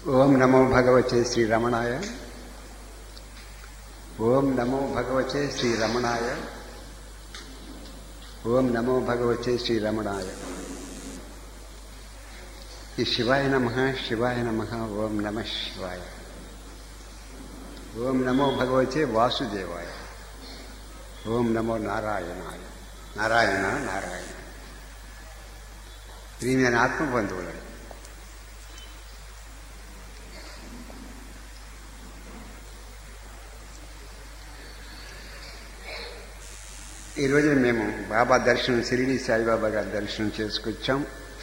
ఓం నమో భగవతే శ్రీ రమణాయ ఓం నమో భగవతే శ్రీ రమణాయ ఓం నమో భగవతే శ్రీ రమణాయ ఈ శివాయ నమ శివాయ నమ ఓం నమ శివాయ ఓం నమో భగవతే వాసుదేవాయ ఓం నమో నారాయణాయ నారాయణ నారాయణ ప్రియమైన ఆత్మబంధువులను ఈరోజు మేము బాబా దర్శనం సిరిడి సాయిబాబా గారి దర్శనం చేసుకొచ్చాం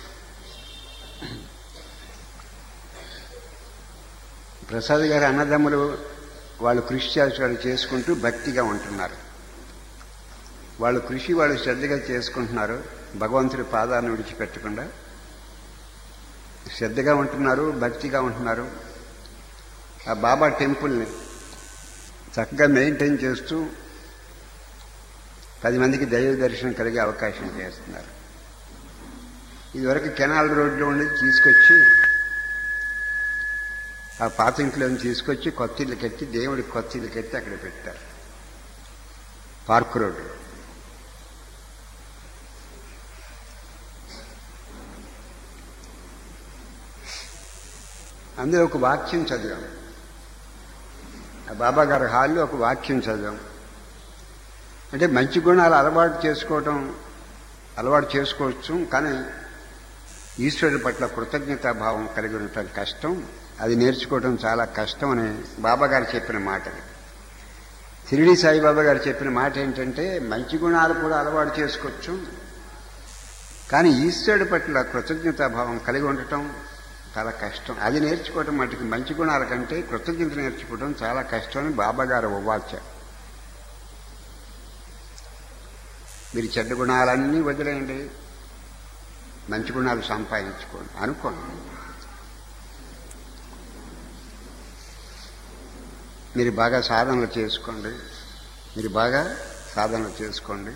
ప్రసాద్ గారి అన్నదమ్ములు వాళ్ళు కృషి చేసి చేసుకుంటూ భక్తిగా ఉంటున్నారు వాళ్ళు కృషి వాళ్ళు శ్రద్ధగా చేసుకుంటున్నారు భగవంతుడి పాదాలను విడిచిపెట్టకుండా శ్రద్ధగా ఉంటున్నారు భక్తిగా ఉంటున్నారు ఆ బాబా టెంపుల్ని చక్కగా మెయింటైన్ చేస్తూ పది మందికి దైవ దర్శనం కలిగే అవకాశం చేస్తున్నారు ఇదివరకు కెనాల్ రోడ్లో ఉండేది తీసుకొచ్చి ఆ పాత ఇంట్లో తీసుకొచ్చి కొత్త ఇల్లు కట్టి దేవుడికి కొత్త ఇల్లు కట్టి అక్కడ పెట్టారు పార్క్ రోడ్డు అందులో ఒక వాక్యం చదివాం ఆ బాబా గారి హాల్లో ఒక వాక్యం చదివాం అంటే మంచి గుణాలు అలవాటు చేసుకోవటం అలవాటు చేసుకోవచ్చు కానీ ఈశ్వరుడి పట్ల కృతజ్ఞతాభావం కలిగి ఉండటం కష్టం అది నేర్చుకోవటం చాలా కష్టం అని బాబా గారు చెప్పిన మాట షిరిడి సాయిబాబా గారు చెప్పిన మాట ఏంటంటే మంచి గుణాలు కూడా అలవాటు చేసుకోవచ్చు కానీ ఈశ్వరుడి పట్ల కృతజ్ఞతాభావం కలిగి ఉండటం చాలా కష్టం అది నేర్చుకోవటం మటుకు మంచి గుణాల కంటే కృతజ్ఞత నేర్చుకోవడం చాలా కష్టం అని బాబా గారు ఉవ్వాచ మీరు చెడ్డ గుణాలన్నీ వదిలేయండి మంచి గుణాలు సంపాదించుకోండి అనుకోండి మీరు బాగా సాధనలు చేసుకోండి మీరు బాగా సాధనలు చేసుకోండి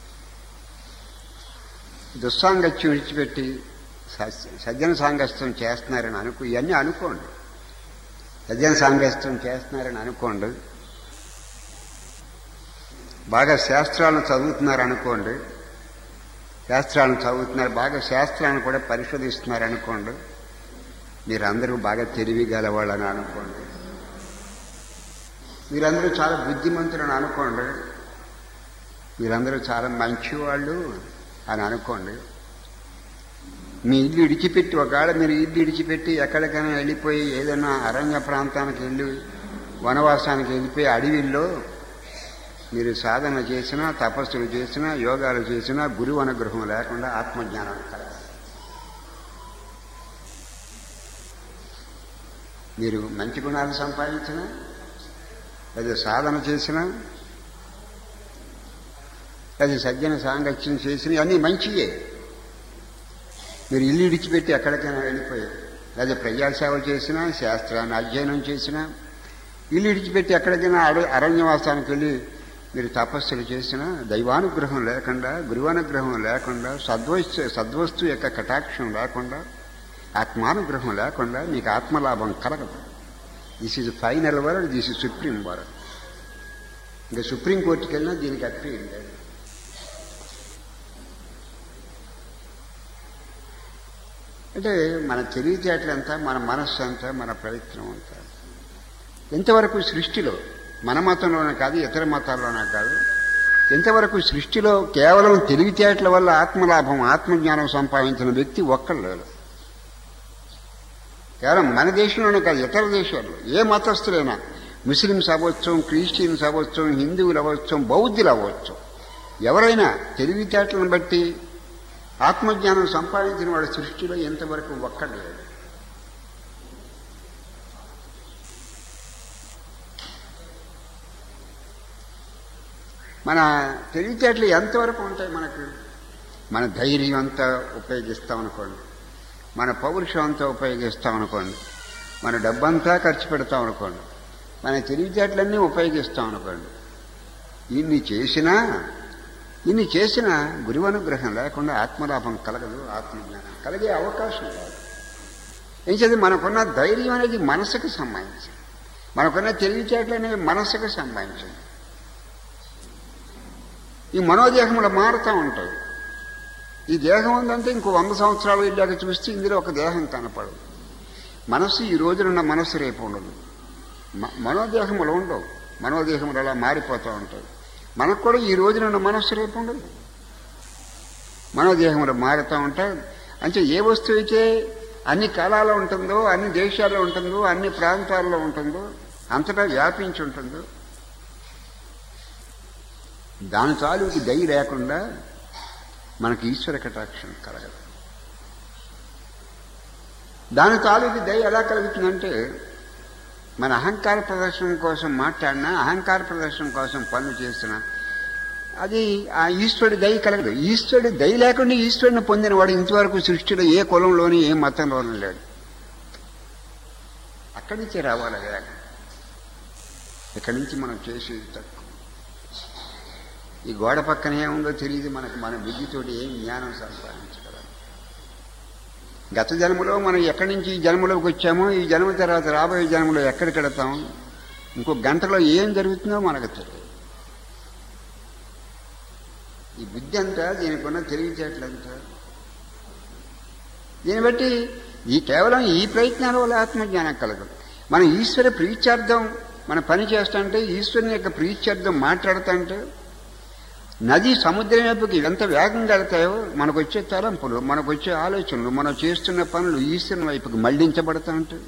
దుస్సాంగత్యం విడిచిపెట్టి సజ్జన సాంగస్తం చేస్తున్నారని అనుకో ఇవన్నీ అనుకోండి సజ్జన సాంగస్తం చేస్తున్నారని అనుకోండి బాగా శాస్త్రాలను చదువుతున్నారు అనుకోండి శాస్త్రాలను చదువుతున్నారు బాగా శాస్త్రాలను కూడా పరిశోధిస్తున్నారు అనుకోండి మీరందరూ బాగా తెలివి గలవాళ్ళని అనుకోండి మీరందరూ చాలా బుద్ధిమంతులని అనుకోండి మీరందరూ చాలా మంచివాళ్ళు అని అనుకోండి మీ ఇల్లు ఇడిచిపెట్టి ఒకవేళ మీరు ఇల్లు ఇడిచిపెట్టి ఎక్కడికైనా వెళ్ళిపోయి ఏదైనా అరణ్య ప్రాంతానికి వెళ్ళి వనవాసానికి వెళ్ళిపోయి అడవిల్లో మీరు సాధన చేసినా తపస్సులు చేసినా యోగాలు చేసినా గురువు అనుగ్రహం లేకుండా ఆత్మజ్ఞానం కలగాలి మీరు మంచి గుణాలు సంపాదించినా లేదా సాధన చేసినా లేదా సజ్జన సాంగత్యం చేసినా అన్నీ మంచియే మీరు ఇల్లు ఇడిచిపెట్టి ఎక్కడికైనా వెళ్ళిపోయారు లేదా ప్రజాసేవ చేసినా శాస్త్రాన్ని అధ్యయనం చేసినా ఇల్లు ఇడిచిపెట్టి ఎక్కడికైనా అరణ్యవాసానికి వెళ్ళి మీరు తపస్సులు చేసినా దైవానుగ్రహం లేకుండా గురువానుగ్రహం లేకుండా సద్వస్తు సద్వస్తు యొక్క కటాక్షం లేకుండా ఆత్మానుగ్రహం లేకుండా మీకు ఆత్మలాభం కలగదు this is final world this is supreme world ఇంకా సుప్రీంకోర్టుకి వెళ్ళినా దీనికి అప్పీల్ లేదు అంటే మన తెలివితేటలు ఎంత మన మనస్సు ఎంత మన ప్రయత్నం ఎంత ఎంతవరకు సృష్టిలో మన మతంలోనే కాదు ఇతర మతాల్లోనే కాదు ఎంతవరకు సృష్టిలో కేవలం తెలివితేటల వల్ల ఆత్మలాభం ఆత్మజ్ఞానం సంపాదించిన వ్యక్తి ఒక్కళ్ళు కేవలం మన దేశంలోనే కాదు ఇతర దేశాల్లో ఏ మతస్థులైనా ముస్లిమ్స్ అవ్వచ్చు క్రిస్టియన్స్ అవ్వచ్చు హిందువులు అవ్వచ్చు బౌద్ధులు అవ్వచ్చు ఎవరైనా తెలివితేటలను బట్టి ఆత్మజ్ఞానం సంపాదించిన వాడి సృష్టిలో ఎంతవరకు ఒక్కడు లేడు మన తెలివితేటలు ఎంతవరకు ఉంటాయి మనకు మన ధైర్యం అంతా ఉపయోగిస్తాం అనుకోండి మన పౌరుషం అంతా ఉపయోగిస్తాం అనుకోండి మన డబ్బంతా ఖర్చు పెడతాం అనుకోండి మన తెలివితేటలన్నీ ఉపయోగిస్తాం అనుకోండి ఇన్ని చేసినా ఇన్ని చేసిన గురువు అనుగ్రహం లేకుండా ఆత్మలాభం కలగదు ఆత్మజ్ఞానం కలిగే అవకాశం లేదు ఏం చేది మనకున్న ధైర్యం అనేది మనసుకు సంబంధించింది మనకున్న తెలివితేటలు అనేవి మనసుకు సంబంధించింది ఈ మనోదేహములు మారుతూ ఉంటాయి ఈ దేహం ఉందంటే ఇంకో వంద సంవత్సరాలు వెళ్ళాక చూస్తే ఇందులో ఒక దేహం కనపడదు మనస్సు ఈ రోజునున్న మనస్సు రేపు ఉండదు మ- మనోదేహములు ఉండవు మనోదేహములు అలా మారిపోతూ ఉంటాయి మనకు కూడా ఈ రోజునున్న మనస్సు రేపు ఉండదు మనోదేహములు మారుతూ ఉంటాయి అంటే ఏ వస్తువు అయితే అన్ని కాలాల్లో ఉంటుందో అన్ని దేశాల్లో ఉంటుందో అన్ని ప్రాంతాల్లో ఉంటుందో అంతటా వ్యాపించి ఉంటుందో దాని తాలూకు దయ లేకుండా మనకి ఈశ్వర కటాక్షం కలగదు దాని తాలూకు దయ ఎలా కలుగుతుందంటే మన అహంకార ప్రదర్శన కోసం మాట్లాడినా అహంకార ప్రదర్శన కోసం పనులు చేస్తున్నా అది ఆ ఈశ్వరుడి దయ కలగదు ఈశ్వరుడి దయ లేకుండా ఈశ్వరుని పొందినవాడు ఇంతవరకు సృష్టిలో ఏ కులంలోని ఏ మతంలోనూ లేడు అక్కడి నుంచే రావాలి కదా ఇక్కడి నుంచి మనం చేసేది తక్కువ ఈ గోడ పక్కన ఏముందో తెలియదు మనకు మన బుద్ధితోటి ఏం జ్ఞానం సంపాదించగలం గత జన్మలో మనం ఎక్కడి నుంచి ఈ జన్మలోకి వచ్చామో ఈ జన్మ తర్వాత రాబోయే జన్మలో ఎక్కడికి వెళతాం ఇంకో గంటలో ఏం జరుగుతుందో మనకు తెలియదు ఈ బుద్ధి అంతా దీనికి ఉన్న తెలివితేటలంతా దీన్ని బట్టి ఈ కేవలం ఈ ప్రయత్నాల వల్ల ఆత్మజ్ఞానం కలగదు మన ఈశ్వర ప్రీత్యార్థం మన పని చేస్తుంటే ఈశ్వరుని యొక్క ప్రీత్యార్థం మాట్లాడుతుంటే నది సముద్రం వైపుకి ఎంత వేగంగా వెళ్తాయో మనకు వచ్చే తలంపులు మనకు వచ్చే ఆలోచనలు మనం చేస్తున్న పనులు ఈశ్వరుని వైపుకి మళ్లించబడతా ఉంటాయి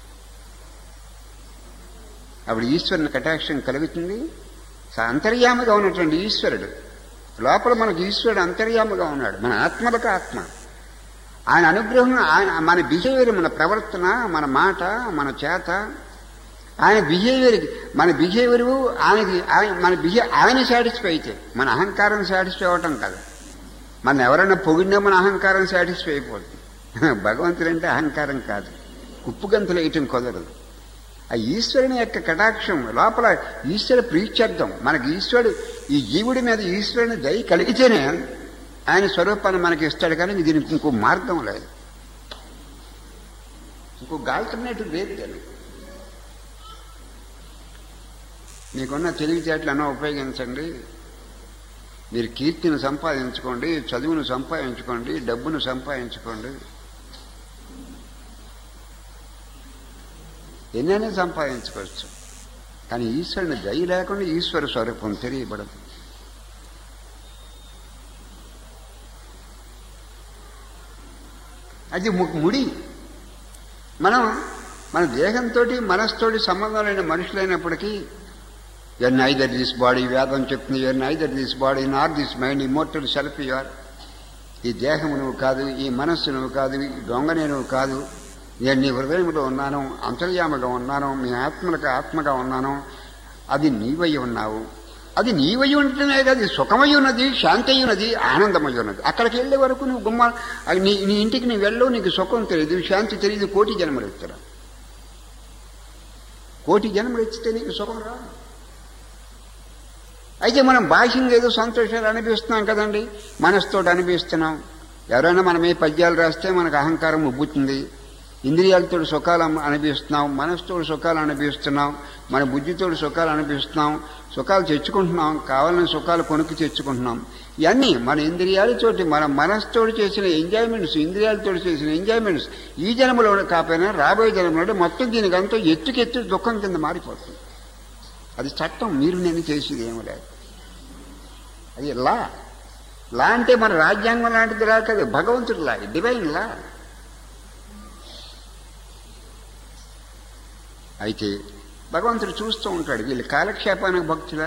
అప్పుడు ఈశ్వరుని కటాక్షం కలుగుతుంది అంతర్యామిగా ఉన్నటువంటి ఈశ్వరుడు లోపల మనకు ఈశ్వరుడు అంతర్యాముగా ఉన్నాడు మన ఆత్మలకు ఆత్మ ఆయన అనుగ్రహం ఆయన మన బిహేవియర్ మన ప్రవర్తన మన మాట మన చేత ఆయన బిహేవియర్ మన బిహేవియర్ ఆయనకి ఆయన మన బిహే ఆయన సాటిస్ఫై అయితే మన అహంకారం సాటిస్ఫై అవ్వటం కాదు మన ఎవరైనా పొగిడినా మన అహంకారం సాటిస్ఫై అయిపోతుంది భగవంతుడంటే అహంకారం కాదు ఉప్పు గంతులు వేయటం కుదరదు ఆ ఈశ్వరుని యొక్క కటాక్షం లోపల ఈశ్వర ప్రీత్యర్థం మనకి ఈశ్వరుడు ఈ జీవుడి మీద ఈశ్వరుని దయ కలిగితేనే ఆయన స్వరూపాన్ని మనకి ఇస్తాడు కానీ దీనికి ఇంకో మార్గం లేదు ఇంకో ఆల్టర్నేటివ్ లేదు దానికి మీకున్న తెలివితేటలను ఉపయోగించండి మీరు కీర్తిని సంపాదించుకోండి చదువును సంపాదించుకోండి డబ్బును సంపాదించుకోండి ఎన్నైనా సంపాదించుకోవచ్చు కానీ ఈశ్వరుని దయ లేకుండా ఈశ్వర స్వరూపం తెలియబడదు అది ము- ముడి మనం మన దేహంతో మనస్తోటి సంబంధం లేని మనుషులైనప్పటికీ ఎన్ ఐదర్ దిస్ బాడీ వేదం చెప్తుంది neither this body not this mind immortal self your ఈ దేహము నువ్వు కాదు ఈ మనస్సు నువ్వు కాదు ఈ దొంగనే నువ్వు కాదు నేను నీ హృదయంలో ఉన్నాను అంతర్యామగా ఉన్నాను మీ ఆత్మలకు ఆత్మగా ఉన్నాను అది నీవై ఉన్నావు అది నీవై ఉంటేనే కాదు సుఖమై ఉన్నది శాంతి అయి ఉన్నది ఆనందమై ఉన్నది అక్కడికి వెళ్ళే వరకు నువ్వు గుమ్మ అది నీ నీ ఇంటికి నువ్వు వెళ్ళవు నీకు సుఖం తెలియదు శాంతి తెలియదు కోటి జన్మలు ఎత్తురా కోటి జన్మలు ఎత్తితే నీకు సుఖం రాదు అయితే మనం బాహ్యంగా ఏదో సంతోషాలు అనిపిస్తున్నాం కదండి మనసుతోటి అనిపిస్తున్నాం ఎవరైనా మనం ఏ పద్యాలు రాస్తే మనకు అహంకారం ఉబ్బుతుంది ఇంద్రియాలతో సుఖాలు అమ- అనిపిస్తున్నాం మనసుతో సుఖాలు అనిపిస్తున్నాం మన బుద్ధితో సుఖాలు అనిపిస్తున్నాం సుఖాలు తెచ్చుకుంటున్నాం కావాలని సుఖాలు కొనుక్కి తెచ్చుకుంటున్నాం ఇవన్నీ మన ఇంద్రియాలతోటి మన మనసుతోటి చేసిన ఎంజాయ్మెంట్స్ ఇంద్రియాలతో చేసిన ఎంజాయ్మెంట్స్ ఈ జన్మలో కాకపోయినా రాబోయే జన్మలో మొత్తం దీనికి అంతా ఎత్తుకెత్తు దుఃఖం కింద మారిపోతుంది అది చట్టం మీరు నేను చేసేది ఏమీ లేదు అది లా లా అంటే మన రాజ్యాంగం లాంటిది లా కాదు భగవంతుడి లా డివైన్ లా అయితే భగవంతుడు చూస్తూ ఉంటాడు వీళ్ళు కాలక్షేపానికి భక్తులా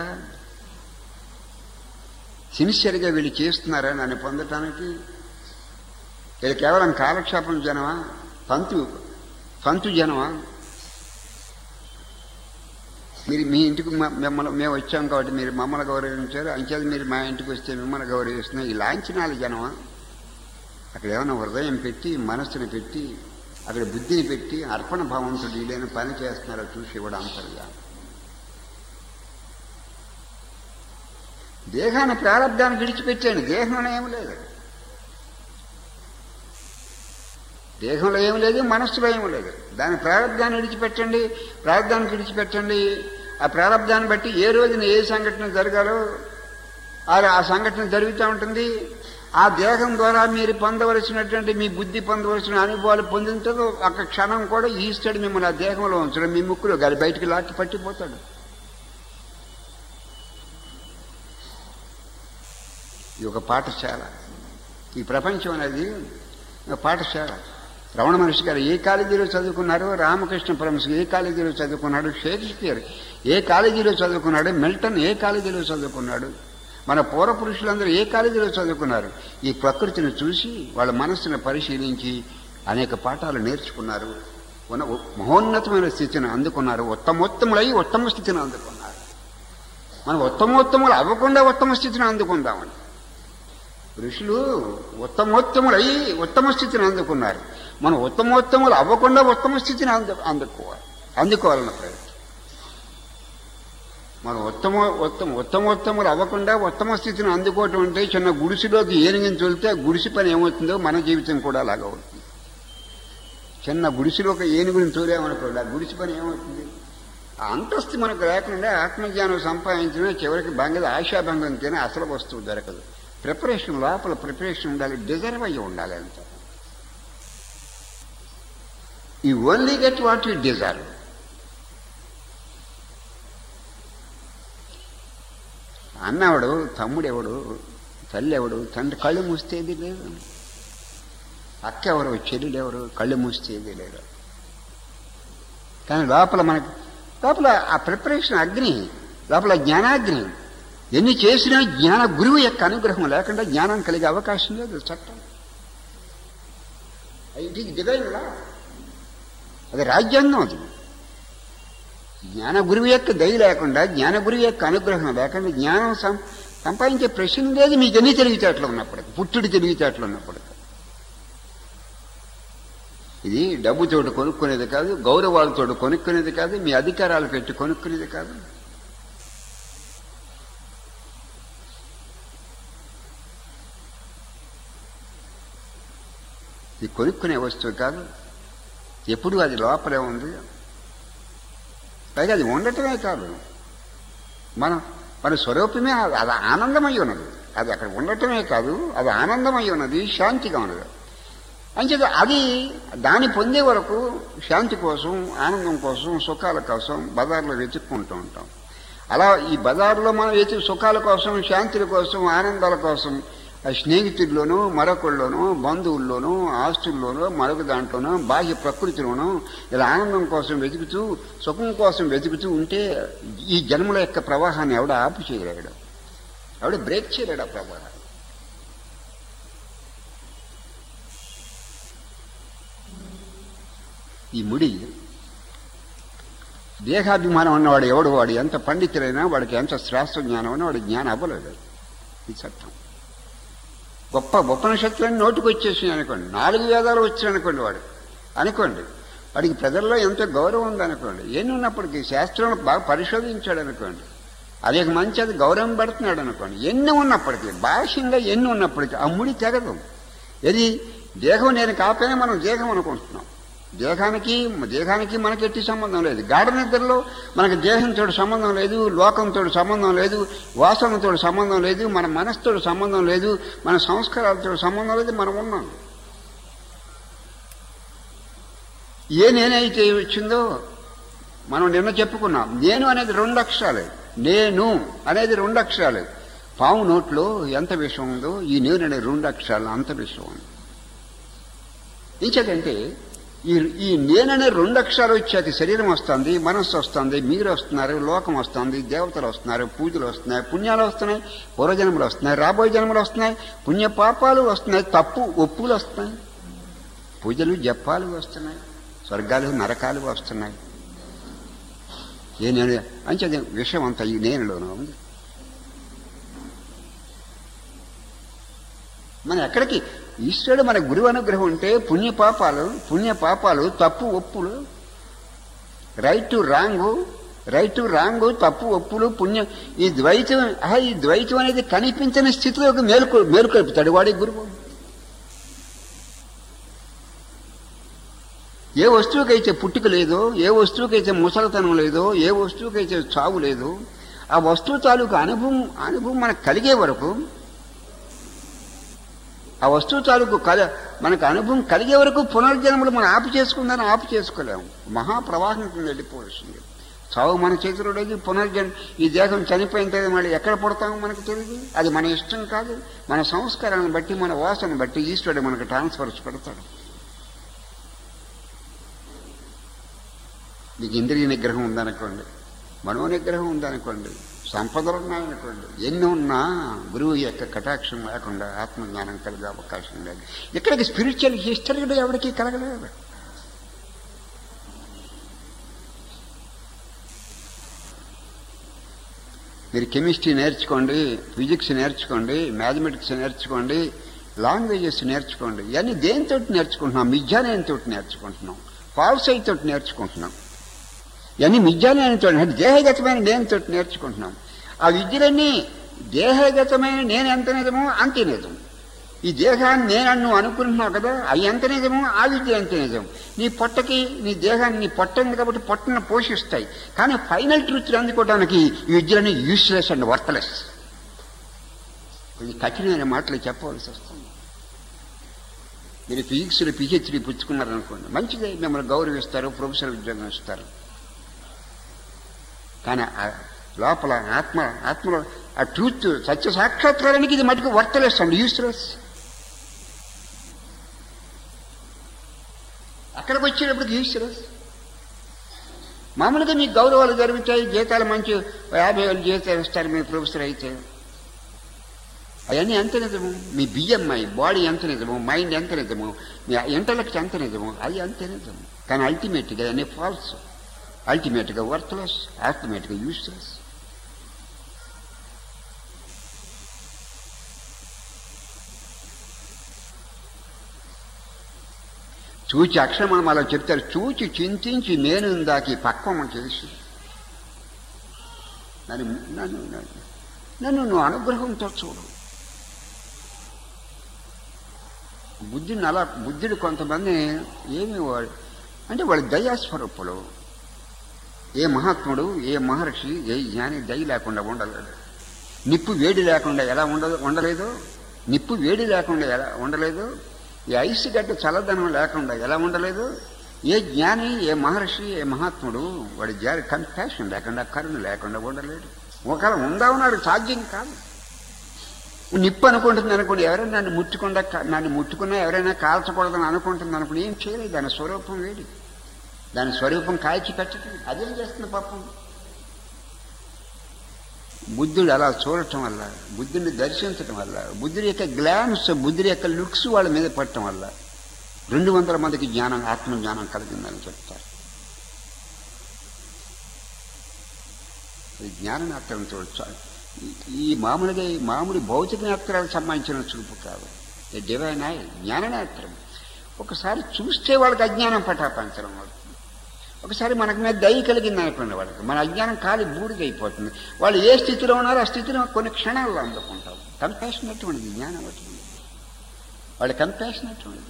సిన్సియర్గా వీళ్ళు చేస్తున్నారా నన్ను పొందటానికి వీళ్ళు కేవలం కాలక్షేపం జనమా పంతు పంతు జనమా మీరు మీ ఇంటికి మ- మిమ్మల్ని మేము వచ్చాం కాబట్టి మీరు మమ్మల్ని గౌరవించారు అంచేది మీరు మా ఇంటికి వస్తే మిమ్మల్ని గౌరవిస్తున్నారు ఈ లాంఛనాల జనమా అక్కడ ఏమైనా హృదయం పెట్టి మనస్సుని పెట్టి అక్కడ బుద్ధిని పెట్టి అర్పణ భావంతో వీలైన పని చేస్తున్నారో చూసి ఇవ్వడం అంతర్గా దేహాన్ని ప్రారంధాన్ని విడిచిపెట్టాను దేహంలో ఏమి లేదు దేహంలో ఏం లేదు మనస్సులో ఏం లేదు దాని ప్రారంధాన్ని విడిచిపెట్టండి ప్రారంధానికి విడిచిపెట్టండి ఆ ప్రారంధాన్ని బట్టి ఏ రోజున ఏ సంఘటన జరగాలో ఆ ఆ సంఘటన జరుగుతూ ఉంటుంది ఆ దేహం ద్వారా మీరు పొందవలసినటువంటి మీ బుద్ధి పొందవలసిన అనుభవాలు పొందింటారు ఒక క్షణం కూడా ఈస్తాడు మిమ్మల్ని ఆ దేహంలో ఉంచడం మీ ముక్కులో గాలి బయటికి లాక్కి పట్టిపోతాడు ఇది ఒక పాఠశాల ఈ ప్రపంచం అనేది ఒక పాఠశాల రమణ మహర్షి గారు ఏ కాలేజీలో చదువుకున్నారు రామకృష్ణ పరమశ ఏ కాలేజీలో చదువుకున్నాడు షేక్స్పియర్ ఏ కాలేజీలో చదువుకున్నాడు మిల్టన్ ఏ కాలేజీలో చదువుకున్నాడు మన పూర్వపురుషులందరూ ఏ కాలేజీలో చదువుకున్నారు ఈ ప్రకృతిని చూసి వాళ్ళ మనస్సును పరిశీలించి అనేక పాఠాలు నేర్చుకున్నారు ఉన్న మహోన్నతమైన స్థితిని అందుకున్నారు ఉత్తమోత్తములై ఉత్తమ స్థితిని అందుకున్నారు మనం ఉత్తమోత్తములు అవ్వకుండా ఉత్తమ స్థితిని అందుకుందామని ఋషులు ఉత్తమోత్తములై ఉత్తమ స్థితిని అందుకున్నారు మనం ఉత్తమోత్తములు అవ్వకుండా ఉత్తమ స్థితిని అందు అందుకోవాలి అందుకోవాలన్న ప్రయత్నం మనం ఉత్తమ ఉత్తమ ఉత్తమోత్తములు అవ్వకుండా ఉత్తమ స్థితిని అందుకోవటం అంటే చిన్న గుడిసెలోకి ఏనుగుని చొలితే ఆ గుడిసె పని ఏమవుతుందో మన జీవితం కూడా అలాగే అవుతుంది చిన్న గుడిసెలోకి ఏనుగుని తోలేమనుకోండి ఆ గుడిసె పని ఏమవుతుంది ఆ అంతస్తు మనకు లేకుండా ఆత్మజ్ఞానం సంపాదించిన చివరికి బంగది ఆశాభంగం తినే అసలు వస్తువు దొరకదు ప్రిపరేషన్ లోపల ప్రిపరేషన్ ఉండాలి డిజర్వ్ అయ్యి ఉండాలి అంత ఈ only get what you deserve అన్నవాడు తమ్ముడెవడు తల్లి ఎవడు తండ్రి కళ్ళు మూస్తేది లేదు అక్క ఎవరు చెల్లెలు ఎవరు కళ్ళు మూస్తేది లేదు కానీ లోపల మనకు లోపల ఆ ప్రిపరేషన్ అగ్ని లోపల జ్ఞానాగ్ని ఎన్ని చేసినా జ్ఞాన గురువు యొక్క అనుగ్రహం లేకుండా జ్ఞానం కలిగే అవకాశం లేదు చట్టం ఇట్ ఈజ్ డివైన్ లా అది రాజ్యాంగం అది జ్ఞాన గురువు యొక్క దయ లేకుండా జ్ఞాన గురువు యొక్క అనుగ్రహం లేకుండా జ్ఞానం సం సంపాదించే ప్రశ్న లేదు మీకు ఎన్ని తెలివితేటలు ఉన్నప్పటికీ పుట్టుడి తెలివితేటలు ఉన్నప్పటికీ ఇది డబ్బుతోటి కొనుక్కునేది కాదు గౌరవాలతో కొనుక్కునేది కాదు మీ అధికారాలు పెట్టి కొనుక్కునేది కాదు ఇది కొనుక్కునే వస్తువు కాదు ఎప్పుడు అది లోపలే ఉంది పైగా అది ఉండటమే కాదు మన మన స్వరూపమే అది అది ఆనందమై ఉన్నది అది అక్కడ ఉండటమే కాదు అది ఆనందమై ఉన్నది శాంతిగా ఉన్నది అంచేత అది దాన్ని పొందే వరకు శాంతి కోసం ఆనందం కోసం సుఖాల కోసం బజార్లో వెతుక్కుంటూ ఉంటాం అలా ఈ బజార్లో మనం వెతుకు సుఖాల కోసం శాంతుల కోసం ఆనందాల కోసం ఆ స్నేహితుల్లోనూ మరొకళ్ళలోనూ బంధువుల్లోనూ ఆస్తుల్లోనూ మరొక దాంట్లోనూ బాహ్య ప్రకృతిలోనూ ఇలా ఆనందం కోసం వెతుకుతూ సుఖం కోసం వెతుకుతూ ఉంటే ఈ జన్మల యొక్క ప్రవాహాన్ని ఎవడ ఆపు చేయలేడు ఎవడ బ్రేక్ చేయలేడు ఆ ప్రవాహాన్ని ఈ ముడి దేహాభిమానం ఉన్నవాడు ఎవడు వాడు ఎంత పండితుడైనా వాడికి ఎంత శాస్త్ర జ్ఞానం ఉన్నా వాడి జ్ఞానం అవ్వలేదు ఈ చట్టం గొప్ప ఉపనిషత్తులన్నీ నోటికి వచ్చేసినాయి అనుకోండి నాలుగు వేదాలు వచ్చాయి అనుకోండి వాడు అనుకోండి వాడికి ప్రజల్లో ఎంతో గౌరవం ఉందనుకోండి ఎన్ని ఉన్నప్పటికీ శాస్త్రం బాగా పరిశోధించాడు అనుకోండి అది ఒక మంచి అది గౌరవం పెడుతున్నాడు అనుకోండి ఎన్ని ఉన్నప్పటికీ భాష్యంగా ఎన్ని ఉన్నప్పటికీ ఆ ముడి తెగదు ఇది దేహం నేను కాకపోయినా మనం దేహం అనుకుంటున్నాం దేహానికి దేహానికి మనకి ఎట్టి సంబంధం లేదు గాఢ నిద్రలో మనకి దేహంతో సంబంధం లేదు లోకంతో సంబంధం లేదు వాసనతో సంబంధం లేదు మన మనసుతో సంబంధం లేదు మన సంస్కారాలతో సంబంధం లేదు మనం ఉన్నాం ఏ నేనైతే వచ్చిందో మనం నిన్న చెప్పుకున్నాం నేను అనేది రెండు అక్షరాలే నేను అనేది రెండు అక్షరాలే పాము నోట్లో ఎంత విషయం ఉందో ఈ నేను అనే రెండు అక్షరాలు అంత విషయం ఉంది ఇంచేదంటే ఈ ఈ నేననే రెండు అక్షరాలు వచ్చాక శరీరం వస్తుంది మనస్సు వస్తుంది మీరు వస్తున్నారు లోకం వస్తుంది దేవతలు వస్తున్నారు పూజలు వస్తున్నాయి పుణ్యాలు వస్తున్నాయి పూర్వజన్మలు వస్తున్నాయి రాబోయే జన్మలు వస్తున్నాయి పుణ్య పాపాలు వస్తున్నాయి తప్పు ఒప్పులు వస్తున్నాయి పూజలు జపాలు వస్తున్నాయి స్వర్గాలు నరకాలు వస్తున్నాయి ఏ నేను అంచేది విషయం అంతా ఈ నేనులోనూ ఉంది మన ఎక్కడికి ఈశ్వరుడు మన గురువు అనుగ్రహం ఉంటే పుణ్య పాపాలు పుణ్య పాపాలు తప్పు ఒప్పులు right to wrong right to wrong తప్పు ఒప్పులు పుణ్యం ఈ ద్వైతం ఆహా, ఈ ద్వైతం అనేది కనిపించని స్థితిలోకి మేలుకొ మేలుకొల్పుతాడు వాడి గురువు ఏ వస్తువుకైతే పుట్టుక లేదో ఏ వస్తువుకైతే ముసలితనం లేదో ఏ వస్తువుకైతే చావు లేదో ఆ వస్తువు తాలూకు అనుభవం అనుభవం మనకు కలిగే వరకు ఆ వస్తువు తాలూకు కల మనకు అనుభవం కలిగే వరకు పునర్జన్మలు మనం ఆపు చేసుకుందని ఆపు చేసుకోలేము మహాప్రవాహం కింద వెళ్ళిపోవలసింది చావు మన చేతిలో లేదు పునర్జన్మ ఈ దేహం చనిపోయిన తర్వాత మళ్ళీ ఎక్కడ పుడతామో మనకు తెలియదు అది మన ఇష్టం కాదు మన సంస్కారాన్ని బట్టి మన వాసన బట్టి ఈశ్వరుడు మనకు ట్రాన్స్ఫర్స్ పెడతాడు మీకు ఇంద్రియ నిగ్రహం ఉందనుకోండి మనో నిగ్రహం ఉందనుకోండి సంపదలు ఉన్నాయనుకోండి ఎన్ని ఉన్నా గురువు యొక్క కటాక్షం లేకుండా ఆత్మజ్ఞానం కలిగే అవకాశం లేదు ఇక్కడికి స్పిరిచువల్ హిస్టరీ కూడా ఎవరికి కలగలేదు మీరు కెమిస్ట్రీ నేర్చుకోండి ఫిజిక్స్ నేర్చుకోండి మ్యాథమెటిక్స్ నేర్చుకోండి లాంగ్వేజెస్ నేర్చుకోండి ఇవన్నీ దేనితో నేర్చుకుంటున్నాం మిథ్యానేయంతో నేర్చుకుంటున్నాం ఫాల్స్ అయితో నేర్చుకుంటున్నాం ఇవన్నీ మిథ్యానేయంతో అంటే దేహగతమైన నేనుతో నేర్చుకుంటున్నాం ఆ విద్యలన్నీ దేహగతమైన నేను ఎంత నిజమో అంతే నిజం ఈ దేహాన్ని నేను నువ్వు అనుకుంటున్నావు కదా అవి ఎంత నిజమో ఆ విద్య ఎంత నిజం నీ పొట్టకి నీ దేహాన్ని నీ పొట్ట ఉంది కాబట్టి పొట్టను పోషిస్తాయి కానీ ఫైనల్ ట్రూత్ అందుకోవడానికి ఈ విద్యలన్నీ యూస్లెస్ అండ్ వర్త్లెస్ కొంచెం కఠినమైన మాటలు చెప్పవలసి వస్తుంది మీరు ఫిజిక్స్లో పిహెచ్డి పుచ్చుకున్నారనుకోండి మంచిదే మిమ్మల్ని గౌరవిస్తారు ప్రొఫెసర్ ఉద్యోగం ఇస్తారు కానీ ఆ లోపల ఆత్మ ఆత్మలో ఆ ట్రూత్ సత్య సాక్షాత్కారానికి ఇది మటుకు వర్తలెస్ అండి యూస్లెస్ అక్కడికి వచ్చేటప్పటికి యూస్లెస్ మామూలుగా మీకు గౌరవాలు జరుగుతాయి జీతాలు మంచి యాభై వేలు జీతాలు ఇస్తారు మీ ప్రొఫెసర్ అయితే అవన్నీ ఎంత నిజము మీ బిఎంఐ బాడీ ఎంత నిజము మైండ్ ఎంత నిజము మీ ఇంటలెక్ట్ ఎంత నిజము అది అంత నిజము కానీ అల్టిమేట్గా అన్నీ ఫాల్స్ అల్టిమేట్గా వర్త్లెస్ అల్టిమేట్గా యూస్లెస్ చూచి అక్షరమణం అలా చెప్తారు చూచి చింతించి నేను దాకి పక్వం చేసి నన్ను నన్ను నన్ను నన్ను నువ్వు అనుగ్రహంతో చూడు బుద్ధిని అలా బుద్ధుడు కొంతమంది ఏమి వాడు అంటే వాడు దయాస్వరూపులు ఏ మహాత్ముడు ఏ మహర్షి ఏ జ్ఞాని దయ లేకుండా ఉండలేడు నిప్పు వేడి లేకుండా ఎలా ఉండ ఉండలేదు నిప్పు వేడి లేకుండా ఎలా ఉండలేదు ఈ ఐసు గడ్డ చల్లదనం లేకుండా ఎలా ఉండలేదు ఏ జ్ఞాని ఏ మహర్షి ఏ మహాత్ముడు వాడి జారి కంపాషన్ లేకుండా కరుణ లేకుండా ఉండలేడు ఒకవేళ ఉందా ఉన్నాడు సాధ్యం కాదు నిప్పు అనుకుంటుంది అనుకోండి ఎవరైనా నన్ను ముట్టుకుండా నన్ను ముట్టుకున్నా ఎవరైనా కాల్చకూడదని అనుకుంటుంది అనుకోండి ఏం చేయలేదు దాని స్వరూపం వేడి దాని స్వరూపం కాల్చి పెట్టదు అదేం చేస్తుంది పాపం బుద్ధుడు అలా చూడటం వల్ల బుద్ధుడిని దర్శించటం వల్ల బుద్ధుడి యొక్క గ్లాన్స్ బుద్ధుడి యొక్క లుక్స్ వాళ్ళ మీద పడటం వల్ల రెండు వందల మందికి జ్ఞానం ఆత్మజ్ఞానం కలిగిందని చెప్తారు జ్ఞాన నేత్రం చూడచ్చు ఈ మామూలుగా ఈ మామూలు భౌతిక నేత్రాలకు సంబంధించిన చూపు కాదు డివైన్ ఐ జ్ఞాన నేత్రం ఒకసారి చూస్తే వాళ్ళకి అజ్ఞానం పటాపంచడం అవుతుంది ఒకసారి మనకు మీద దయ కలిగింది అనుకోండి వాళ్ళకి మన అజ్ఞానం కాలి బూడిదైపోతుంది వాళ్ళు ఏ స్థితిలో ఉన్నారో ఆ స్థితిలో కొన్ని క్షణాల్లో అందుకుంటాం కంపాషన్ అటువంటిది జ్ఞానం అటువంటిది వాళ్ళ కంపాషన్ అటువంటిది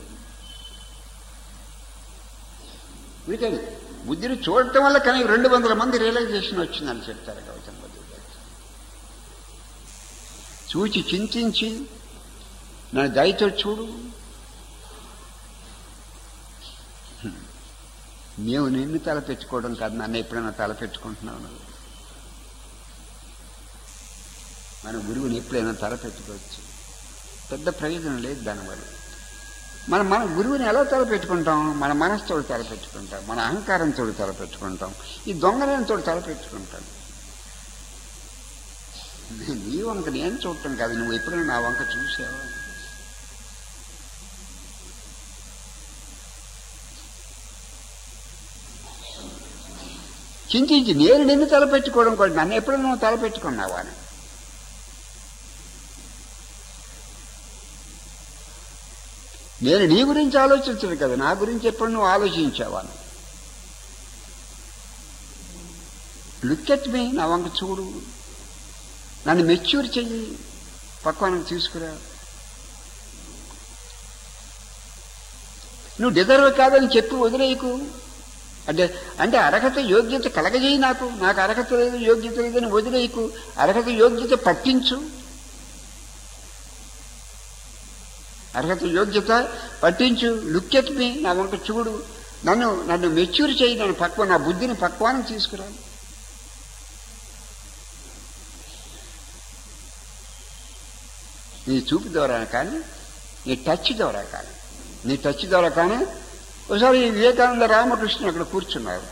వీటిది బుద్ధిని చూడటం వల్ల కానీ రెండు వందల మంది రియలైజేషన్ వచ్చిందని చెప్తారు గౌతమ్ బుద్ధుడు గారు చూచి చింతించి నన్ను దయతో చూడు నీవు నిన్ను తలపెట్టుకోవడం కాదు నన్ను ఎప్పుడైనా తలపెట్టుకుంటున్నావు నువ్వు మన గురువుని ఎప్పుడైనా తలపెట్టుకోవచ్చు పెద్ద ప్రయోజనం లేదు దానివల్ల మనం మన గురువుని ఎలా తలపెట్టుకుంటాం మన మనసుతో తలపెట్టుకుంటాం మన అహంకారంతో తలపెట్టుకుంటాం ఈ దొంగలంతో తలపెట్టుకుంటాం నీ వంక నేను చూడటం కాదు నువ్వు ఎప్పుడైనా నా వంక చూసావా చింతించి నేను నిన్ను తలపెట్టుకోవడం కూడా నన్ను ఎప్పుడు నువ్వు తలపెట్టుకున్నావా అని నేను నీ గురించి ఆలోచించదు కదా నా గురించి ఎప్పుడు నువ్వు ఆలోచించావా అని లుక్ ఎట్ మీ నా వంక చూడు నన్ను మెచ్యూర్ చెయ్యి పక్వానికి తీసుకురా నువ్వు డిజర్వ్ కాదని చెప్పి వదిలేయకు అంటే అంటే అర్హత యోగ్యత కలగజేయి నాకు నాకు అర్హత లేదు యోగ్యత లేదని వదిలేయకు అర్హత యోగ్యత పట్టించు అర్హత యోగ్యత పట్టించు లుక్ ఎట్ మీ నా వంక చూడు నన్ను నన్ను మెచ్యూర్ చేయి నన్ను పక్వ నా బుద్ధిని పక్వానం తీసుకురా నీ చూపు ద్వారా కానీ నీ టచ్ ద్వారా కానీ నీ టచ్ ద్వారా కానీ ఒకసారి వివేకానంద రామకృష్ణుడు అక్కడ కూర్చున్నారు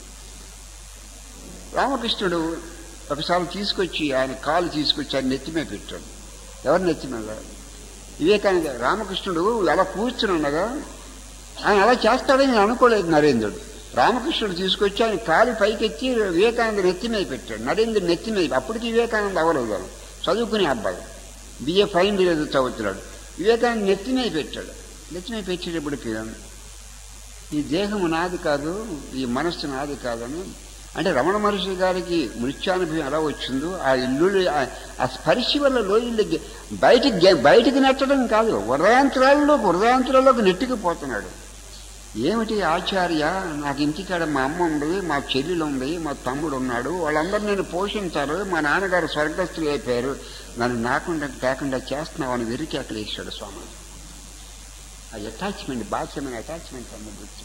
రామకృష్ణుడు ఒకసారి తీసుకొచ్చి ఆయన కాలు తీసుకొచ్చి ఆయన నెత్తి మీద పెట్టాడు ఎవరు నెత్తి మీద వివేకానంద రామకృష్ణుడు అలా కూర్చుని ఉండగా ఆయన అలా చేస్తాడని నేను అనుకోలేదు నరేంద్రుడు రామకృష్ణుడు తీసుకొచ్చి ఆయన కాలు పైకెత్తి వివేకానంద నెత్తి మీద పెట్టాడు నరేంద్రుడు నెత్తి మీద అప్పటికి వివేకానంద అవ్వలేదు వాళ్ళు చదువుకునే అబ్బాయి బిఏ ఫైనల్ ఇయర్ చదువుతున్నాడు వివేకానంద నెత్తి మీద పెట్టాడు నెత్తి మీద పెట్టేటప్పటికి ఈ దేహము నాది కాదు ఈ మనస్సు నాది కాదని అంటే రమణ మహర్షి గారికి మృత్యానుభవం ఎలా వచ్చిందో ఆ ఇల్లు ఆ స్పర్శ వల్ల లోయల్లోకి బయటికి బయటికి నెట్టడం కాదు హృదయాంతరాల్లోకి హృదయాంతరాల్లోకి నెట్టుకుపోతున్నాడు ఏమిటి ఆచార్య నాకు ఇంటికాడ మా అమ్మ ఉంది మా చెల్లెలు ఉంది మా తమ్ముడు ఉన్నాడు వాళ్ళందరూ నేను పోషించారు మా నాన్నగారు స్వర్గస్థులు అయిపోయారు నన్ను నాకుండా కాకుండా చేస్తున్నావని వెరికేకలేసాడు స్వామి ఆ అటాచ్మెంట్ బాధ్యమైన అటాచ్మెంట్ అన్న గుర్తు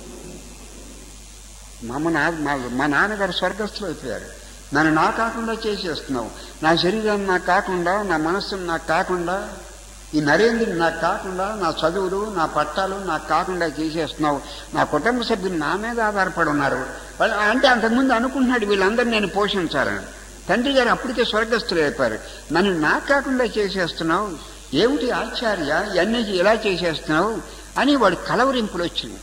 మా అమ్మ నా మా- మా నాన్నగారు స్వర్గస్థులు అయిపోయారు నన్ను నా కాకుండా చేసేస్తున్నావు నా శరీరాన్ని నాకు కాకుండా నా మనస్సును నాకు కాకుండా ఈ నరేంద్రుని నాకు కాకుండా నా చదువులు నా పట్టాలు నాకు కాకుండా చేసేస్తున్నావు నా కుటుంబ సభ్యులు నా మీద ఆధారపడి ఉన్నారు వాళ్ళు అంటే అంతకుముందు అనుకుంటున్నాడు వీళ్ళందరూ నేను పోషించాలని తండ్రి గారు అప్పటికే స్వర్గస్థులు అయిపోయారు నన్ను నాకు కాకుండా చేసేస్తున్నావు ఏమిటి ఆచార్య ఇవన్నీ ఎలా చేసేస్తున్నావు అని వాడు కలవరింపులు వచ్చింది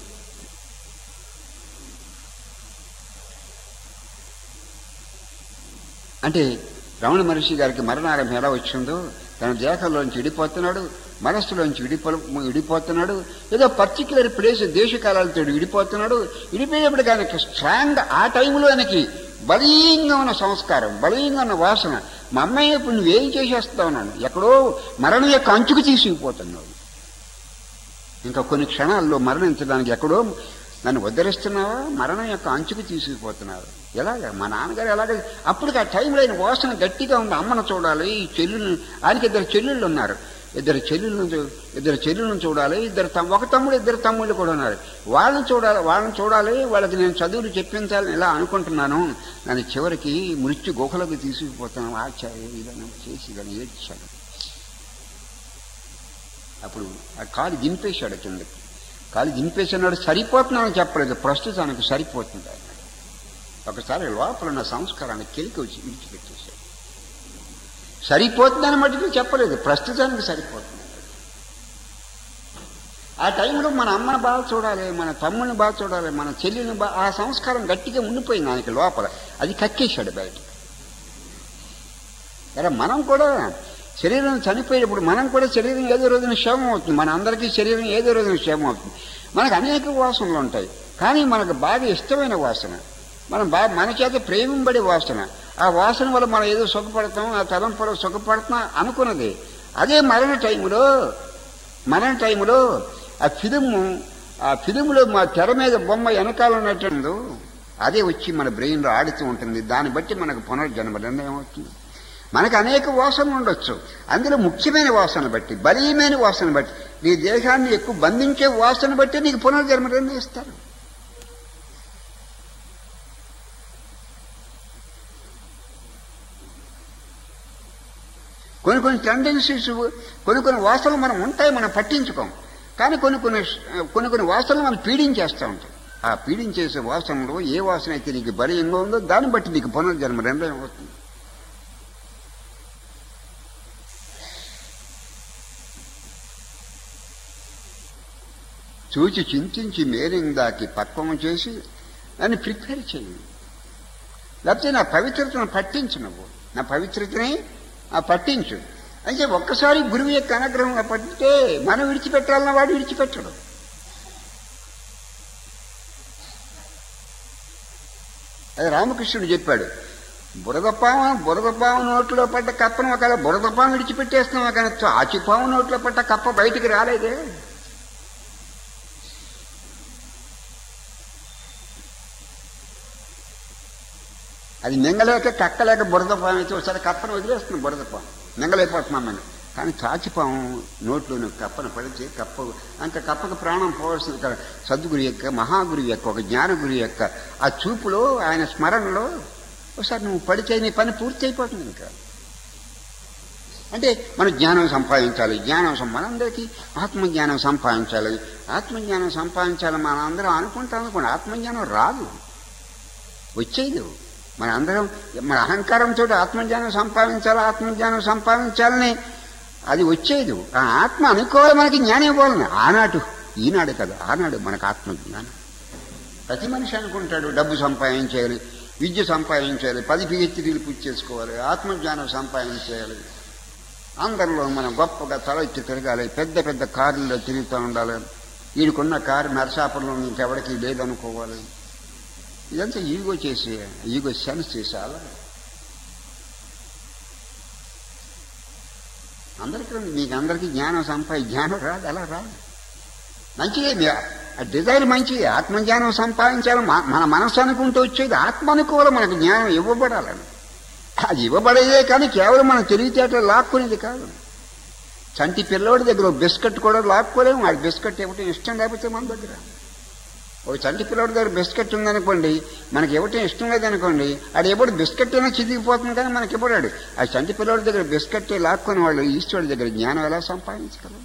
అంటే రమణ మహర్షి గారికి మరణారంభం ఎలా వచ్చిందో తన దేహంలోంచి విడిపోతున్నాడు మనస్సులోంచి విడిపో విడిపోతున్నాడు ఏదో పర్టికులర్ ప్లేస్ దేశకాలాలతో విడిపోతున్నాడు విడిపోయేప్పుడు ఆయనకి స్ట్రాంగ్ ఆ టైంలో ఆయనకి బలీయంగా ఉన్న సంస్కారం బలీయంగా ఉన్న వాసన మా అమ్మాయి ఇప్పుడు నువ్వేం చేసేస్తావు నన్ను ఎక్కడో మరణం యొక్క అంచుకు తీసుకుపోతున్నావు ఇంకా కొన్ని క్షణాల్లో మరణించడానికి ఎక్కడో నన్ను ఉద్ధరిస్తున్నావా మరణం యొక్క అంచుకు తీసుకుపోతున్నారు ఎలాగ మా నాన్నగారు ఎలాగ అప్పటికి ఆ టైంలో ఆయన వాసన గట్టిగా ఉంది అమ్మను చూడాలి ఈ చెల్లెలు ఆయనకి ఇద్దరు చెల్లెళ్ళు ఉన్నారు ఇద్దరు చెల్లెళ్ళను చూ- ఇద్దరు చెల్లెలను చూడాలి ఇద్దరు తమ్- ఒక తమ్ముడు ఇద్దరు తమ్ముళ్ళు కూడా ఉన్నారు వాళ్ళని చూడాలి వాళ్ళని చూడాలి వాళ్ళకి నేను చదువులు చెప్పించాలని ఇలా అనుకుంటున్నాను నన్ను చివరికి మృత్యు గుహలకు తీసుకుపోతున్నాను ఆచార్య ఇదని చేసి ఇదని ఏడ్చాను అప్పుడు ఆ కాలు దింపేశాడు కిందకి కాలు దింపేసినాడు సరిపోతున్నానని చెప్పలేదు ప్రస్తుతానికి సరిపోతుంది అన్నాడు ఒకసారి లోపల ఉన్న సంస్కారాన్ని కెలికి వచ్చి విడిచిపెట్టేశాడు సరిపోతుందని మటుకు చెప్పలేదు ప్రస్తుతానికి సరిపోతుంది ఆ టైంలో మన అమ్మని బాగా చూడాలి మన తమ్ముని బాగా చూడాలి మన చెల్లిని బాగా ఆ సంస్కారం గట్టిగా ఉండిపోయింది ఆయనకి లోపల అది కక్కేశాడు బయట సరే మనం కూడా శరీరం చనిపోయేటప్పుడు మనం కూడా శరీరం ఏదో రోజున క్షేమం అవుతుంది మన అందరికీ శరీరం ఏదో రోజున క్షేమం అవుతుంది మనకు అనేక వాసనలు ఉంటాయి కానీ మనకు బాగా ఇష్టమైన వాసన మనం బాగా మన చేత ప్రేమింపడే వాసన ఆ వాసన వల్ల మనం ఏదో సుఖపడతాం ఆ తలంపులో సుఖపడుతున్నాం అనుకున్నది అదే మరణ టైంలో మరణ టైంలో ఆ ఫిలిము ఆ ఫిలింలో మా తెర మీద బొమ్మ వెనకాల ఉన్నట్టు అదే వచ్చి మన బ్రెయిన్లో ఆడుతూ ఉంటుంది దాన్ని బట్టి మనకు పునర్జన్మ నిర్ణయం అవుతుంది మనకు అనేక వాసనలు ఉండొచ్చు అందులో ముఖ్యమైన వాసన బట్టి బలీయమైన వాసన బట్టి నీ దేహాన్ని ఎక్కువ బంధించే వాసన బట్టి నీకు పునర్జన్మ నిర్ణయిస్తారు కొన్ని కొన్ని టెండెన్సీస్ కొన్ని కొన్ని వాసనలు మనం ఉంటాయి మనం పట్టించుకోం కానీ కొన్ని కొన్ని కొన్ని కొన్ని వాసనలు మనం పీడించేస్తూ ఉంటాం ఆ పీడించేసే వాసనలో ఏ వాసన అయితే నీకు బలీయంగా ఉందో దాన్ని బట్టి నీకు పునర్జన్మ నిర్ణయం అవుతుంది చూచి చింతించి మేరిందాకి పక్వం చేసి నన్ను ప్రిపేర్ చేయి లేకపోతే నా పవిత్రతను పట్టించు నువ్వు నా పవిత్రతని ఆ పట్టించు అంటే ఒక్కసారి గురువు యొక్క అనుగ్రహం పట్టితే మనం విడిచిపెట్టాలన్న వాడు విడిచిపెట్టడు అది రామకృష్ణుడు చెప్పాడు బురదపాము బురదపాము నోట్లో పడ్డ కప్పను ఒకవేళ బురదపాము విడిచిపెట్టేస్తున్నాం కానీ ఆచిపాము నోట్లో పడ్డ కప్ప బయటికి రాలేదే అది మింగలేక కక్కలేక బురద పాము అయితే ఒకసారి కప్పను వదిలేస్తుంది బురద పాము మింగలేకపోతున్నామని కానీ తాచిపాము నోట్లోని కప్పను పడితే కప్ప అంత కప్పకు ప్రాణం పోవాల్సింది కదా సద్గురు యొక్క మహాగురు యొక్క ఒక జ్ఞానగురు యొక్క ఆ చూపులో ఆయన స్మరణలో ఒకసారి నువ్వు పడితే నీ పని పూర్తి అయిపోతుంది ఇంకా అంటే మనం జ్ఞానం సంపాదించాలి జ్ఞానం సం- మనందరికీ ఆత్మజ్ఞానం సంపాదించాలి ఆత్మజ్ఞానం సంపాదించాలి మనం అందరం అనుకుంటాం అనుకోండి ఆత్మజ్ఞానం రాదు వచ్చేది మన అందరం మన అహంకారంతో ఆత్మజ్ఞానం సంపాదించాలి ఆత్మజ్ఞానం సంపాదించాలని అది వచ్చేది ఆ ఆత్మ అనుకోవాలి మనకి జ్ఞానం ఇవ్వాలని ఆనాడు ఈనాడు కదా ఆనాడు మనకు ఆత్మజ్ఞానం ప్రతి మనిషి అనుకుంటాడు డబ్బు సంపాదించాలి విద్య సంపాదించాలి పది పిహెచ్డీలు పూర్తి చేసుకోవాలి ఆత్మజ్ఞానం సంపాదించేయాలి అందరిలో మనం గొప్పగా తల ఎత్తి తిరగాలి పెద్ద పెద్ద కార్లలో తిరుగుతూ ఉండాలి వీడికున్న కారు నరసాపురంలో ఇంకెవరికి లేదనుకోవాలి ఇదంతా ఈగో చేసి ఈగో సెన్స్ చేసాలా అందరికీ మీకు అందరికీ జ్ఞానం సంపాది జ్ఞానం రాదు అలా రాదు మంచిదే మీ ఆ డిజైన్ మంచిది ఆత్మజ్ఞానం సంపాదించాలి మ- మన మనసు అనుకుంటూ వచ్చేది ఆత్మ అనుకోవాలి మనకు జ్ఞానం ఇవ్వబడాలని అది ఇవ్వబడేదే కానీ కేవలం మన తెలివితేటలు లాక్కునేది కాదు చంటి పిల్లోడి దగ్గర ఒక బిస్కెట్ కూడా లాక్కోలేము వాడి బిస్కెట్ ఇవ్వటం ఇష్టం లేకపోతే మన దగ్గర ఒక చంటి పిల్లోడి దగ్గర బిస్కెట్ ఉందనుకోండి మనకి ఇవ్వటం ఇష్టం లేదనుకోండి అది ఎప్పుడు బిస్కెట్ అయినా చిదిగిపోతుంది కానీ మనకి ఇవ్వడాడు ఆ చంటి పిల్లోడి దగ్గర బిస్కెట్ లాక్కొని వాళ్ళు ఈశ్వరుడి దగ్గర జ్ఞానం ఎలా సంపాదించగలరు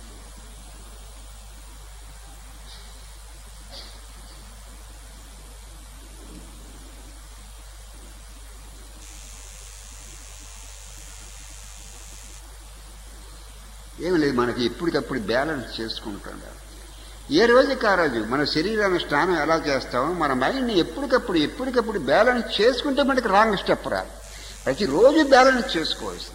ఏమి లేదు మనకి ఎప్పటికప్పుడు బ్యాలెన్స్ చేసుకుంటుండాలి ఏ రోజుకి ఆ రోజు మన శరీరాన్ని స్నానం ఎలా చేస్తామో మన మైండ్ని ఎప్పటికప్పుడు ఎప్పటికప్పుడు బ్యాలెన్స్ చేసుకుంటే మనకి రాంగ్ స్టెప్ రాదు ప్రతిరోజు బ్యాలెన్స్ చేసుకోవాల్సింది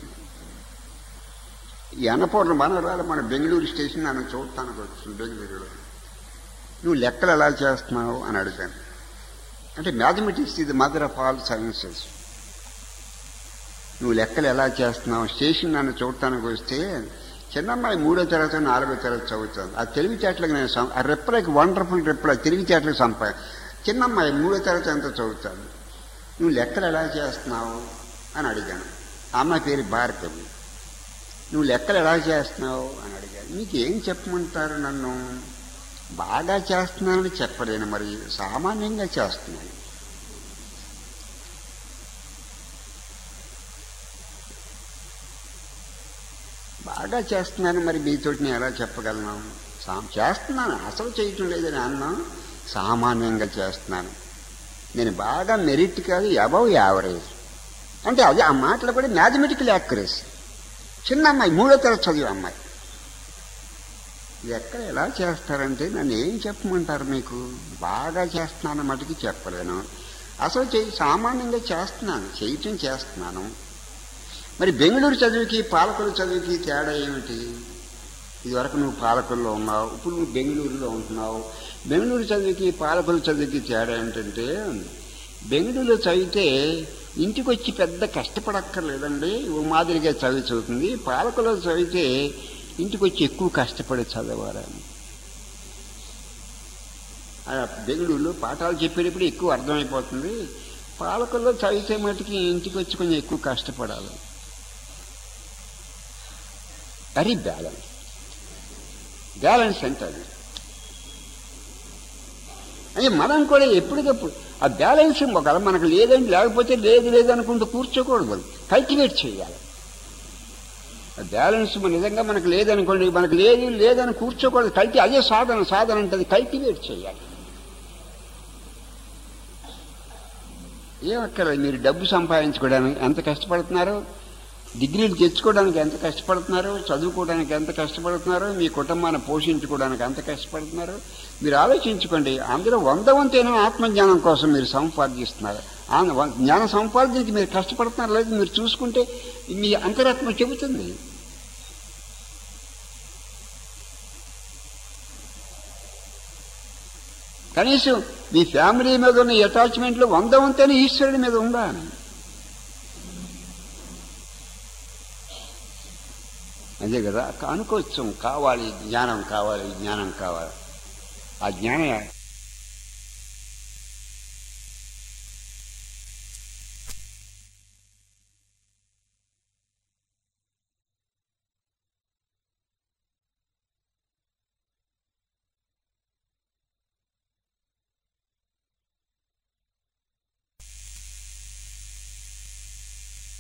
ఈ అన్నపూర్ణ మనరాలు మన బెంగళూరు స్టేషన్ నన్ను చూడటానికి వచ్చింది బెంగళూరులో నువ్వు లెక్కలు ఎలా చేస్తున్నావు అని అడిగాను అంటే మ్యాథమెటిక్స్ ఇది మదర్ ఆఫ్ ఆల్ సైన్సెస్ నువ్వు లెక్కలు ఎలా చేస్తున్నావు స్టేషన్ నన్ను చూడటానికి వస్తే చిన్నమ్మాయి మూడో తరగతి నాలుగో తరగతి చదువుతాను ఆ తెలివితేటలకు నేను సం- ఆ రెప్పలకి వండర్ఫుల్ రెప్పలు ఆ తెలివితేటలకు సంపా చిన్నమ్మాయి మూడో తరగతి అంతా చదువుతాను నువ్వు లెక్కలు ఎలా చేస్తున్నావు అని అడిగాను ఆ అమ్మాయి పేరు భారతవి నువ్వు లెక్కలు ఎలా చేస్తున్నావు అని అడిగాను నీకు ఏం చెప్పమంటారు నన్ను బాగా చేస్తున్నానని చెప్పలేను మరి సామాన్యంగా చేస్తున్నాను బాగా చేస్తున్నాను మరి మీతోటి నేను ఎలా చెప్పగలను సా- చేస్తున్నాను అసలు చేయటం లేదని అన్నా సామాన్యంగా చేస్తున్నాను నేను బాగా మెరిట్ కాదు అబౌవ్ యావరేజ్ అంటే అది ఆ మాటలు కూడా మ్యాథమెటికల్ యాక్యురసీ చిన్న అమ్మాయి మూడో తరగతి చదివే అమ్మాయి ఇది ఎక్కడ ఎలా చేస్తారంటే నన్ను ఏం చెప్పమంటారు మీకు బాగా చేస్తున్నాను మటుకు చెప్పలేను అసలు చేయి సామాన్యంగా చేస్తున్నాను చేయటం చేస్తున్నాను మరి బెంగళూరు చదువుకి పాలకుల చదువుకి తేడా ఏమిటి ఇదివరకు నువ్వు పాలకుల్లో ఉన్నావు ఇప్పుడు నువ్వు బెంగళూరులో ఉంటున్నావు బెంగళూరు చదువుకి పాలకుల చదువుకి తేడా ఏంటంటే బెంగళూరులో చదివితే ఇంటికి వచ్చి పెద్ద కష్టపడక్కర్లేదండి ఓ మాదిరిగా చదివి చదువుతుంది పాలకులో చదివితే ఇంటికి వచ్చి ఎక్కువ కష్టపడి చదవాలని ఆ బెంగళూరులో పాఠాలు చెప్పేటప్పుడు ఎక్కువ అర్థమైపోతుంది పాలకుల్లో చదివితే మటుకి ఇంటికి వచ్చి కొంచెం ఎక్కువ కష్టపడాలి అది బ్యాలెన్స్ బ్యాలెన్స్ అంటే అది అని మనం కూడా ఎప్పటికప్పుడు ఆ బ్యాలెన్స్ ఒకవేళ మనకు లేదండి లేకపోతే లేదు లేదు అనుకుంటూ కూర్చోకూడదు కల్టివేట్ చేయాలి ఆ బ్యాలెన్స్ మన నిజంగా మనకు లేదనుకోండి మనకు లేదు లేదని కూర్చోకూడదు కల్టి అదే సాధన సాధన అంటే అది కల్టివేట్ చేయాలి ఏమక్కర్లేదు మీరు డబ్బు సంపాదించుకోవడానికి ఎంత కష్టపడుతున్నారో డిగ్రీలు తెచ్చుకోవడానికి ఎంత కష్టపడుతున్నారో చదువుకోవడానికి ఎంత కష్టపడుతున్నారో మీ కుటుంబాన్ని పోషించుకోవడానికి ఎంత కష్టపడుతున్నారో మీరు ఆలోచించుకోండి అందులో వంద వంతైన ఆత్మజ్ఞానం కోసం మీరు సంపాదిస్తున్నారు ఆ వ- జ్ఞాన సంపాదనకి మీరు కష్టపడుతున్నారు లేదు మీరు చూసుకుంటే మీ అంతరాత్మ చెబుతుంది కనీసం మీ ఫ్యామిలీ మీద ఉన్న అటాచ్మెంట్లో వంద వంతైన ఈశ్వరుడి మీద ఉందా అదే కదా అనుకోవచ్చు కావాలి జ్ఞానం కావాలి జ్ఞానం కావాలి ఆ జ్ఞానం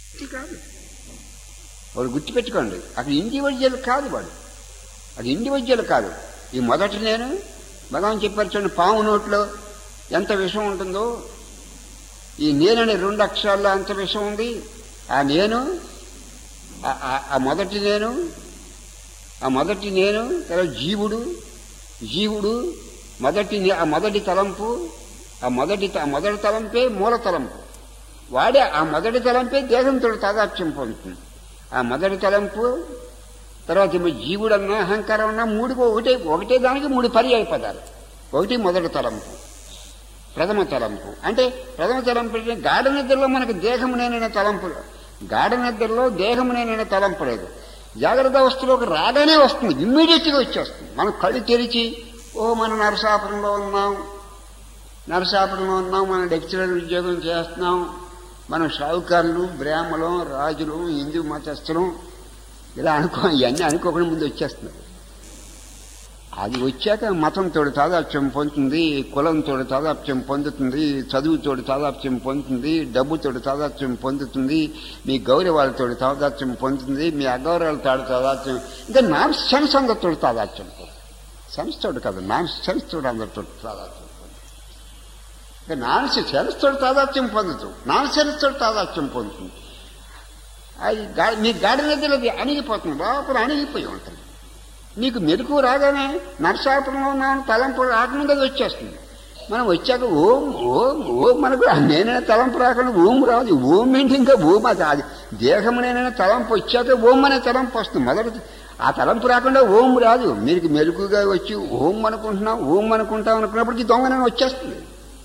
ఇది కాదు వాడు గుర్తుపెట్టుకోండి అక్కడ ఇండివిజువల్ కాదు వాడు అది ఇండివిజువల్ కాదు ఈ మొదటి నేను భగవాన్ చెప్పారు చూడండి పాము నోట్లో ఎంత విషం ఉంటుందో ఈ నేనని రెండు అక్షరాల్లో అంత విషం ఉంది ఆ నేను ఆ- ఆ- ఆ మొదటి నేను ఆ మొదటి నేను తర్వాత జీవుడు జీవుడు మొదటి నే- ఆ మొదటి తలంపు ఆ మొదటి త- ఆ మొదటి తలంపే మూల తలంపు వాడే ఆ మొదటి తలంపే దేహంతో తాదాత్యం పొందుతుంది ఆ మొదటి తలంపు తర్వాత ఏమో జీవుడు అన్నా అహంకారం అన్నా మూడు ఒకటే ఒకటే దానికి మూడు పర్యాయ పదాలు ఒకటి మొదటి తలంపు ప్రథమ తలంపు అంటే ప్రథమ తలంపు అంటే గాఢ నిద్రలో మనకు దేహం నేనైన తలంపు గాఢ నిద్రలో దేహం నేనైన తలంపు లేదు జాగ్రత్త అవస్థలోకి రాగానే వస్తుంది ఇమ్మీడియట్గా వచ్చేస్తుంది మనం కళ్ళు తెరిచి ఓ మన నరసాపురంలో ఉన్నాం నరసాపురంలో ఉన్నాం మనం లెక్చరర్ ఉద్యోగం చేస్తున్నాం మనం షావుకారులు బ్రాహ్మణులు రాజులు హిందూ మతస్థులు ఇలా అనుకో ఇవన్నీ అనుకోకుండా ముందు వచ్చేస్తున్నారు అది వచ్చాక మతంతో తాదాప్యం పొందుతుంది కులంతో తాదాప్యం పొందుతుంది చదువుతో తాదాప్యం పొందుతుంది డబ్బుతో తాదాప్యం పొందుతుంది మీ గౌరవాలతో తాదాప్యం పొందుతుంది మీ అగౌరవాలతో తాదాప్యం ఇంకా నాన్ సెన్స్ అందరితో తాదాప్యం పొందుతుంది సెన్స్ తోడు కాదు నాన్ సెన్స్ తోడు అందరితో తాదాప్యం పొందుతుంది ఇంకా నాన్ సెన్స్ తోడు తాదాప్యం పొందుతూ నాన్ సెన్స్ తోడు తాదాప్యం పొందుతుంది అది గా- మీ గాడి నిద్రలో అణిగిపోతుంది లోపల అణిగిపోయి ఉంటుంది నీకు మెరుకు రాగానే నరసాపురంలో ఉన్నామని తలంపు రాకముందు అది వచ్చేస్తుంది మనం వచ్చాక ఓం ఓం ఓం మనకు నేనే తలంపు రాకుండా ఓం రాదు ఓం ఏంటి ఇంకా ఓం అది అది దేహం నేనైనా తలంపు వచ్చాక ఓం అనే తలంపు వస్తుంది మొదటి ఆ తలంపు రాకుండా ఓం రాదు మీరు మెరుకుగా వచ్చి ఓం అనుకుంటున్నాం ఓం అనుకుంటాం అనుకున్నప్పటికీ దొంగనే వచ్చేస్తుంది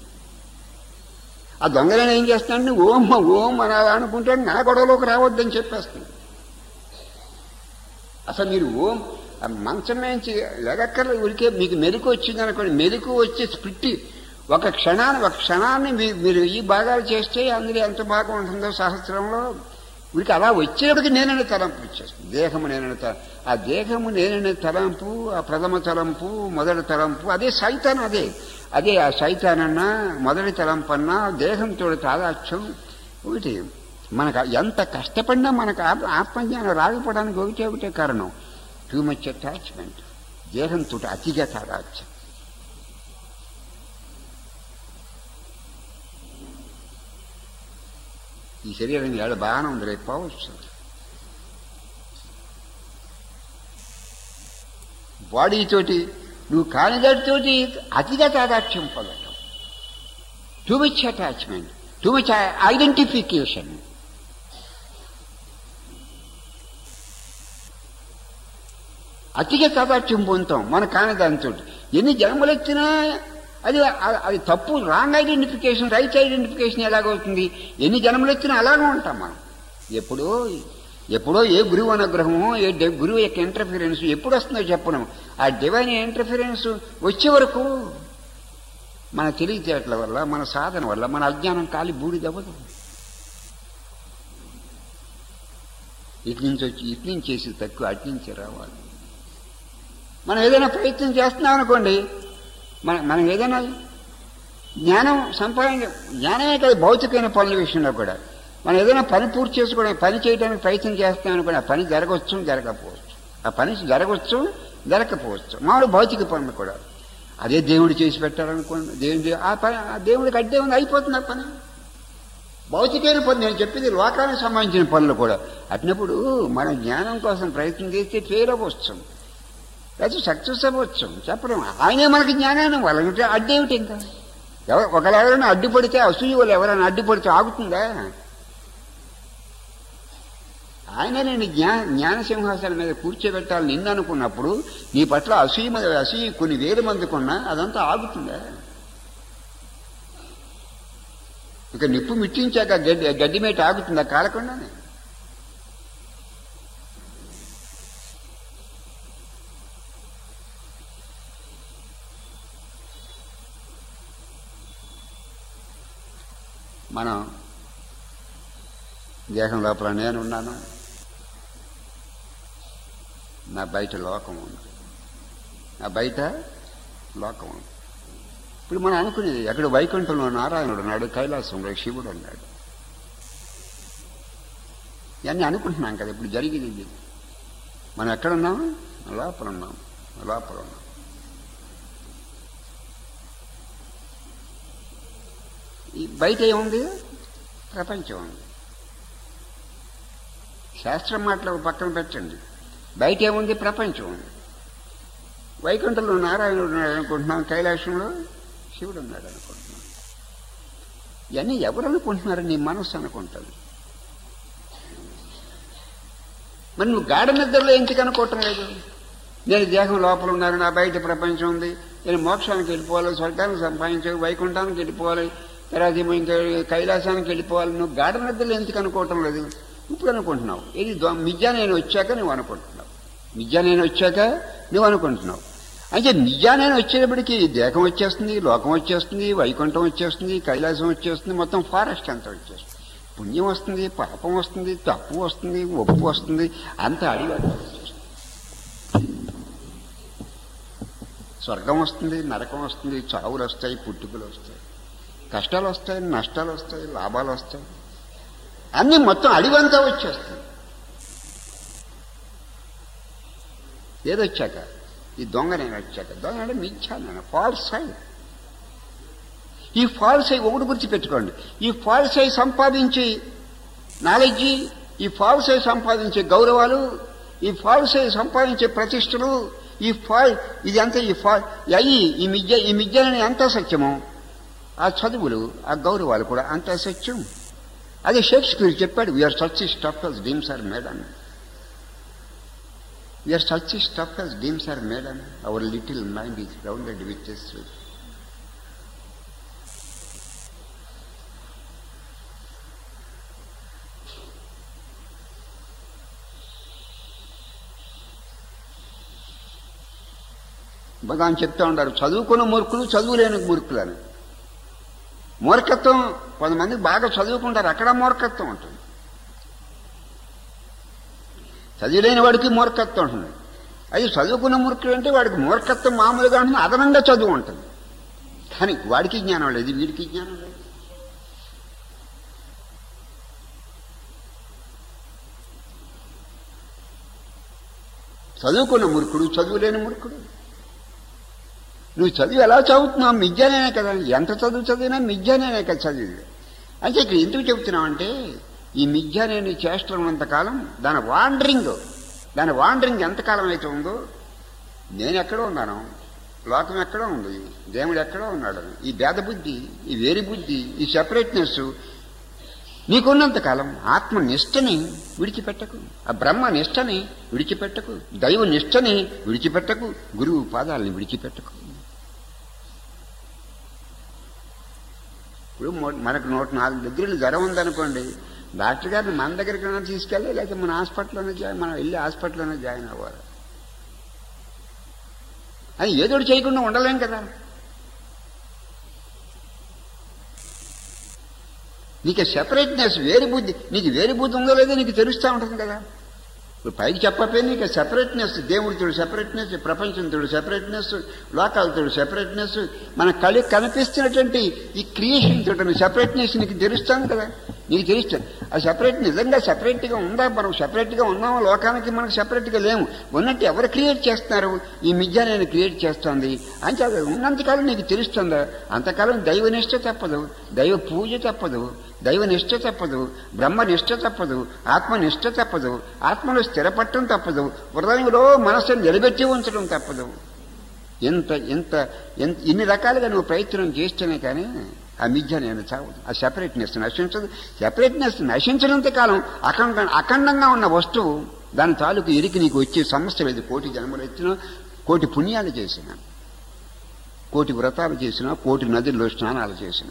ఆ దొంగలను ఏం చేస్తాడు ఓం ఓం అని అలా అనుకుంటాడు నా గొడవలోకి రావద్దని చెప్పేస్తుంది అసలు మీరు ఓం ఆ మంచం నుంచి లెగక్కర్లు ఉరికే మీకు మెరుకు వచ్చింది అనుకోండి మెరుకు వచ్చి స్ప్లిట్ ఒక క్షణాన్ని ఒక క్షణాన్ని మీ- మీరు ఈ భాగాలు చేస్తే అందులో ఎంత భాగం ఉంటుందో సహస్రంలో వీరికి అలా వచ్చేప్పటికి నేననే తలంపు వచ్చేస్తుంది దేహము నేననే తల ఆ దేహము నేననే తలంపు ఆ ప్రథమ తలంపు మొదటి తలంపు అదే సైతాన్ అదే అదే ఆ సైతానన్నా మొదటి తలంపు అన్నా దేహంతో తాదాత్యం ఒకటి మనకు ఎంత కష్టపడినా మనకు ఆత్మ- ఆత్మజ్ఞానం రాకపోవడానికి ఒకటే ఒకటే కారణం టూ మచ్ అటాచ్మెంట్ దేహంతో అతిగా తాదాత్యం ఈ శరీరం ఏళ్ళ బాగానే ఉంది రేపు పోవచ్చు బాడీ తోటి నువ్వు కానిదాటితోటి అతిగా తాదాత్యం పొందటం too much attachment too much identification అతిగా తాదాత్యం పొందుతాం మన కాని దానితో ఎన్ని జన్మలు ఎత్తినా అది అది తప్పు రాంగ్ ఐడెంటిఫికేషన్ రైట్ ఐడెంటిఫికేషన్ ఎలాగవుతుంది ఎన్ని జన్మలు ఎత్తినా అలాగే ఉంటాం మనం ఎప్పుడో ఎప్పుడో ఏ గురువు అనుగ్రహమో ఏ డి- గురువు యొక్క ఇంటర్ఫిరెన్స్ ఎప్పుడు వస్తుందో చెప్పడం ఆ డివైన్ ఇంటర్ఫిరెన్స్ వచ్చే వరకు మన తెలివితేటల వల్ల మన సాధన వల్ల మన అజ్ఞానం కాలి బూడిదవ్వదు ఇటు నుంచి వచ్చి ఇటు నుంచి చేసి తక్కువ అటు నుంచి రావాలి మనం ఏదైనా ప్రయత్నం చేస్తున్నాం అనుకోండి మన మనం ఏదైనా జ్ఞానం సంపాదించ జ్ఞానమే కాదు భౌతికమైన పనుల విషయంలో కూడా మనం ఏదైనా పని పూర్తి చేసుకోవడానికి పని చేయడానికి ప్రయత్నం చేస్తాం అనుకోండి ఆ పని జరగవచ్చు జరగకపోవచ్చు ఆ పని జరగవచ్చు జరగకపోవచ్చు మామూలు భౌతిక పనులు కూడా అదే దేవుడు చేసి పెట్టారనుకోండి దేవుడి ఆ పని ఆ దేవుడికి అడ్డే ఉంది అయిపోతుంది ఆ పని భౌతికమైన పని నేను చెప్పింది లోకానికి సంబంధించిన పనులు కూడా అట్టినప్పుడు మన జ్ఞానం కోసం ప్రయత్నం చేస్తే ఫెయిల్ అవ్వచ్చు లేకపోతే సక్సెస్ అవ్వచ్చు చెప్పడం ఆయనే మనకి జ్ఞానాన్ని వాళ్ళంటే అడ్డేమిటి ఇంకా ఎవరు ఒకళ్ళు ఎవరైనా అడ్డుపడితే అసూయ వాళ్ళు ఎవరైనా అడ్డుపడితే ఆగుతుందా ఆయన నేను జ్ఞా జ్ఞాన సింహాసనం మీద కూర్చోబెట్టాలని నిన్ను అనుకున్నప్పుడు నీ పట్ల అసూయ మీద అసూయ కొన్ని వేల మందికి ఉన్నా అదంతా ఆగుతుందా ఇక నిప్పు మిట్టించాక గడ్డి గడ్డి మేట ఆగుతుందా కాలకుండానే మనం దేహం లోపల నేనున్నాను నా బయట లోకం ఉంది నా బయట లోకం ఉంది ఇప్పుడు మనం అనుకునేది అక్కడ వైకుంఠంలో నారాయణుడు ఉన్నాడు కైలాసంలో శివుడు ఉన్నాడు ఇవన్నీ అనుకుంటున్నాం కదా ఇప్పుడు జరిగింది ఇది మనం ఎక్కడున్నాం లోపల ఉన్నాం లోపల ఉన్నాం ఈ బయట ఏముంది ప్రపంచం ఉంది శాస్త్రం మాటలు ఒక పక్కన పెట్టండి బయట ఏముంది ప్రపంచం ఉంది వైకుంఠంలో నారాయణుడు ఉన్నాడు అనుకుంటున్నాం కైలాసంలో శివుడు ఉన్నాడు అనుకుంటున్నాం ఇవన్నీ ఎవరు అనుకుంటున్నారు నీ మనస్సు అనుకుంటుంది మరి నువ్వు గాఢ నిద్రలో ఎందుకు అనుకోవటం లేదు నేను దేహం లోపల ఉన్నాను నా బయట ప్రపంచం ఉంది నేను మోక్షానికి వెళ్ళిపోవాలి స్వర్గానికి సంపాదించాలి వైకుంఠానికి వెళ్ళిపోవాలి తర్వాత ఏమో ఇంకా కైలాసానికి వెళ్ళిపోవాలి నువ్వు గాఢ నిద్రలో ఎందుకు అనుకోవటం లేదు ఇప్పుడు అనుకుంటున్నావు ఇది దొ- మిథ్యా నేను వచ్చాక నువ్వు అనుకుంటున్నావు మిథ్యా నేను వచ్చాక నువ్వు అనుకుంటున్నావు అంటే మిథ్యా నేను వచ్చేటప్పటికి దేహం వచ్చేస్తుంది లోకం వచ్చేస్తుంది వైకుంఠం వచ్చేస్తుంది కైలాసం వచ్చేస్తుంది మొత్తం ఫారెస్ట్ అంతా వచ్చేస్తుంది పుణ్యం వస్తుంది పాపం వస్తుంది తప్పు వస్తుంది ఒప్పు వస్తుంది అంత అడిగాడు స్వర్గం వస్తుంది నరకం వస్తుంది చావులు వస్తాయి పుట్టుకలు వస్తాయి కష్టాలు వస్తాయి నష్టాలు వస్తాయి లాభాలు వస్తాయి అన్ని మొత్తం అడివంతా వచ్చేస్తుంది ఏదొచ్చాక ఈ దొంగ నేను వచ్చాక దొంగ అంటే మిథ్యా నేను ఫాల్స్ ఐ ఈ ఫాల్స్ ఐ ఒకటి గుర్తు పెట్టుకోండి ఈ ఫాల్స్ ఐ సంపాదించి నాలెడ్జి ఈ ఫాల్స్ ఐ సంపాదించే గౌరవాలు ఈ ఫాల్స్ ఐ సంపాదించే ప్రతిష్టలు ఈ ఫాల్ ఇది అంతా ఈ ఫాల్ అయ్యి ఈ మిథ్య ఈ మిథ్యలని అంతా సత్యము ఆ చదువులు ఆ గౌరవాలు కూడా అంతా సత్యం అదే షేక్స్పియర్ చెప్పాడు we are such stuff as dreams are made అని we are such stuff as dreams are made అని our little mind is rounded with Bhagavan చెప్తా ఉంటారు చదువుకున్న మూర్ఖులు చదువులేని మూర్ఖులని మూర్ఖత్వం కొంతమంది బాగా చదువుకుంటారు అక్కడ మూర్ఖత్వం ఉంటుంది చదివలేని వాడికి మూర్ఖత్వం ఉంటుంది అది చదువుకున్న మూర్ఖుడు అంటే వాడికి మూర్ఖత్వం మామూలుగా ఉంటుంది అదనంగా చదువు ఉంటుంది కానీ వాడికి జ్ఞానం లేదు వీడికి జ్ఞానం లేదు చదువుకున్న మూర్ఖుడు చదువులేని మూర్ఖుడు నువ్వు చదివి ఎలా చదువుతున్నావు మిథ్యానేనే కదా ఎంత చదువు చదివినా మిథ్యానేనే కదా చదివి అయితే ఇక్కడ ఎందుకు చెబుతున్నావంటే ఈ మిథ్యానేని చేష్టలు ఉన్నంతకాలం దాని వాండరింగ్ దాని వాండరింగ్ ఎంతకాలం అయితే ఉందో నేను ఎక్కడో ఉన్నాను లోకం ఎక్కడో ఉంది దేవుడు ఎక్కడో ఉన్నాడు ఈ భేద బుద్ధి ఈ వేరి బుద్ధి ఈ సెపరేట్నెస్ నీకున్నంత కాలం ఆత్మ నిష్టని విడిచిపెట్టకు ఆ బ్రహ్మ నిష్టని విడిచిపెట్టకు దైవ నిష్టని విడిచిపెట్టకు గురువు పాదాలని విడిచిపెట్టకు ఇప్పుడు మొ- మనకు నూట నాలుగు డిగ్రీలు జ్వరం ఉందనుకోండి డాక్టర్ గారిని మన దగ్గరికి అయినా తీసుకెళ్ళి లేకపోతే మన హాస్పిటల్లోనే జాయిన్ మనం వెళ్ళి హాస్పిటల్లోనే జాయిన్ అవ్వాలి అది ఏదో ఒకటి చేయకుండా ఉండలేం కదా నీకు సెపరేట్నెస్ వేరు బుద్ధి నీకు వేరు బుద్ధి ఉందో లేదో నీకు తెలుస్తూ ఉంటుంది కదా ఇప్పుడు పైకి చెప్పకపోయినా నీకు సెపరేట్నెస్ దేవుడితో సెపరేట్నెస్ ప్రపంచంతో సెపరేట్నెస్ లోకాలతో సెపరేట్నెస్ మన కళ కనిపిస్తున్నటువంటి ఈ క్రియేషన్ తోటి సెపరేట్నెస్ నీకు తెలుస్తాను కదా నీకు తెలుస్తుంది ఆ సెపరేట్ నిజంగా సెపరేట్గా ఉందా మనం సెపరేట్గా ఉన్నామా లోకానికి మనకు సెపరేట్గా లేము ఉన్నట్టు ఎవరు క్రియేట్ చేస్తున్నారు ఈ మిథ్య నేను క్రియేట్ చేస్తుంది అంటే అది ఉన్నంతకాలం నీకు తెలుస్తుందా అంతకాలం దైవ నిష్ట తప్పదు దైవ పూజ తప్పదు దైవ నిష్ట తప్పదు బ్రహ్మ నిష్ట తప్పదు ఆత్మ నిష్ట తప్పదు ఆత్మలో స్థిరపట్టడం తప్పదు హృదయంలో మనస్సును నిలబెట్టి ఉంచడం తప్పదు ఇంత ఇంత ఎంత ఇన్ని రకాలుగా నువ్వు ప్రయత్నం చేస్తేనే కానీ ఆ మిథ్య నేను చావదు ఆ సెపరేట్నెస్ నశించదు సెపరేట్నెస్ నశించినంత కాలం అఖండ అఖండంగా ఉన్న వస్తువు దాని తాలూకు ఎరికి నీకు వచ్చే సమస్య లేదు కోటి జన్మలు ఎత్తినా కోటి పుణ్యాలు చేసిన కోటి వ్రతాలు చేసిన కోటి నదుల్లో స్నానాలు చేసిన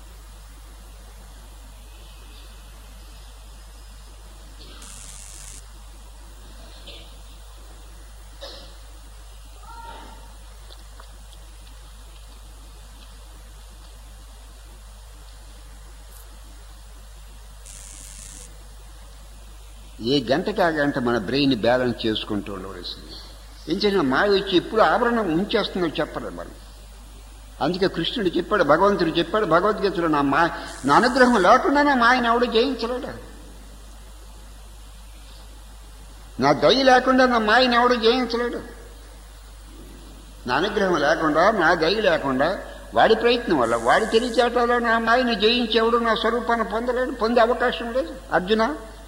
ఏ గంటకి ఆ గంట మన బ్రెయిన్ బ్యాలెన్స్ చేసుకుంటూ ఉండవలసింది ఏం చేసిన మాయ వచ్చి ఎప్పుడు ఆభరణం ఉంచేస్తుందో చెప్పలేదు మనం అందుకే కృష్ణుడు చెప్పాడు భగవంతుడు చెప్పాడు భగవద్గీతలో నా మా నా అనుగ్రహం లేకుండానే మాయను ఎవడు జయించలేడు నా దయ లేకుండా నా మాయని ఎవడు జయించలేడు నా అనుగ్రహం లేకుండా నా దయ లేకుండా వాడి ప్రయత్నం వల్ల వాడి తెలివితేటలో నా మాయని జయించేవాడు నా స్వరూపాన్ని పొందలేడు పొందే అవకాశం లేదు అర్జున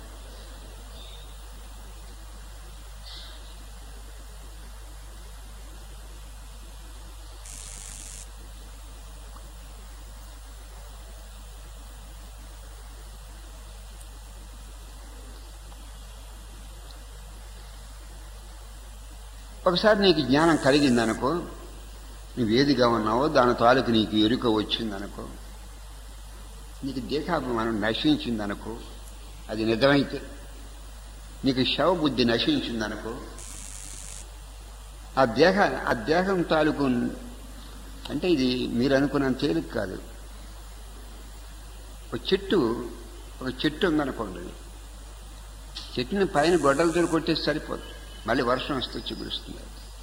ఒకసారి నీకు జ్ఞానం కలిగిందనుకో నువ్వు ఏదిగా ఉన్నావో దాని తాలూకు నీకు ఎరుక వచ్చిందనుకో నీకు దేహాభిమానం నశించిందనుకో అది నిజమైతే నీకు శవబుద్ధి నశించిందనుకో ఆ దేహ ఆ దేహం తాలూకు అంటే ఇది మీరు అనుకున్నంత తేలిక కాదు ఒక చెట్టు ఒక చెట్టు ఉందనుకోండి చెట్టుని పైన గొడ్డలతో కొట్టేసి సరిపోదు మళ్ళీ వర్షం వస్తే చిగురుస్తుంది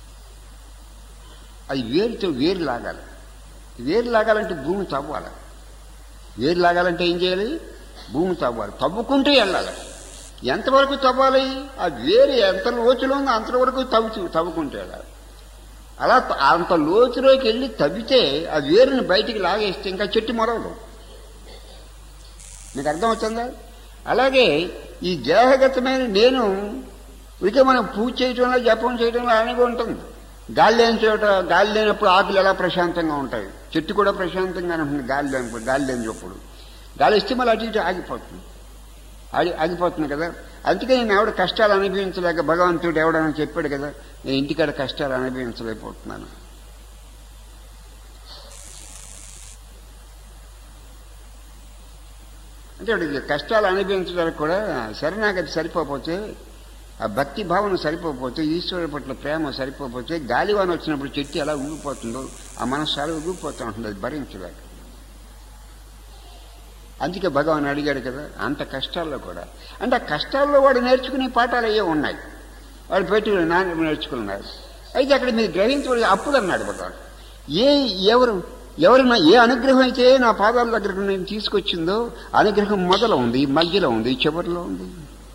అది వేరుతో వేరు లాగాలి వేరు లాగాలంటే భూమి తవ్వాలి వేరు లాగాలంటే ఏం చేయాలి భూమి తవ్వాలి తవ్వుకుంటూ వెళ్ళాలి ఎంతవరకు తవ్వాలి ఆ వేరు ఎంత లోతులో ఉందో అంతవరకు తవ్వు తవ్వుకుంటూ వెళ్ళాలి అలా త- అంత లోతులోకి వెళ్ళి తవ్వితే ఆ వేరుని బయటికి లాగేస్తే ఇంకా చెట్టు మొరవదు మీకు అర్థమవుతుందా అలాగే ఈ దేహగతమైన నేను ఇక మనం పూజ చేయటంలో జపం చేయడంలో అలాగే ఉంటుంది గాలి లేని చోట గాలి లేనప్పుడు ఆకులు ఎలా ప్రశాంతంగా ఉంటాయి చెట్టు కూడా ప్రశాంతంగానే ఉంటుంది గాలి లేనప్పుడు గాలి లేనిప్పుడు గాలి ఇస్తే మళ్ళీ అటు ఇటు ఆగిపోతుంది ఆగి ఆగిపోతుంది కదా అందుకే నేను ఎవడ కష్టాలు అనుభవించలేక భగవంతుడు ఎవడని చెప్పాడు కదా నేను ఇంటికాడ కష్టాలు అనుభవించలేకపోతున్నాను అంటే వాడికి కష్టాలు అనుభవించడానికి కూడా శరణాగతి సరిపోకపోతే ఆ భక్తి భావన సరిపోకపోతే ఈశ్వరుడి పట్ల ప్రేమ సరిపోకపోతే గాలివాన వచ్చినప్పుడు చెట్టు ఎలా ఊగిపోతుందో ఆ మనస్సు అలా ఊగిపోతూ ఉంటుంది అది భరించలేక అందుకే భగవాన్ అడిగాడు కదా అంత కష్టాల్లో కూడా అంటే ఆ కష్టాల్లో వాడు నేర్చుకునే పాఠాలు అయ్యే ఉన్నాయి వాడు పెట్టి నాన్న నేర్చుకున్నారు అయితే అక్కడ మీరు గ్రహించవలసి అప్పుడు అన్నాడు భగవాన్ ఏ ఎవరు ఎవరు నా ఏ అనుగ్రహం అయితే నా పాదాల దగ్గరకు నేను తీసుకొచ్చిందో అనుగ్రహం మొదలు ఉంది మధ్యలో ఉంది చివరిలో ఉంది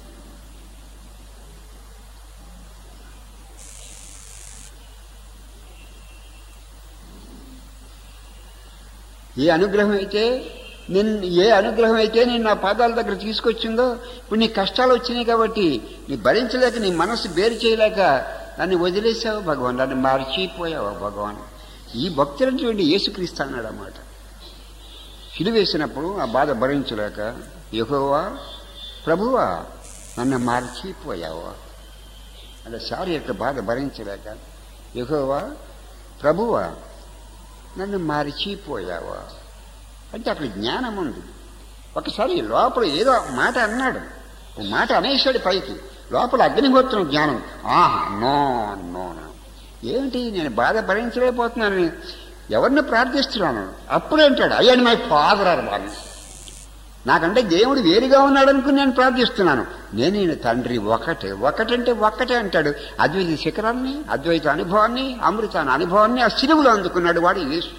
ఏ అనుగ్రహం అయితే నేను ఏ అనుగ్రహం అయితే నేను నా పాదాల దగ్గర తీసుకొచ్చిందో ఇప్పుడు నీ కష్టాలు వచ్చినాయి కాబట్టి నీ భరించలేక నీ మనస్సు బేరు చేయలేక నన్ను వదిలేసావు భగవాన్ నన్ను మర్చిపోయావు భగవాన్ ఈ భక్తులను చూడండి యేసుక్రీస్తు అన్నాడు అన్నమాట సిలువేసినప్పుడు ఆ బాధ భరించలేక యహోవా ప్రభువా నన్ను మర్చిపోయావా అంటే సారి యొక్క బాధ భరించలేక యహోవా ప్రభువా నన్ను మరిచిపోయావా అంటే అక్కడ జ్ఞానం ఉంది ఒకసారి లోపల ఏదో మాట అన్నాడు ఒక మాట అనేసాడు పైకి లోపల అగ్నిహోత్రం జ్ఞానం ఆహా నో నో నో ఏమిటి నేను బాధ భరించలేకపోతున్నాను ఎవరిని ప్రార్థిస్తున్నాను అప్పుడే అంటాడు అయ్యాడు మై ఫాదర్ ఆర్ బాగా నాకంటే దేవుడు వేరుగా ఉన్నాడు అనుకుని నేను ప్రార్థిస్తున్నాను నేను ఈయన తండ్రి ఒకటే ఒకటంటే ఒక్కటే అంటాడు అద్వైత శిఖరాన్ని అద్వైత అనుభవాన్ని అమృత అనుభవాన్ని ఆ సిలువులో అందుకున్నాడు వాడు యేసు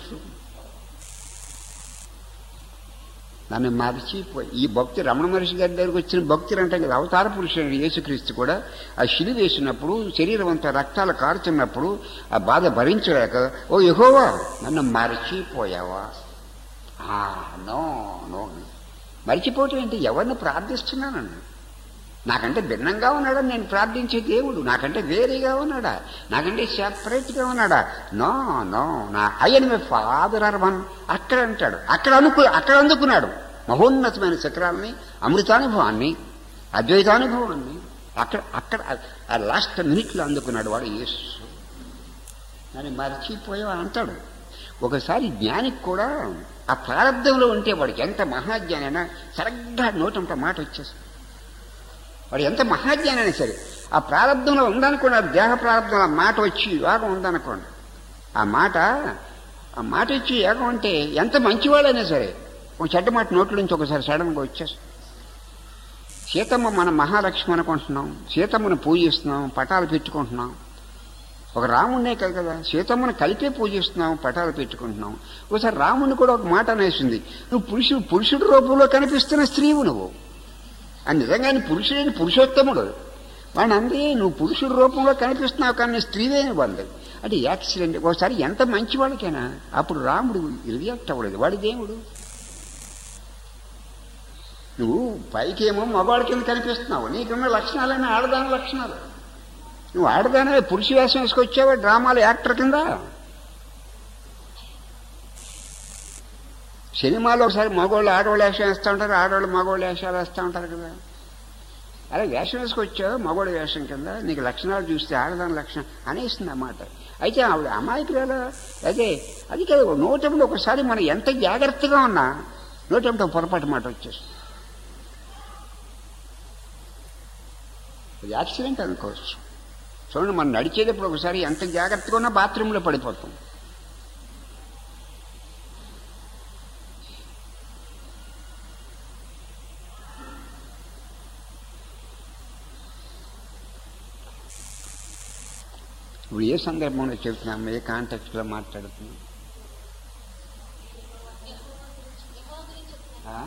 నన్ను మర్చిపోయి ఈ భక్తి రమణ మహర్షి గారి దగ్గరికి వచ్చిన భక్తులు అంటాం కదా అవతార పురుషుడు యేసుక్రీస్తు కూడా ఆ శిలి వేసినప్పుడు శరీరం అంతా రక్తాలు కారుతున్నప్పుడు ఆ బాధ భరించలేక ఓ యహోవా నన్ను మర్చిపోయావా ఆ, నో నో మర్చిపోవటం ఏంటి ఎవరిని ప్రార్థిస్తున్నానండి నాకంటే భిన్నంగా ఉన్నాడా నేను ప్రార్థించే దేవుడు నాకంటే వేరేగా ఉన్నాడా నాకంటే సెపరేట్గా ఉన్నాడా నో నో నా అయ్యని మీ ఫాదర్ అర్వన్ అక్కడ అంటాడు అక్కడ అనుకు అక్కడ అందుకున్నాడు మహోన్నతమైన శిఖరాల్ని అమృతానుభవాన్ని అద్వైతానుభవాన్ని అక్కడ అక్కడ ఆ లాస్ట్ మినిట్లో అందుకున్నాడు వాడు యేసు నన్ను మర్చిపోయావు అంటాడు ఒకసారి జ్ఞానికి కూడా ఆ ప్రారంభంలో ఉంటే వాడికి ఎంత మహాజ్ఞానైనా సరిగ్గా నోటంట మాట వచ్చేస్తుంది వాడు ఎంత మహాజ్ఞానైనా సరే ఆ ప్రారంభంలో ఉందనుకోండి ఆ దేహ ప్రారంభంలో ఆ మాట వచ్చి యోగం ఉందనుకోండి ఆ మాట ఆ మాట వచ్చి యోగం అంటే ఎంత మంచివాడైనా సరే ఒక చెడ్డ మాట నోట్ల నుంచి ఒకసారి సడన్గా వచ్చేస్తుంది సీతమ్మ మన మహాలక్ష్మి అనుకుంటున్నాం సీతమ్మను పూజిస్తున్నాం పటాలు పెట్టుకుంటున్నాం ఒక రాముడినే కాదు కదా సీతమ్మను కలిపే పూజిస్తున్నాం పటాలు పెట్టుకుంటున్నాం ఒకసారి రాముడిని కూడా ఒక మాట అనేసింది నువ్వు పురుషుడు పురుషుడి రూపంలో కనిపిస్తున్న స్త్రీవు నువ్వు అని నిజంగానే పురుషుడైన పురుషోత్తముడు వాడిని అంది నువ్వు పురుషుడి రూపంలో కనిపిస్తున్నావు కానీ నీ స్త్రీవేని వంది అంటే యాక్సిడెంట్ ఒకసారి ఎంత మంచివాడికైనా అప్పుడు రాముడు రియాక్ట్ అవ్వలేదు వాడి దేవుడు నువ్వు పైకేమో మగవాడి కింద కనిపిస్తున్నావు నీకున్న లక్షణాలైన ఆడదాని లక్షణాలు నువ్వు ఆడదానే పురుష వేషం వేసుకొచ్చావా డ్రామాలో యాక్టర్ కింద సినిమాలో ఒకసారి మగవాళ్ళు ఆడవాళ్ళు వేషం వేస్తూ ఉంటారు ఆడవాళ్ళు మగవాళ్ళు వేషాలు వేస్తూ ఉంటారు కదా అలా వేషం వేసుకొచ్చావు మగవాడి వేషం కింద నీకు లక్షణాలు చూస్తే ఆడదాని లక్షణం అనేసింది అన్నమాట అయితే ఆవిడ అమాయకురాలు అదే అది కదా నోటప్పుడు ఒకసారి మనం ఎంత జాగ్రత్తగా ఉన్నా నోటప్పుడు ఒక పొరపాటు మాట వచ్చేస్తుంది అది యాక్సిడెంట్ అనుకోవచ్చు చూడండి మనం నడిచేటప్పుడు ఒకసారి ఎంత జాగ్రత్తగా ఉన్నా బాత్రూంలో పడిపోతాం ఇప్పుడు ఏ సందర్భంలో చెప్తున్నాం ఏ కాంటెక్స్లో మాట్లాడుతున్నాం ఆ?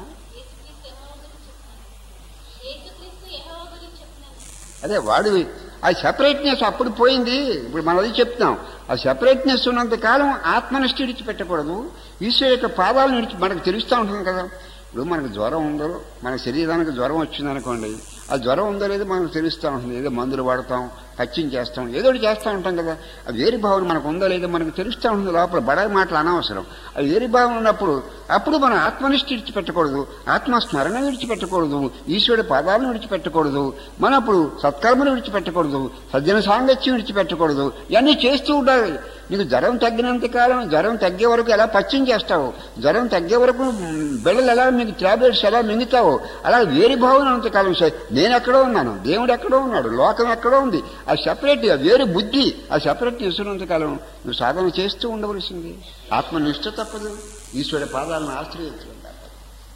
అదే వాడు ఆ సెపరేట్నెస్ అప్పుడు పోయింది ఇప్పుడు మనం అది చెప్తాం ఆ సెపరేట్నెస్ ఉన్నంత కాలం ఆత్మనిష్ట విడిచిపెట్టకూడదు ఈశ్వరు యొక్క పాదాలను విడిచి మనకు తెలుస్తూ ఉంటుంది కదా ఇప్పుడు మనకు జ్వరం ఉందో మన శరీరానికి జ్వరం వచ్చిందనుకోండి ఆ జ్వరం ఉందో లేదో మనకు తెలుస్తూ ఉంటుంది ఏదో మందులు వాడతాం పచ్చిం చేస్తాం ఏదో ఒకటి చేస్తూ ఉంటాం కదా ఆ వేరు భావన మనకు ఉందో లేదో మనకు తెలుస్తూ ఉంటుంది లోపల బడాయి మాటలు అనవసరం ఆ వేరు భావన ఉన్నప్పుడు అప్పుడు మనం ఆత్మనిష్ట విడిచిపెట్టకూడదు ఆత్మస్మరణ విడిచిపెట్టకూడదు ఈశ్వరుడి పాదాలను విడిచిపెట్టకూడదు మనం అప్పుడు సత్కర్మను విడిచిపెట్టకూడదు సజ్జన సాంగత్యం విడిచిపెట్టకూడదు ఇవన్నీ చేస్తూ ఉండాలి నీకు జ్వరం తగ్గినంత కాలం జ్వరం తగ్గే వరకు ఎలా పచ్చిం చేస్తావు జ్వరం తగ్గే వరకు బిళ్ళలు ఎలా మీకు టాబ్లెట్స్ ఎలా మింగుతావు అలా వేరు భావన అంతకాలం నేను ఎక్కడో ఉన్నాను దేవుడు ఎక్కడో ఉన్నాడు లోకం ఎక్కడో ఉంది ఆ సెపరేట్ ఆ వేరు బుద్ధి ఆ సెపరేట్ కాలం నువ్వు సాధన చేస్తూ ఉండవలసింది ఆత్మనిష్ట తప్పదు ఈశ్వర పాదాలను ఆశ్రయించడం తప్పదు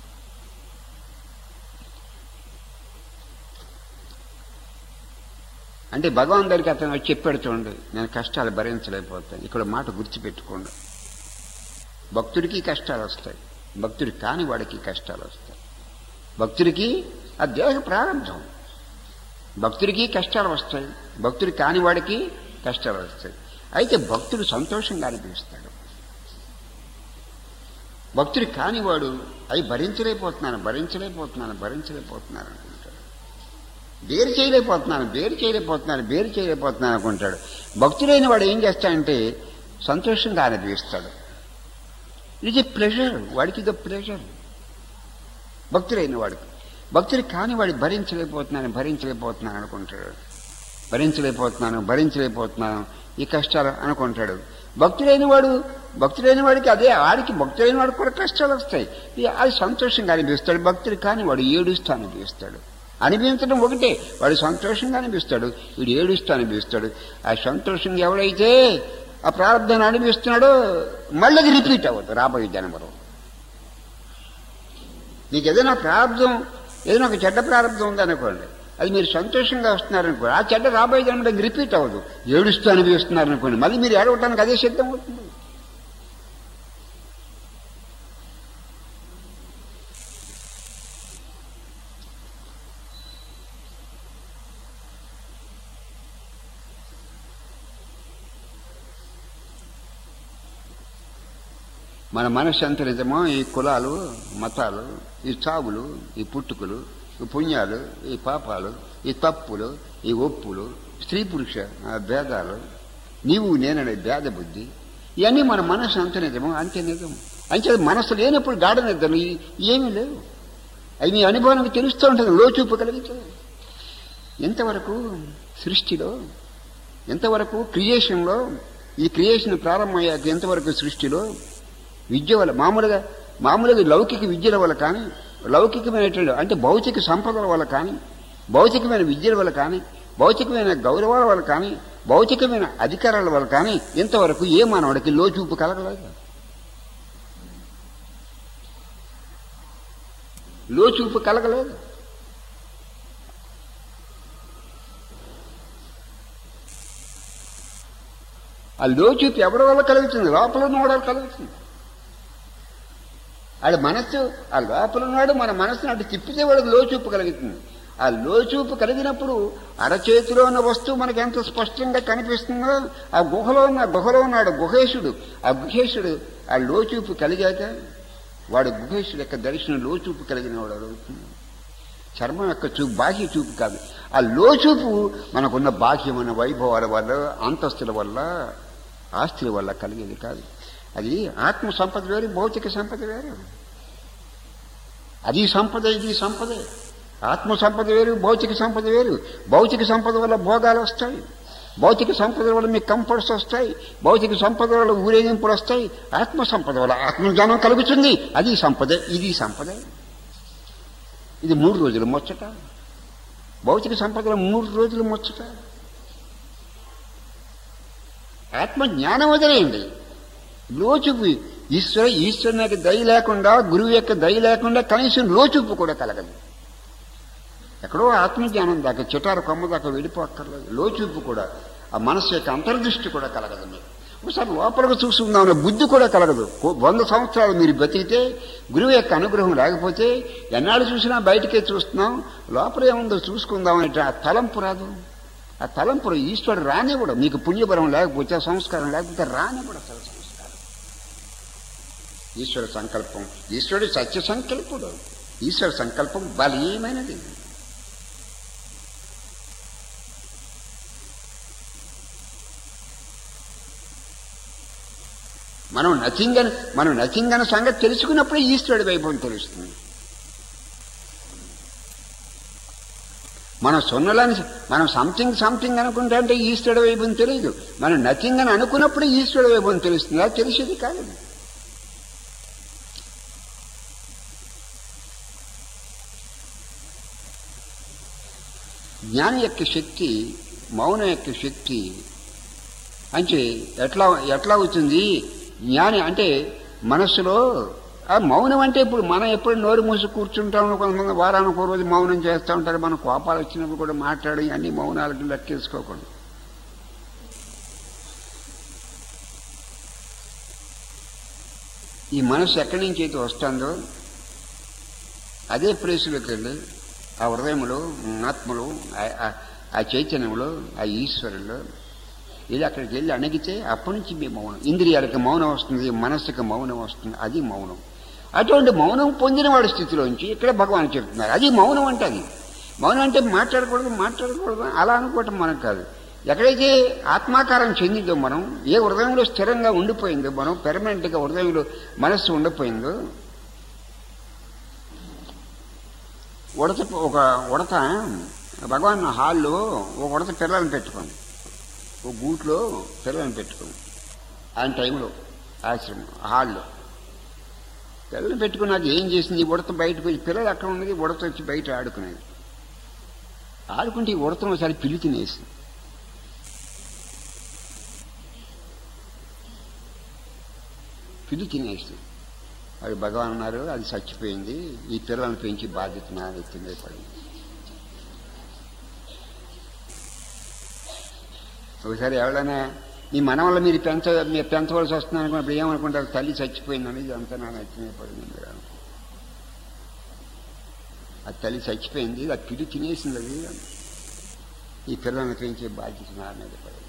అంటే భగవాన్ దగ్గరికి అతను వచ్చి చెప్పాడు చూడండి నేను కష్టాలు భరించలేకపోతాను ఇక్కడ మాట గుర్తుపెట్టుకోండి భక్తుడికి కష్టాలు వస్తాయి భక్తుడి కాని వాడికి కష్టాలు వస్తాయి భక్తుడికి ఆ దేహ ప్రారంభం భక్తుడికి కష్టాలు వస్తాయి భక్తుడి కాని వాడికి కష్టాలు వస్తాయి అయితే భక్తుడు సంతోషంగా అనిపిస్తాడు భక్తుడి కానివాడు అవి భరించలేకపోతున్నాను భరించలేకపోతున్నాను భరించలేకపోతున్నాను అనుకుంటాడు బేరు చేయలేకపోతున్నాను బేరు చేయలేకపోతున్నాను బేరు చేయలేకపోతున్నాను అనుకుంటాడు భక్తుడైన వాడు ఏం చేస్తాడంటే సంతోషంగా అనిపిస్తాడు ఇది ప్లెజర్ వాడికి ఇది ప్లెజర్ భక్తుడైన వాడికి భక్తుడు కాని వాడు భరించలేకపోతున్నాను భరించలేకపోతున్నాను అనుకుంటాడు భరించలేకపోతున్నాను భరించలేకపోతున్నాను ఈ కష్టాలు అనుకుంటాడు భక్తుడైన వాడు భక్తుడైన వాడికి అదే వాడికి భక్తుడైన వాడికి కూడా కష్టాలు వస్తాయి అది సంతోషంగా అనిపిస్తాడు భక్తుడు కాని వాడు ఏడుస్తూ అనిపిస్తాడు అనిపించడం ఒకటే వాడు సంతోషంగా అనిపిస్తాడు వీడు ఏడుస్తూ అనిపిస్తాడు ఆ సంతోషంగా ఎవడైతే ఆ ప్రారంభాన్ని అనిపిస్తున్నాడో మళ్ళీ అది రిపీట్ అవ్వదు రాబోయే జన్మలో నీకు ఏదైనా ప్రారంభం ఏదైనా ఒక చెడ్డ ప్రారంభం ఉందనుకోండి అది మీరు సంతోషంగా వస్తున్నారనుకోండి ఆ చెడ్డ రాబోయే జన్మలో రిపీట్ అవ్వదు ఏడుస్తూ అనిపిస్తున్నారనుకోండి మళ్ళీ మీరు ఏడవటానికి అదే సిద్ధం అవుతుంది మన మనసు ఎంత నిజమో ఈ కులాలు మతాలు ఈ చావులు ఈ పుట్టుకలు ఈ పుణ్యాలు ఈ పాపాలు ఈ తప్పులు ఈ ఒప్పులు స్త్రీ పురుష ఆ భేదాలు నీవు నేననే భేద బుద్ధి ఇవన్నీ మన మనసు అంత నిజమో అంతే నిజం అంతే మనసు లేనప్పుడు గాఢ నిద్రలు ఏమీ లేవు అవి మీ అనుభవానికి తెలుస్తూ ఉంటుంది లోచూపు కలిగించదు ఎంతవరకు సృష్టిలో ఎంతవరకు క్రియేషన్లో ఈ క్రియేషన్ ప్రారంభమయ్యాక ఎంతవరకు సృష్టిలో విద్య వల్ల మామూలుగా మామూలుగా లౌకిక విద్యల వల్ల కానీ లౌకికమైనటువంటి అంటే భౌతిక సంపదల వల్ల కానీ భౌతికమైన విద్యల వల్ల కానీ భౌతికమైన గౌరవాల వల్ల కానీ భౌతికమైన అధికారాల వల్ల కానీ ఇంతవరకు ఏ మానవుడికి లోచూపు కలగలేదు లోచూపు కలగలేదు ఆ లోచూపు ఎవరి వల్ల కలుగుతుంది లోపల ఉన్నవాడు కలుగుతుంది ఆడ మనస్సు ఆ లోపల ఉన్నాడు మన మనస్సును అటు తిప్పితే వాడికి లోచూపు కలుగుతుంది ఆ లోచూపు కలిగినప్పుడు అరచేతిలో ఉన్న వస్తువు మనకి ఎంత స్పష్టంగా కనిపిస్తుందో ఆ గుహలో ఉన్న గుహలో ఉన్నాడు గుహేశుడు ఆ గుహేశుడు ఆ లోచూపు కలిగాక వాడు గుహేశుడు యొక్క దర్శనం లోచూపు కలిగిన వాడు అడుగుతుంది చర్మం యొక్క చూపు బాహ్య చూపు కాదు ఆ లోచూపు మనకున్న బాహ్యమైన వైభవాల వల్ల అంతస్తుల వల్ల ఆస్తుల వల్ల కలిగేది కాదు అది ఆత్మ సంపద వేరు భౌతిక సంపద వేరు అది సంపద ఇది సంపదే ఆత్మ సంపద వేరు భౌతిక సంపద వేరు భౌతిక సంపద వల్ల భోగాలు వస్తాయి భౌతిక సంపద వల్ల మీకు కంఫర్ట్స్ వస్తాయి భౌతిక సంపద వల్ల ఊరేగింపులు వస్తాయి ఆత్మ సంపద వల్ల ఆత్మజ్ఞానం కలుగుతుంది అది సంపదే ఇది సంపదే ఇది మూడు రోజులు ముచ్చట భౌతిక సంపదలో మూడు రోజులు ముచ్చట ఆత్మ జ్ఞానం వదిలేయండి లోచుపు ఈశ్వర ఈశ్వరుని యొక్క దయ లేకుండా గురువు యొక్క దయ లేకుండా కనీసం లోచూపు కూడా కలగదు ఎక్కడో ఆత్మజ్ఞానం దాకా చిటారు కొమ్మ దాకా వెళ్ళిపోక్కర్లేదు లోచూపు కూడా ఆ మనస్సు యొక్క అంతర్దృష్టి కూడా కలగదు మీకు ఒకసారి లోపలికి చూసుకుందామనే బుద్ధి కూడా కలగదు కో- వంద సంవత్సరాలు మీరు బతికితే గురువు యొక్క అనుగ్రహం లేకపోతే ఎన్నాళ్ళు చూసినా బయటకే చూస్తున్నాం లోపల ఏముందో చూసుకుందామనే ఆ తలంపు రాదు ఆ తలంపు ఈశ్వరుడు రానివ్వడు మీకు పుణ్యబలం లేకపోతే ఆ సంస్కారం లేకపోతే రానివ్వడు అసలు సంస్కారం ఈశ్వర సంకల్పం ఈశ్వరుడు సత్య సంకల్పుడు ఈశ్వర సంకల్పం బలీయమైనది మనం నథింగ్ అని మనం నథింగ్ అనే సంగతి తెలుసుకున్నప్పుడే ఈశ్వరుడి వైభవం తెలుస్తుంది మనం సొన్నలని మనం సంథింగ్ సంథింగ్ అనుకుంటే అంటే ఈశ్వరుడు వైభవం తెలియదు మనం నథింగ్ అని అనుకున్నప్పుడే ఈశ్వరుడు వైభవం తెలుస్తుంది అది తెలిసేది కాదు జ్ఞానం యొక్క శక్తి మౌనం యొక్క శక్తి అంటే ఎట్లా ఎట్లా అవుతుంది జ్ఞాని అంటే మనస్సులో ఆ మౌనం అంటే ఇప్పుడు మనం ఎప్పుడు నోరు మూసి కూర్చుంటాము కొంతమంది వారానికి ఒక రోజు మౌనం చేస్తూ ఉంటారు మన కోపాలు వచ్చినప్పుడు కూడా మాట్లాడి అన్ని మౌనాలకి లెక్కేసుకోకుండా ఈ మనసు ఎక్కడి నుంచి అయితే వస్తుందో అదే ప్లేసులోకి వెళ్ళి ఆ హృదయంలో ఆత్మలో ఆ- ఆ- ఆ చైతన్యంలో ఆ ఈశ్వరులో ఇది అక్కడికి వెళ్ళి అణగితే అప్పటి నుంచి మీ మౌనం ఇంద్రియాలకు మౌనం వస్తుంది మనస్సుకి మౌనం వస్తుంది అది మౌనం అటువంటి మౌనం పొందిన వాడి స్థితిలోంచి ఇక్కడ భగవాన్ చెప్తున్నారు అది మౌనం అంటే అది మౌనం అంటే మాట్లాడకూడదు మాట్లాడకూడదు అలా అనుకోవటం మనకు కాదు ఎక్కడైతే ఆత్మాకారం చెందిందో మనం ఏ హృదయంలో స్థిరంగా ఉండిపోయిందో మనం పెర్మనెంట్గా హృదయంలో మనస్సు ఉండిపోయిందో ఉడత ఒక ఉడత భగవాన్ హాల్లో ఒక ఉడత పిల్లల్ని పెట్టుకుంది ఒక గూట్లో పిల్లల్ని పెట్టుకుంది ఆయన టైంలో ఆశ్రమం హాల్లో పిల్లల్ని పెట్టుకుని నాకు ఏం చేసింది ఈ ఉడత బయటకు వచ్చి పిల్లలు అక్కడ ఉన్నది ఉడత వచ్చి బయట ఆడుకునేది ఆడుకుంటే ఈ ఉడతను ఒకసారి పిల్లి తినేసింది పిల్లి తినేసింది అది భగవాన్ అన్నారు అది చచ్చిపోయింది ఈ పిల్లల్ని పెంచి బాధ్యత నా నెత్తి మీద పడింది ఒకసారి ఎవరైనా మీ మన వల్ల మీరు పెంచ మీరు పెంచవలసి వస్తుంది అనుకున్నప్పుడు ఏమనుకుంటారు తల్లి చచ్చిపోయిందని ఇదంతా నా నెత్తి మీద పడింది మీరు అనుకుంటారు. ఆ తల్లి చచ్చిపోయింది ఆ పిల్లి తినేసింది అది ఈ పిల్లల్ని పెంచే బాధ్యత నా మీద పడింది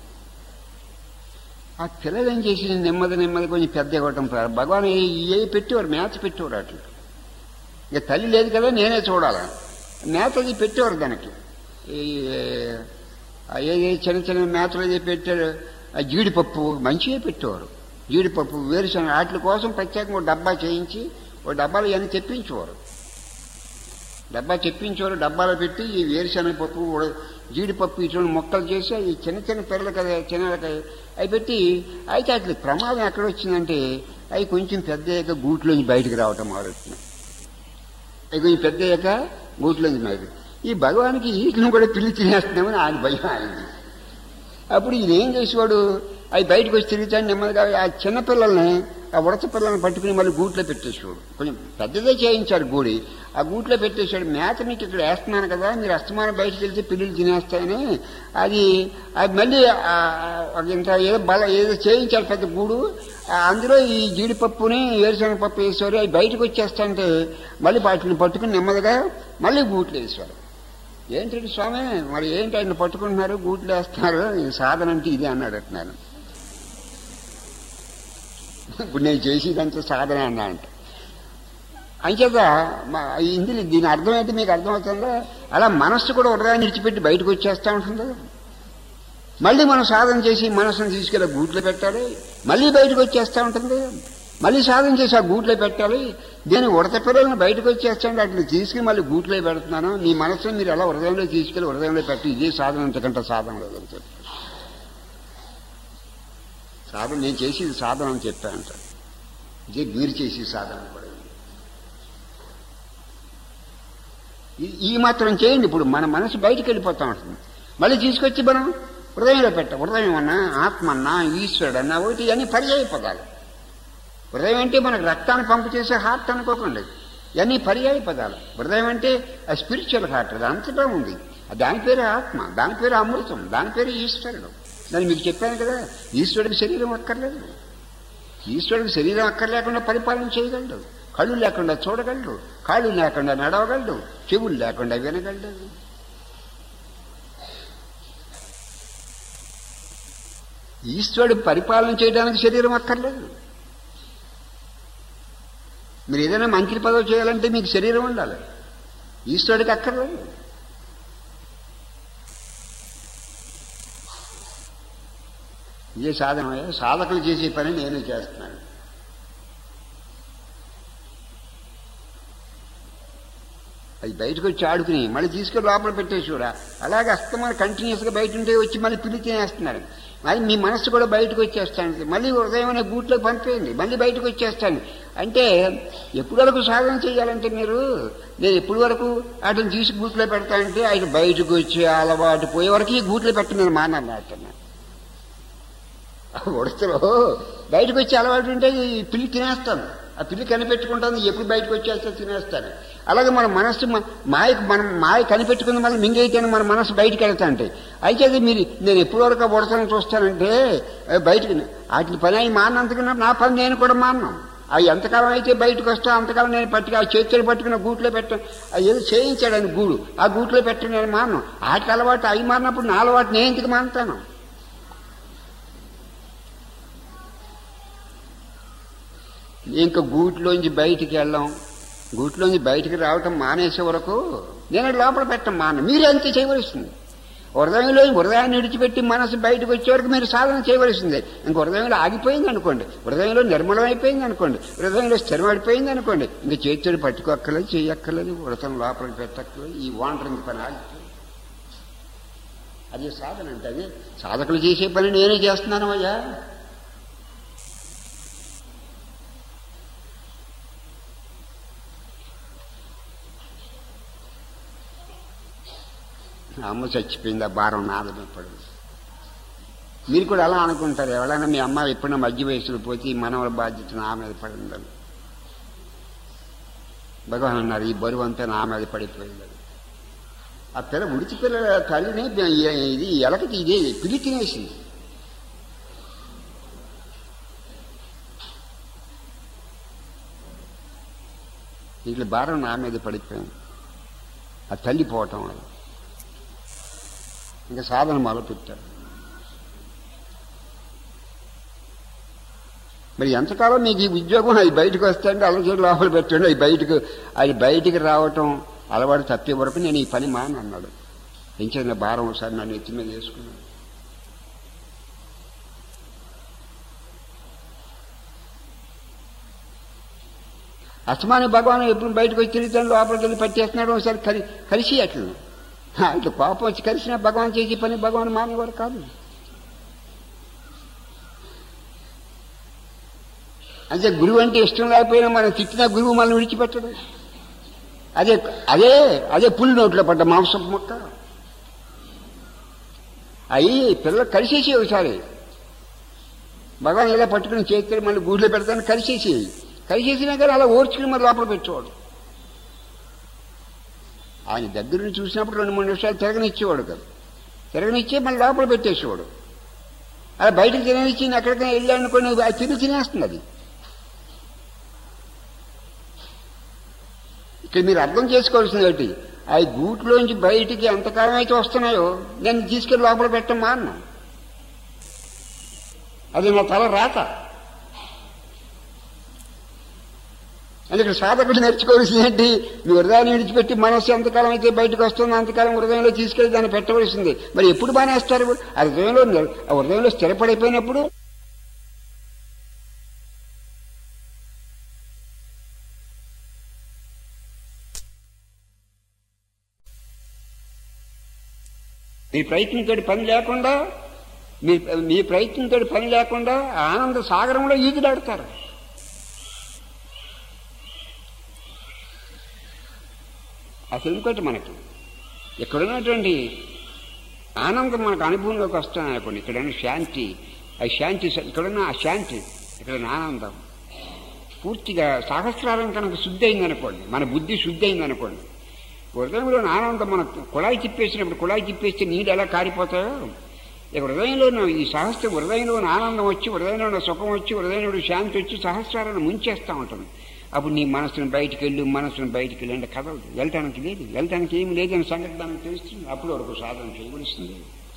ఆ పిల్లలు ఏం చేసి నెమ్మది నెమ్మది కొంచెం పెద్ద ఇవ్వటం ప్రారంభం భగవాన్ ఏ- ఏ పెట్టేవారు మేత పెట్టేవారు అట్లా ఇక తల్లి లేదు కదా నేనే చూడాలి మేత అది పెట్టేవారు దానికి ఈ ఆ ఏది చిన్న చిన్న మేతలు ఏది పెట్టారు ఆ జీడిపప్పు మంచిగా పెట్టేవారు జీడిపప్పు వేరుశనగ వాటి కోసం ప్రత్యేకంగా ఒక డబ్బా చేయించి ఒక డబ్బాలు ఇవన్నీ తెప్పించేవారు డబ్బా తెప్పించేవారు డబ్బాలో పెట్టి ఈ వేరుశనగ పప్పు ఉడ- జీడిపప్పు ఇటువంటి మొక్కలు చేసి ఈ చిన్న చిన్న పిల్లలు కదా చిన్నలకి అవి పెట్టి అయితే అట్లా ప్రమాదం ఎక్కడ వచ్చిందంటే అవి కొంచెం పెద్ద అయ్యాక గూట్లోంచి బయటకు రావటం మొదలెట్టినాయి అవి కొంచెం పెద్ద అయ్యాక గూట్లోంచి బయటకు ఈ భగవానికి వీటిని కూడా పిల్లి తినేస్తున్నామని ఆయన భయం ఆయనది అప్పుడు ఈయన ఏం చేసేవాడు అవి బయటకు వచ్చి తిరుగుతాడు నెమ్మదిగా ఆ చిన్న పిల్లల్ని ఆ ఉడత పిల్లల్ని పట్టుకుని మళ్ళీ గూట్లో పెట్టేసేవాడు కొంచెం పెద్దదే చేయించాడు గూడి ఆ గూట్లో పెట్టేశాడు మేత మీకు ఇక్కడ వేస్తున్నాను కదా మీరు అస్తమానం బయటకు వెళ్తే పిల్లలు తినేస్తాయని అది అది మళ్ళీ ఆ, ఆ, ఇంత ఏదో బల ఏదో చేయించాడు పెద్ద గూడు ఆ, అందులో ఈ జీడిపప్పుని వేరుశనగ పప్పు వేసేవారు అవి బయటకు వచ్చేస్తాంటే మళ్ళీ వాటిని పట్టుకుని నెమ్మదిగా మళ్ళీ గూట్లో వేసేవారు ఏంటంటే స్వామి మరి ఏంటి ఆయన పట్టుకుంటున్నారు గూట్లు వేస్తున్నారు ఈ సాధన అంటే ఇది అన్నాడు అంటున్నాను ఇప్పుడు నేను చేసేదంతా సాధన అన్నా అంట అంచేత మా- ఇందులో దీని అర్థం అయితే మీకు అర్థమవుతుందా అలా మనస్సు కూడా హృదయాన్ని విడిచిపెట్టి బయటకు వచ్చేస్తూ ఉంటుంది మళ్ళీ మనం సాధన చేసి మనసును తీసుకెళ్ళి గూట్లో పెట్టాలి మళ్ళీ బయటకు వచ్చేస్తూ ఉంటుంది మళ్ళీ సాధన చేసి ఆ గూట్లో పెట్టాలి దీని ఉడత పిల్లలను బయటకు వచ్చేస్తాండి అట్లా తీసుకుని మళ్ళీ గూట్లో పెడుతున్నాను మీ మనసుని మీరు ఎలా హృదయంలో తీసుకెళ్ళి హృదయంలో పెట్టి ఇదే సాధన అంతకంటే సాధన లేదని చెప్పారు సాధన నేను చేసేది సాధన అని చెప్పానంట ఇదే మీరు చేసే సాధన కూడా ఈ- ఈ మాత్రం చేయండి ఇప్పుడు మన మనసు బయటికి వెళ్ళిపోతా ఉంటుంది మళ్ళీ తీసుకొచ్చి మనం హృదయంలో పెట్ట హృదయం అన్నా ఆత్మ అన్నా ఈశ్వరుడు అన్నా ఒకటి ఇవన్నీ పర్యాయ పదాలు హృదయం అంటే మనకు రక్తాన్ని పంపు చేసే హార్ట్ అనుకోకండి ఇవన్నీ పర్యాయ పదాలు హృదయం అంటే ఆ స్పిరిచువల్ హార్ట్ అది అంతటా ఉంది దాని పేరు ఆత్మ దాని పేరు అమృతం దాని పేరు ఈశ్వరుడు నేను మీకు చెప్పాను కదా ఈశ్వరుడికి శరీరం అక్కర్లేదు ఈశ్వరుడికి శరీరం అక్కర్లేకుండా పరిపాలన చేయగలడు కళ్ళు లేకుండా చూడగలడు కాళ్ళు లేకుండా నడవగలడు చెవులు లేకుండా వినగలడు ఈశ్వరుడు పరిపాలన చేయడానికి శరీరం అక్కర్లేదు మీరు ఏదైనా మంత్రి పదవి చేయాలంటే మీకు శరీరం ఉండాలి ఈశ్వరుడికి అక్కర్లేదు ఇదే సాధన సాధకులు చేసే పని నేను చేస్తున్నాను అది బయటకు వచ్చి ఆడుకుని మళ్ళీ తీసుకొని లోపల పెట్టేసిరా అలాగే అస్తమాన కంటిన్యూస్ గా బయట ఉంటే వచ్చి మళ్ళీ పిల్లి తినేస్తున్నారు మరి మీ మనసు కూడా బయటకు వచ్చేస్తాను మళ్ళీ హృదయం అనే గూట్లో పంపేయండి మళ్ళీ బయటకు వచ్చేస్తాను అంటే ఎప్పటి వరకు సాధన చేయాలంటే మీరు నేను ఎప్పటి వరకు వాటిని తీసి గూట్లో పెడతానంటే ఆయన బయటకు వచ్చి అలవాటు పోయే వరకు ఈ గూట్లో పెట్ట నేను మానన్నట్టు ఉడతలో బయటకు వచ్చి అలవాటు ఉంటే ఈ పిల్లి తినేస్తాను ఆ పిల్లి కనిపెట్టుకుంటాను ఎప్పుడు బయటకు వచ్చేస్తే తినేస్తాను అలాగే మన మనస్సు మ- మాయకు మనం మాయ కనిపెట్టుకుని మనం మింగైతేనే మన మనసు బయటకు వెళ్తా అంటే అయితే అది మీరు నేను ఎప్పటి వరకు ఆ ఉడతను చూస్తానంటే ఆ బయటకు వాటి పని అయి మానంతకన్నా నా పని నేను కూడా మాన్నాం అవి ఎంతకాలం అయితే బయటకు వస్తా అంతకాలం నేను పట్టుకు ఆ చేతులు పట్టుకున్న గూట్లో పెట్టాను అది ఏదో చేయించాడు ఆయన గూడు ఆ గూట్లో పెట్టి నేను మాను వాటికి అలవాటు అవి మారినప్పుడు నా అలవాటు నేను ఎందుకు మానుతాను ఇంకా గూట్లోంచి బయటికి వెళ్ళాం గూట్లోంచి బయటికి రావటం మానేసే వరకు నేను లోపల పెట్టం మాన మీరు అంతే చేయవలసింది హృదయంలో హృదయాన్ని విడిచిపెట్టి మనసు బయటకు వచ్చే వరకు మీరు సాధన చేయవలసిందే ఇంక హృదయంలో ఆగిపోయింది అనుకోండి హృదయంలో నిర్మలం అయిపోయింది అనుకోండి హృదయంలో స్థిరమైపోయింది అనుకోండి ఇంక చేతులు పట్టుకోక్కర్లేదు చేయక్కర్లేదు హృదయం లోపలికి పెట్టక్కర్లేదు ఈ వాంటరింగ్ పని ఆగిపోయింది అది సాధన అంటే అది సాధకులు చేసే పని నేనే చేస్తున్నాను అయ్యా అమ్మ చచ్చిపోయింది ఆ భారం నాది ఇప్పుడు మీరు కూడా అలా అనుకుంటారు ఎవరైనా మీ అమ్మ ఎప్పుడైనా మధ్య వయసులో పోతే ఈ మనవల బాధ్యత నా మీద పడిందని భగవాన్ అన్నారు ఈ బరువు అంతా నా మీద పడిపోయిందని ఆ పిల్ల ఉడిచి పిల్లల తల్లిని ఇది ఎలకటి ఇదే పిలి తినేసింది ఇట్లా భారం నా మీద పడిపోయింది ఆ తల్లి పోవటం వల్ల ఇంకా సాధన మొదలుపెట్టారు మరి ఎంతకాలం మీకు ఈ ఉద్యోగం అది బయటకు వస్తాయంటే అలచేరు లోపల పెట్టండి అది బయటకు అది బయటికి రావటం అలవాటు తప్పే వరకు నేను ఈ పని మాని అన్నాడు ఎంచిన భారం ఒకసారి నన్ను ఎత్తి మీద వేసుకున్నాను అస్తమాని భగవాన్ ఎప్పుడు బయటకు వచ్చి తిరుగుతాడు లోపలికి వెళ్ళి పట్టేస్తున్నాడు ఒకసారి కలి కలిసి అట్లా ఇట్లా కోపం వచ్చి కలిసిన భగవాన్ చేసే పని భగవాన్ మానేవారు కాదు అంటే గురువు అంటే ఇష్టం లేకపోయినా మనం తిట్టిన గురువు మనం విడిచిపెట్టడు అదే అదే అదే పులి నోట్లో పడ్డ మాంసం మొక్క అవి పిల్లలు కలిసేసి ఒకసారి భగవాన్ ఇలా పట్టుకుని చేస్తే మళ్ళీ గూట్లో పెడతాను కలిసేసి కలిసేసినా కానీ అలా ఓర్చుకుని మరి లోపల పెట్టేవాడు ఆయన దగ్గర నుంచి చూసినప్పుడు రెండు మూడు నిమిషాలు తిరగనిచ్చేవాడు కదా తిరగనిచ్చే మళ్ళీ లోపల పెట్టేసేవాడు అలా బయటకు తిననిచ్చి ఎక్కడికైనా వెళ్ళానుకొని అది తిని తినేస్తుంది అది ఇక్కడ మీరు అర్థం చేసుకోవాల్సింది ఒకటి ఆ గూట్లోంచి బయటికి ఎంతకాలం అయితే వస్తున్నాయో నేను తీసుకెళ్ళి లోపల పెట్టమ్మా అన్నా అది నా తల రాత అది ఇక్కడ సాధకుడు నేర్చుకోవాల్సింది ఏంటి మీ హృదయాన్ని విడిచిపెట్టి మనస్సు ఎంతకాలం అయితే బయటకు వస్తుందో అంతకాలం హృదయంలో తీసుకెళ్లి దాన్ని పెట్టవలసింది మరి ఎప్పుడు బానేస్తారు ఆ హృదయంలో ఆ హృదయంలో స్థిరపడిపోయినప్పుడు మీ ప్రయత్నంతో పని లేకుండా మీ మీ ప్రయత్నంతో పని లేకుండా ఆ ఆనంద సాగరంలో ఈదులాడతారు అసలు ఇంకోటి మనకి ఇక్కడ ఉన్నటువంటి ఆనందం మనకు అనుభవంలోకి వస్తాను అనుకోండి ఇక్కడున్న శాంతి ఆ శాంతి ఇక్కడున్న ఆ శాంతి ఇక్కడున్న ఆనందం పూర్తిగా సహస్రారం కనుక శుద్ధి అయిందనుకోండి మన బుద్ధి శుద్ధి అయిందనుకోండి హృదయంలో ఆనందం మన కుళాయి తిప్పేసినప్పుడు కుళాయి తిప్పేస్తే నీళ్ళు ఎలా కారిపోతాయో ఇక హృదయంలో ఈ సహస్ర హృదయంలో ఆనందం వచ్చి హృదయంలో సుఖం వచ్చి హృదయంలో శాంతి వచ్చి సహస్రాలను ముంచేస్తూ ఉంటుంది అప్పుడు నీ మనసును బయటికి వెళ్ళు మనసును బయటికి వెళ్ళి అంటే కదలదు వెళ్ళటానికి లేదు వెళ్ళటానికి ఏమి లేదని సంగతి దానికి తెలుస్తుంది అప్పుడు వరకు సాధన చేయవలసింది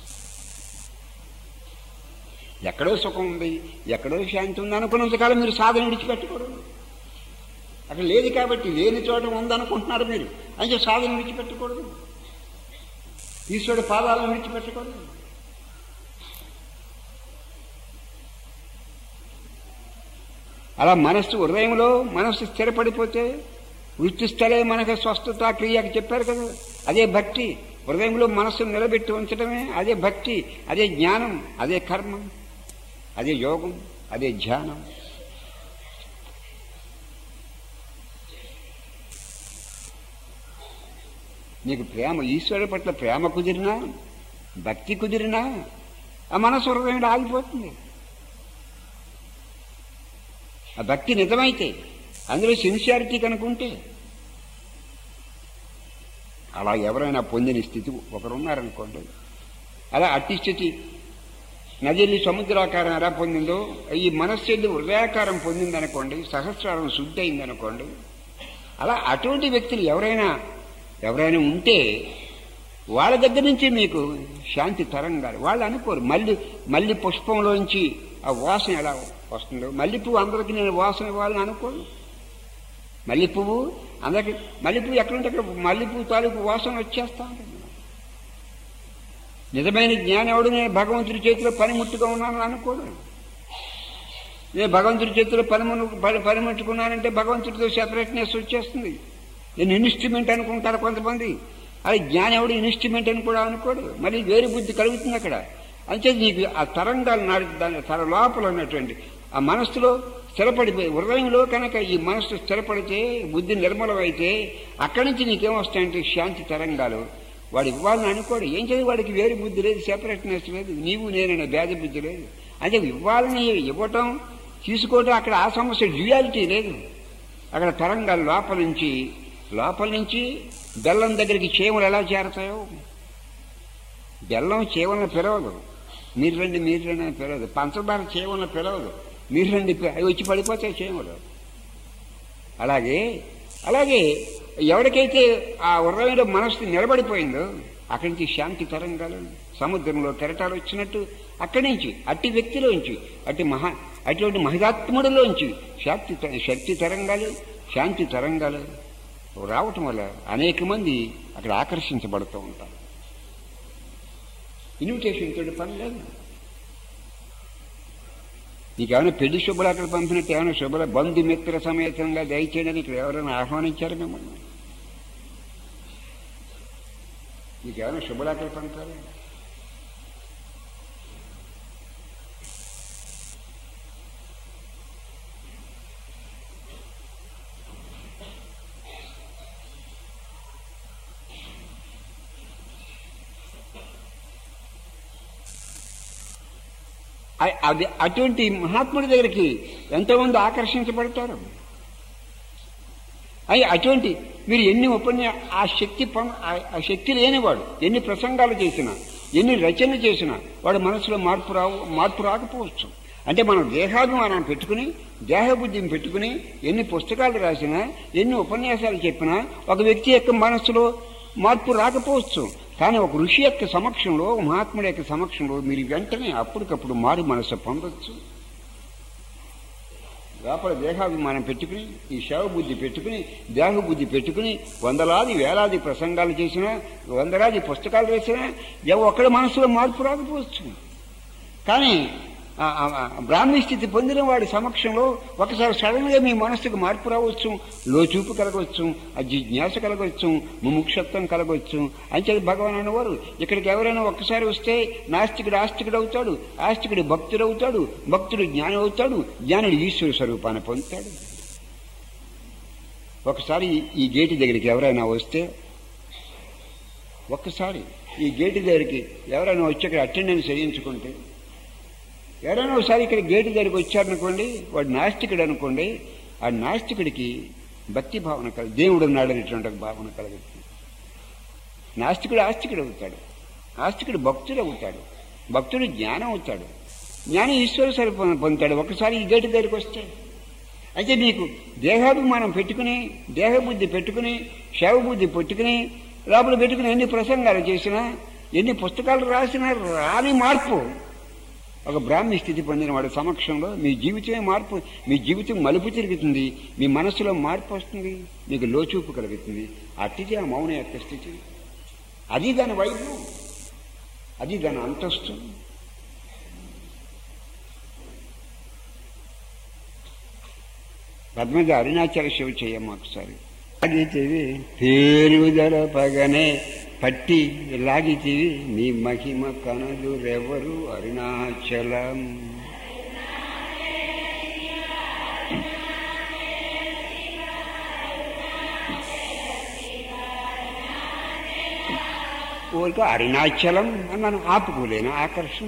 ఎక్కడో సుఖం ఉంది ఎక్కడో శాంతి ఉంది అనుకున్నంతకాలం మీరు సాధన విడిచిపెట్టకూడదు అక్కడ లేదు కాబట్టి లేని చోట ఉందనుకుంటున్నారు మీరు అయితే సాధన విడిచిపెట్టకూడదు ఈశ్వరుడు పాదాలను విడిచిపెట్టకూడదు అలా మనస్సు హృదయంలో మనస్సు స్థిరపడిపోతే వృత్తిస్థలే మనకు స్వస్థత క్రియకి చెప్పారు కదా అదే భక్తి హృదయంలో మనస్సును నిలబెట్టి ఉంచడమే అదే భక్తి అదే జ్ఞానం అదే కర్మ అదే యోగం అదే ధ్యానం నీకు ప్రేమ ఈశ్వరుడి పట్ల ప్రేమ కుదిరినా భక్తి కుదిరినా ఆ మనసు హృదయంలో ఆగిపోతుంది ఆ భక్తి నిజమైతే అందులో సిన్సియారిటీ కనుకుంటే అలా ఎవరైనా పొందిన స్థితి ఒకరున్నారనుకోండి అలా అట్టి స్థితి నదిల్లి సముద్రాకారం ఎలా పొందిందో ఈ మనస్సు వెళ్ళి హృదయాకారం పొందిందనుకోండి సహస్రారం శుద్ధి అయిందనుకోండి అలా అటువంటి వ్యక్తులు ఎవరైనా ఎవరైనా ఉంటే వాళ్ళ దగ్గర నుంచి మీకు శాంతి తరంగాలు వాళ్ళు అనుకోరు మళ్ళీ మళ్ళీ పుష్పంలోంచి ఆ వాసన ఎలా వస్తుందో మల్లె పువ్వు అందరికీ నేను వాసన ఇవ్వాలని అనుకోను మల్లె పువ్వు అందరికి మల్లె పువ్వు ఎక్కడుంటే అక్కడ మల్లె పువ్వు తాలూకు వాసన వచ్చేస్తా ఉంటుంది నిజమైన జ్ఞానం ఎవడు నేను భగవంతుడి చేతిలో పనిముట్టుగా ఉన్నాను అనుకోడు నేను భగవంతుడి చేతిలో పనిమును పనిముట్టుకున్నానంటే భగవంతుడితో సెపరేట్నెస్ వచ్చేస్తుంది నేను ఇన్స్ట్రుమెంట్ అనుకుంటారు కొంతమంది అది జ్ఞానం ఎవడు ఇన్స్ట్రుమెంట్ అని కూడా అనుకోడు మళ్ళీ వేరు బుద్ధి కలుగుతుంది అక్కడ అంటే నీకు ఆ తరంగాలు నాడు దాని తర లోపల ఉన్నటువంటి ఆ మనస్సులో స్థిరపడిపోయి హృదయంలో కనుక ఈ మనస్సు స్థిరపడితే బుద్ధి నిర్మలమైతే అక్కడి నుంచి నీకేమొస్తాయంటే శాంతి తరంగాలు వాడు ఇవ్వాలని అనుకోడు ఏం చదివి వాడికి వేరు బుద్ధి లేదు సెపరేట్నెస్ లేదు నీవు నేననే భేద బుద్ధి లేదు అంటే ఇవ్వాలని ఇవ్వటం తీసుకోవటం అక్కడ ఆ సమస్య డ్యూయాలిటీ లేదు అక్కడ తరంగాలు లోపల నుంచి లోపల నుంచి బెల్లం దగ్గరికి చేమలు ఎలా చేరతాయో బెల్లం చేవలను పిలవదు మీరు రండి మీరు రండి అని పిలవదు పంచదార చేవలను పిలవదు మీరు రండి అవి వచ్చి పడిపోతాయి చేమలు అలాగే అలాగే ఎవరికైతే ఆ హృదయంలో మనస్సు నిలబడిపోయిందో అక్కడి నుంచి శాంతి తరంగాలు సముద్రంలో కెరటాలు వచ్చినట్టు అక్కడి నుంచి అట్టి వ్యక్తిలోంచి అట్టి మహా అటువంటి మహిళాత్ముడిలోంచి శక్తి శక్తి తరంగాలు శాంతి తరంగాలు రావటం వల్ల అనేక మంది అక్కడ ఆకర్షించబడుతూ ఉంటారు ఇన్విటేషన్ తోటి పని లేదు నీకేమైనా పెళ్లి శుభ్ర అక్కడ పంపినట్టు ఏమైనా శుభ్ర బంధుమిత్ర సమేతంగా దయచేయడానికి ఇక్కడ ఎవరైనా ఆహ్వానించారు మిమ్మల్ని నీకేమైనా శుభ్ర అక్కడ పంపారు అది అటువంటి మహాత్ముడి దగ్గరికి ఎంతోమంది ఆకర్షించబడతారు అవి అటువంటి మీరు ఎన్ని ఉపన్యా ఆ శక్తి ఆ శక్తి లేనివాడు ఎన్ని ప్రసంగాలు చేసినా ఎన్ని రచనలు చేసినా వాడు మనసులో మార్పు రావు మార్పు రాకపోవచ్చు అంటే మనం దేహాభిమానం పెట్టుకుని దేహబుద్ధిని పెట్టుకుని ఎన్ని పుస్తకాలు రాసినా ఎన్ని ఉపన్యాసాలు చెప్పినా ఒక వ్యక్తి యొక్క మనస్సులో మార్పు రాకపోవచ్చు కానీ ఒక ఋషి యొక్క సమక్షంలో ఒక మహాత్ముడి యొక్క సమక్షంలో మీరు వెంటనే అప్పటికప్పుడు మారు మనసు పొందొచ్చు లోపల దేహాభిమానం పెట్టుకుని ఈ శవ బుద్ధి పెట్టుకుని దేహ బుద్ధి పెట్టుకుని వందలాది వేలాది ప్రసంగాలు చేసినా వందలాది పుస్తకాలు వేసినా ఎవ ఒక్కడి మనసులో మార్పు రాకపోవచ్చు కానీ ఆ, ఆ, ఆ, బ్రాహ్మీ స్థితి పొందిన వాడి సమక్షంలో ఒకసారి సడన్ గా మీ మనస్సుకు మార్పు రావచ్చు లోచూపు కలగవచ్చు ఆ జిజ్ఞాస కలగవచ్చు ముముక్షత్వం కలగవచ్చు అంచేది భగవాన్ అనేవారు ఇక్కడికి ఎవరైనా ఒక్కసారి వస్తే నాస్తికుడు ఆస్తికుడు అవుతాడు ఆస్తికుడు భక్తుడు అవుతాడు భక్తుడు జ్ఞానం అవుతాడు జ్ఞానుడు ఈశ్వర స్వరూపాన్ని పొందుతాడు ఒకసారి ఈ గేటు దగ్గరికి ఎవరైనా వస్తే ఒక్కసారి ఈ గేటు దగ్గరికి ఎవరైనా వచ్చి ఇక్కడ అటెండెన్స్ చేయించుకుంటే ఎవరైనా ఒకసారి ఇక్కడ గేటు దగ్గరికి వచ్చారనుకోండి వాడు నాస్తికుడు అనుకోండి ఆ నాస్తికుడికి భక్తి భావన కల దేవుడు ఉన్నాడు అనేటువంటి ఒక భావన కలుగుతుంది నాస్తికుడు ఆస్తికుడు అవుతాడు ఆస్తికుడు భక్తుడు అవుతాడు భక్తుడు జ్ఞానం అవుతాడు జ్ఞానం ఈశ్వర స్వరూపం పొందుతాడు ఒకసారి ఈ గేటు దగ్గరికి వస్తే అయితే నీకు దేహాభిమానం పెట్టుకుని దేహబుద్ధి పెట్టుకుని శవబుద్ధి పెట్టుకుని లోపల పెట్టుకుని ఎన్ని ప్రసంగాలు చేసినా ఎన్ని పుస్తకాలు రాసినా రాని మార్పు ఒక బ్రాహ్మీ స్థితి పొందిన వాడి సమక్షంలో మీ జీవితమే మార్పు మీ జీవితం మలుపు తిరుగుతుంది మీ మనసులో మార్పు వస్తుంది మీకు లోచూపు కలుగుతుంది అట్టిది ఆ మౌన యొక్క స్థితి అది దాని వైపు అది దాని అంతస్తు పద్మజ అరుణాచల శివ చెయ్యమ్మ ఒకసారి లాగితివి పేరుదల పగనే పట్టి లాగితివి నీ మహిమ కనదురెవరు అరుణాచలం ఊరికి అరుణాచలం అన్నాను ఆపుకోలేను ఆకర్షణ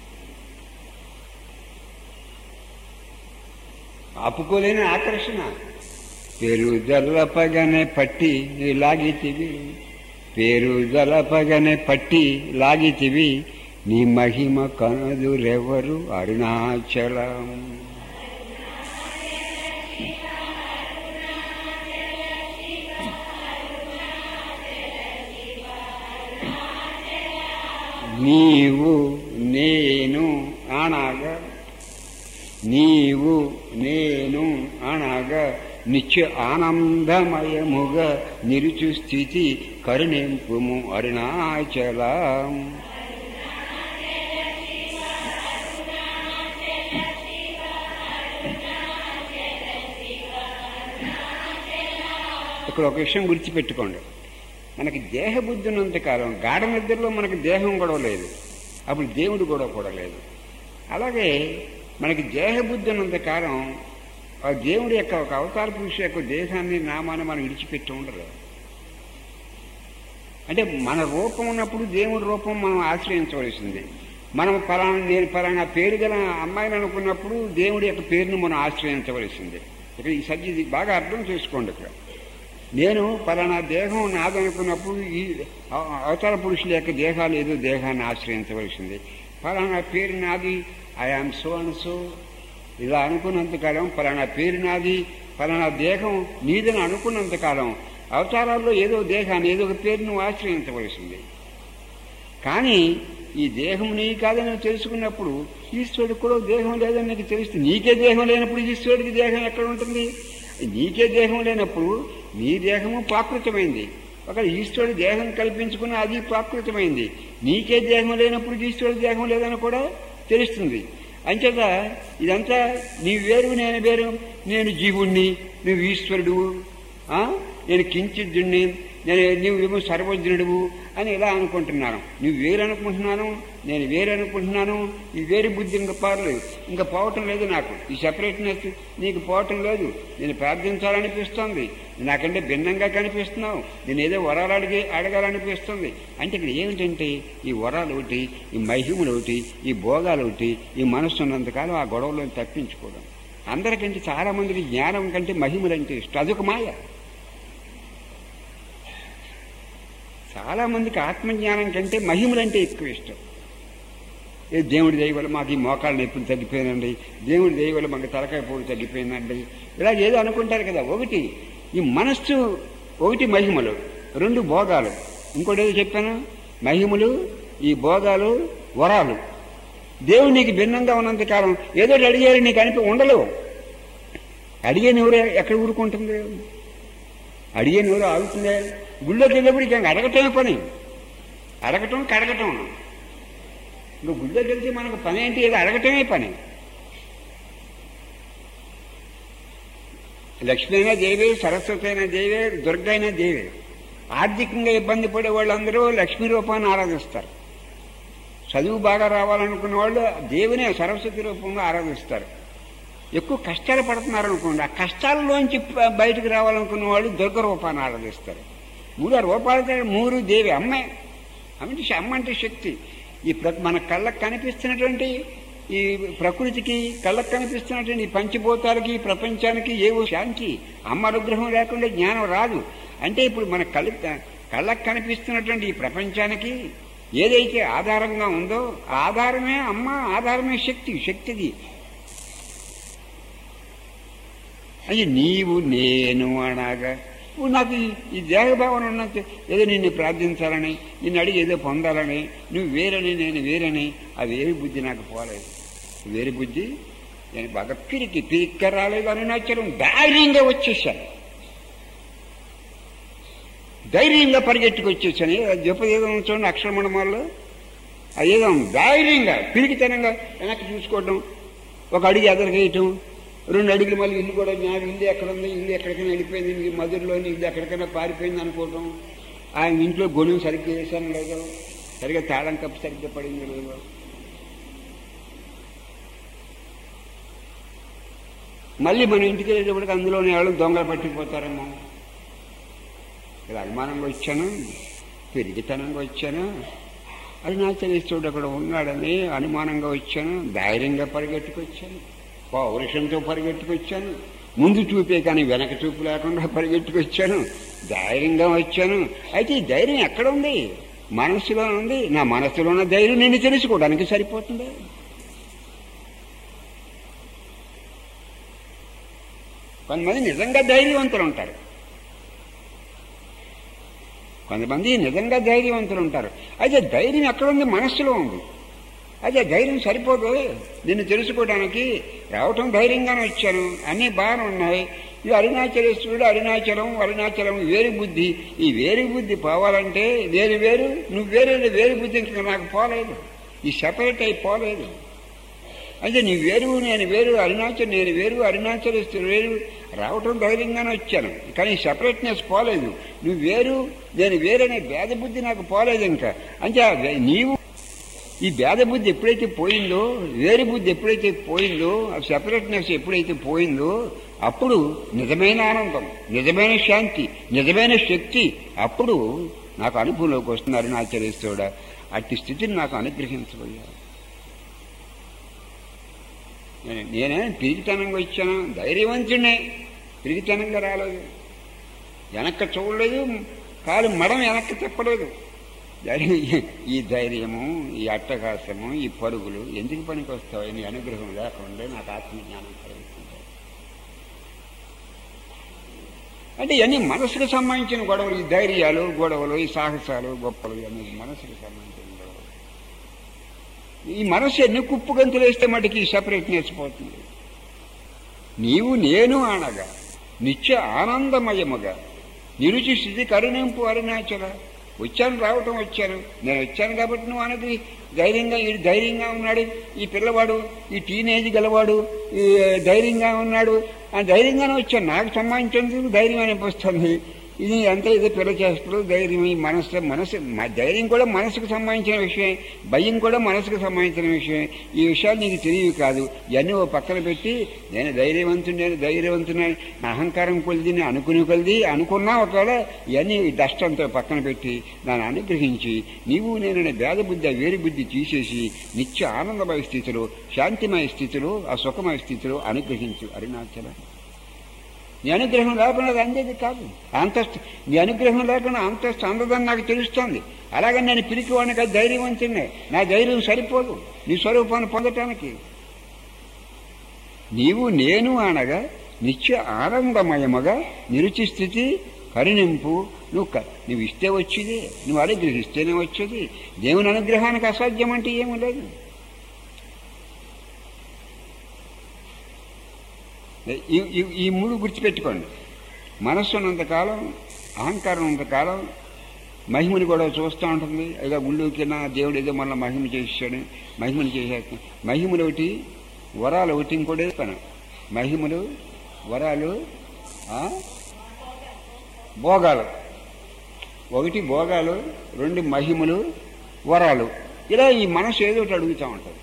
ఆపుకోలేని ఆకర్షణ పేరు జల్లపగనే పట్టి లాగితివి పేరు జలపగనే పట్టి లాగితివి నీ మహిమ కనదురెవరు అరుణాచలం నీవు నేను అనగా నీవు నేను అనగా నిత్య ఆనందమయముగా నిరుచు స్థితి కరుణింపుము అరుణాచలం ఇక్కడ ఒక విషయం గుర్తుపెట్టుకోండి మనకి దేహ బుద్ధి ఉన్నంత కాలం గాఢ నిద్రలో మనకి దేహం గొడవ లేదు అప్పుడు దేవుడు గొడవ కూడా లేదు అలాగే మనకి దేహ బుద్ధి ఉన్నంత కాలం ఆ దేవుడి యొక్క ఒక అవతార పురుషు యొక్క దేహాన్ని నామాన్ని మనం విడిచిపెట్టి ఉండరు అంటే మన రూపం ఉన్నప్పుడు దేవుడి రూపం మనం ఆశ్రయించవలసింది మనం పలానా నేను పలానా పేరు గల అమ్మాయిని అనుకున్నప్పుడు దేవుడి యొక్క పేరును మనం ఆశ్రయించవలసింది ఇక్కడ ఈ సజ్జి ఇది బాగా అర్థం చేసుకోండి ఇక్కడ నేను పలానా దేహం నాదనుకున్నప్పుడు ఈ అవ- అవతార పురుషుల యొక్క దేహాలు ఏదో దేహాన్ని ఆశ్రయించవలసింది పలానా పేరు నాది ఐఆమ్ సో అండ్ సో ఇలా అనుకున్నంతకాలం పలానా పేరు నాది పలానా దేహం నీదని అనుకున్నంతకాలం అవతారాల్లో ఏదో దేహాన్ని ఏదో ఒక పేరు నువ్వు ఆశ్రయించవలసింది కానీ ఈ దేహం నీ కాదని తెలుసుకున్నప్పుడు ఈశ్వరుడికి కూడా దేహం లేదని నీకు తెలుస్తుంది నీకే దేహం లేనప్పుడు ఈశ్వరుడికి దేహం ఎక్కడ ఉంటుంది నీకే దేహం లేనప్పుడు నీ దేహము ప్రాకృతమైంది ఒక ఈశ్వరుడి దేహం కల్పించుకున్న అది ప్రాకృతమైంది నీకే దేహం లేనప్పుడు ఈశ్వరుడి దేహం లేదని కూడా తెలుస్తుంది అంచేత ఇదంతా నీ వేరు నేను వేరు నేను జీవుణ్ణి నువ్వు ఈశ్వరుడు ఆ? నేను కించిద్దుణ్ణి నేను నువ్వేమో సర్వజ్ఞుడువు అని ఇలా అనుకుంటున్నాను నువ్వు వేరు అనుకుంటున్నాను నేను వేరు అనుకుంటున్నాను ఈ వేరు బుద్ధి ఇంకా పారలేదు ఇంకా పోవటం లేదు నాకు ఈ సెపరేట్నెస్ నీకు పోవటం లేదు నేను ప్రార్థించాలనిపిస్తుంది నాకంటే భిన్నంగా కనిపిస్తున్నావు నేను ఏదో వరాలు అడిగి అడగాలనిపిస్తుంది అంటే ఇక్కడ ఏమిటంటే ఈ వరాలు ఒకటి ఈ మహిములు ఒకటి ఈ భోగాలు ఒకటి ఈ మనస్సు ఉన్నంతకాలం ఆ గొడవలో తప్పించుకోవడం అందరికంటే చాలా మందికి జ్ఞానం కంటే మహిమలంటే ఇష్టం అదొక మాయ చాలా మందికి ఆత్మజ్ఞానం కంటే మహిమలంటే ఎక్కువ ఇష్టం ఏ దేవుడి దయ వల్ల మాకు ఈ మోకాళ్ళ నొప్పులు తగ్గిపోయినండి దేవుడి దయ వల్ల మాకు తలకాయ పోటు తగ్గిపోయిందండి ఇలా ఏదో అనుకుంటారు కదా ఒకటి ఈ మనస్సు ఒకటి మహిమలు రెండు భోగాలు ఇంకోటి ఏదో చెప్పాను మహిములు ఈ భోగాలు వరాలు దేవుడు నీకు భిన్నంగా ఉన్నంత కాలం ఏదో ఒకటి అడిగారు నీకు అనిపి ఉండలేవు అడిగే ఎవరు ఎక్కడ ఊరుకుంటుంది అడిగే ఎవరు ఆగుతుందే గుళ్ళోకి వెళ్ళేప్పటికి ఇంకా అడగటమే పని అడగటం కడగటం ఇంకా గుళ్ళోకి వెళ్తే మనకు పని ఏంటి ఏదో అడగటమే పని లక్ష్మి అయినా దేవే సరస్వతి అయినా దేవే దుర్గ అయినా దేవే ఆర్థికంగా ఇబ్బంది పడే వాళ్ళందరూ లక్ష్మీ రూపాన్ని ఆరాధిస్తారు చదువు బాగా రావాలనుకున్న వాళ్ళు దేవునే సరస్వతి రూపంలో ఆరాధిస్తారు ఎక్కువ కష్టాలు పడుతున్నారు అనుకోండి ఆ కష్టాలలోంచి ప- బయటకు రావాలనుకున్న వాళ్ళు దుర్గ రూపాన్ని ఆరాధిస్తారు మూడు రూపాయలతో మూడు దేవి అమ్మే అంటే అమ్మ అంటే శక్తి ఈ ప్ర మన కళ్ళకు కనిపిస్తున్నటువంటి ఈ ప్రకృతికి కళ్ళకు కనిపిస్తున్నటువంటి ఈ పంచభూతాలకి ఈ ప్రపంచానికి ఏవో శాంతి అమ్మ అనుగ్రహం లేకుండా జ్ఞానం రాదు అంటే ఇప్పుడు మన కళ్ళు కళ్ళకు కనిపిస్తున్నటువంటి ఈ ప్రపంచానికి ఏదైతే ఆధారంగా ఉందో ఆ ఆధారమే అమ్మ ఆధారమే శక్తి శక్తిది అది నీవు నేను అనగా ఇప్పుడు నాకు ఈ- ఈ దేహభావన ఉన్నంత ఏదో నిన్ను ప్రార్థించాలని నిన్ను అడిగి ఏదో పొందాలని నువ్వు వేరని నేను వేరని ఆ వేరే బుద్ధి నాకు పోలేదు వేరే బుద్ధి నేను బాగా పిరికి పిరిక్క రాలేదు అని నచ్చడం ధైర్యంగా వచ్చేసాను ధైర్యంగా పరిగెట్టుకు వచ్చేసాను జపదేదో చూడండి అక్షరమణమాల్లో అదేదో ధైర్యంగా పిరికితనంగా వెనక్కి చూసుకోవడం ఒక అడిగి ఎదరికేయటం రెండు అడుగులు మళ్ళీ ఇల్లు కూడా నా ఇల్లు ఎక్కడ ఉంది ఇల్లు ఎక్కడికైనా వెళ్ళిపోయింది ఇది మధురలోని ఇల్లు ఎక్కడికైనా పారిపోయింది అనుకోవటం ఆయన ఇంట్లో గొడుగు సరిగ్గా వేసాను లేదో సరిగ్గా తాళం కప్పు సరిగ్గా పడింది లేదో మళ్ళీ మన ఇంటికి వెళ్ళేటప్పటికి అందులోని వాళ్ళు దొంగలు పట్టిపోతారేమో ఇలా అనుమానంగా వచ్చాను పెరిగితనంగా వచ్చాను అది నా తెలిస్తోడు అక్కడ ఉన్నాడని అనుమానంగా వచ్చాను ధైర్యంగా పరిగెట్టుకొచ్చాను పౌరుషంతో పరిగెట్టుకొచ్చాను ముందు చూపే కానీ వెనక చూపు లేకుండా పరిగెట్టుకొచ్చాను ధైర్యంగా వచ్చాను అయితే ఈ ధైర్యం ఎక్కడ ఉంది మనస్సులో ఉంది నా మనస్సులో ఉన్న ధైర్యం నిన్ను తెలుసుకోవడానికి సరిపోతుంది కొంతమంది నిజంగా ధైర్యవంతులు ఉంటారు కొంతమంది నిజంగా ధైర్యవంతులు ఉంటారు అయితే ధైర్యం ఎక్కడుంది మనస్సులో ఉంది అయితే ధైర్యం సరిపోదు నిన్ను తెలుసుకోవడానికి రావటం ధైర్యంగానే వచ్చాను అన్నీ బాగానే ఉన్నాయి ఇది అరుణాచలేశ్వరుడు అరుణాచలం అరుణాచలం వేరు బుద్ధి ఈ వేరు బుద్ధి పోవాలంటే వేరు వేరు నువ్వు వేరే వేరు బుద్ధి ఇంకా నాకు పోలేదు ఈ సెపరేట్ అయి పోలేదు అయితే నీ వేరు నేను వేరు అరుణాచల్ నేను వేరు అరుణాచలేశ్వరుడు వేరు రావటం ధైర్యంగానే వచ్చాను కానీ సెపరేట్నెస్ పోలేదు నువ్వు వేరు నేను వేరనే భేద బుద్ధి నాకు పోలేదు ఇంకా అంటే ఆ వే- నీవు ఈ భేద బుద్ధి ఎప్పుడైతే పోయిందో వేరు బుద్ధి ఎప్పుడైతే పోయిందో ఆ సెపరేట్నెస్ ఎప్పుడైతే పోయిందో అప్పుడు నిజమైన ఆనందం నిజమైన శాంతి నిజమైన శక్తి అప్పుడు నాకు అనుభవంలోకి వస్తుంది అరుణాచలేశ్వరుడా అట్టి స్థితిని నాకు అనుగ్రహించబోయా నేను- నేనే పిరిగితనంగా వచ్చాను ధైర్యవంతుడే పిరిగితనంగా రాలేదు వెనక్క చూడలేదు కాలు మడం వెనక్కి తిప్పలేదు ధైర్యం- ఈ ధైర్యము ఈ అట్టహాసము ఈ పరుగులు ఎందుకు పనికి వస్తావు నీ అనుగ్రహం లేకుండా నాకు ఆత్మజ్ఞానం కలుగుతుంది అంటే ఇవన్నీ మనసుకు సంబంధించిన గొడవలు ఈ ధైర్యాలు గొడవలు ఈ సాహసాలు గొప్పలు ఇవన్నీ మనసుకు సంబంధించిన గొడవలు ఈ మనసు ఎన్ని కుప్పు గంతులు వేస్తే మటుకి సెపరేట్నెస్ పోతుంది నీవు నేను అనగా నిత్య ఆనందమయముగా నిరుచి స్థితి కరుణింపు అరుణాచల వచ్చాను రావటం వచ్చాను నేను వచ్చాను కాబట్టి నువ్వు అన్నది ధైర్యంగా ఈ ధైర్యంగా ఉన్నాడు ఈ పిల్లవాడు ఈ టీనేజ్ గలవాడు ఈ ధైర్యంగా ఉన్నాడు ఆ ధైర్యంగానే వచ్చాను నాకు సంబంధించినందుకు ధైర్యం అనిపిస్తుంది ఇది అంతా ఏదో పిల్ల చేస్తారు ధైర్యం ఈ మనసు మనసు మ- ధైర్యం కూడా మనసుకు సంబంధించిన విషయం భయం కూడా మనసుకు సంబంధించిన విషయం ఈ విషయాలు నీకు తెలియవు కాదు ఇవన్నీ ఓ పక్కన పెట్టి నేను ధైర్యవంతుడు నేను ధైర్యవంతున్నా నా అహంకారం కొలిది నేను అనుకుని కొలిది అనుకున్నా ఒకవేళ ఇవన్నీ డస్ట్ అంతా పక్కన పెట్టి దాన్ని అనుగ్రహించి నీవు నేను భేద బుద్ధి ఆ వేరు బుద్ధి తీసేసి నిత్య ఆనందమయ స్థితిలో శాంతిమయ స్థితిలో ఆ సుఖమయ స్థితిలో అనుగ్రహించు అరుణాచలం నీ అనుగ్రహం లేకుండా అది అందేది కాదు అంతస్తు నీ అనుగ్రహం లేకుండా అంతస్తు అందదని నాకు తెలుస్తోంది అలాగే నేను పిరికివాడికి ధైర్యవంతున్నే నా ధైర్యం సరిపోదు నీ స్వరూపాన్ని పొందటానికి నీవు నేను అనగా నిత్య ఆనందమయముగా నిరుచి స్థితి కరుణింపు నువ్వు క- నువ్వు ఇస్తే వచ్చేది నువ్వు అనుగ్రహిస్తేనే వచ్చేది దేవుని అనుగ్రహానికి అసాధ్యం అంటే ఏమీ లేదు ఈ- ఈ- ఈ మూడు గుర్తుపెట్టుకోండి మనస్సు ఉన్నంతకాలం అహంకారం ఉన్నంతకాలం మహిమని కూడా చూస్తూ ఉంటుంది ఏదో గుళ్ళోకినా దేవుడు ఏదో మళ్ళీ మహిమ చేసాడు మహిమని చేశాక మహిమలు ఒకటి వరాలు ఒకటి ఇంకోటి పని మహిమలు వరాలు ఆ? భోగాలు ఒకటి భోగాలు రెండు మహిమలు వరాలు ఇలా ఈ మనసు ఏదో ఒకటి అడుగుతూ ఉంటుంది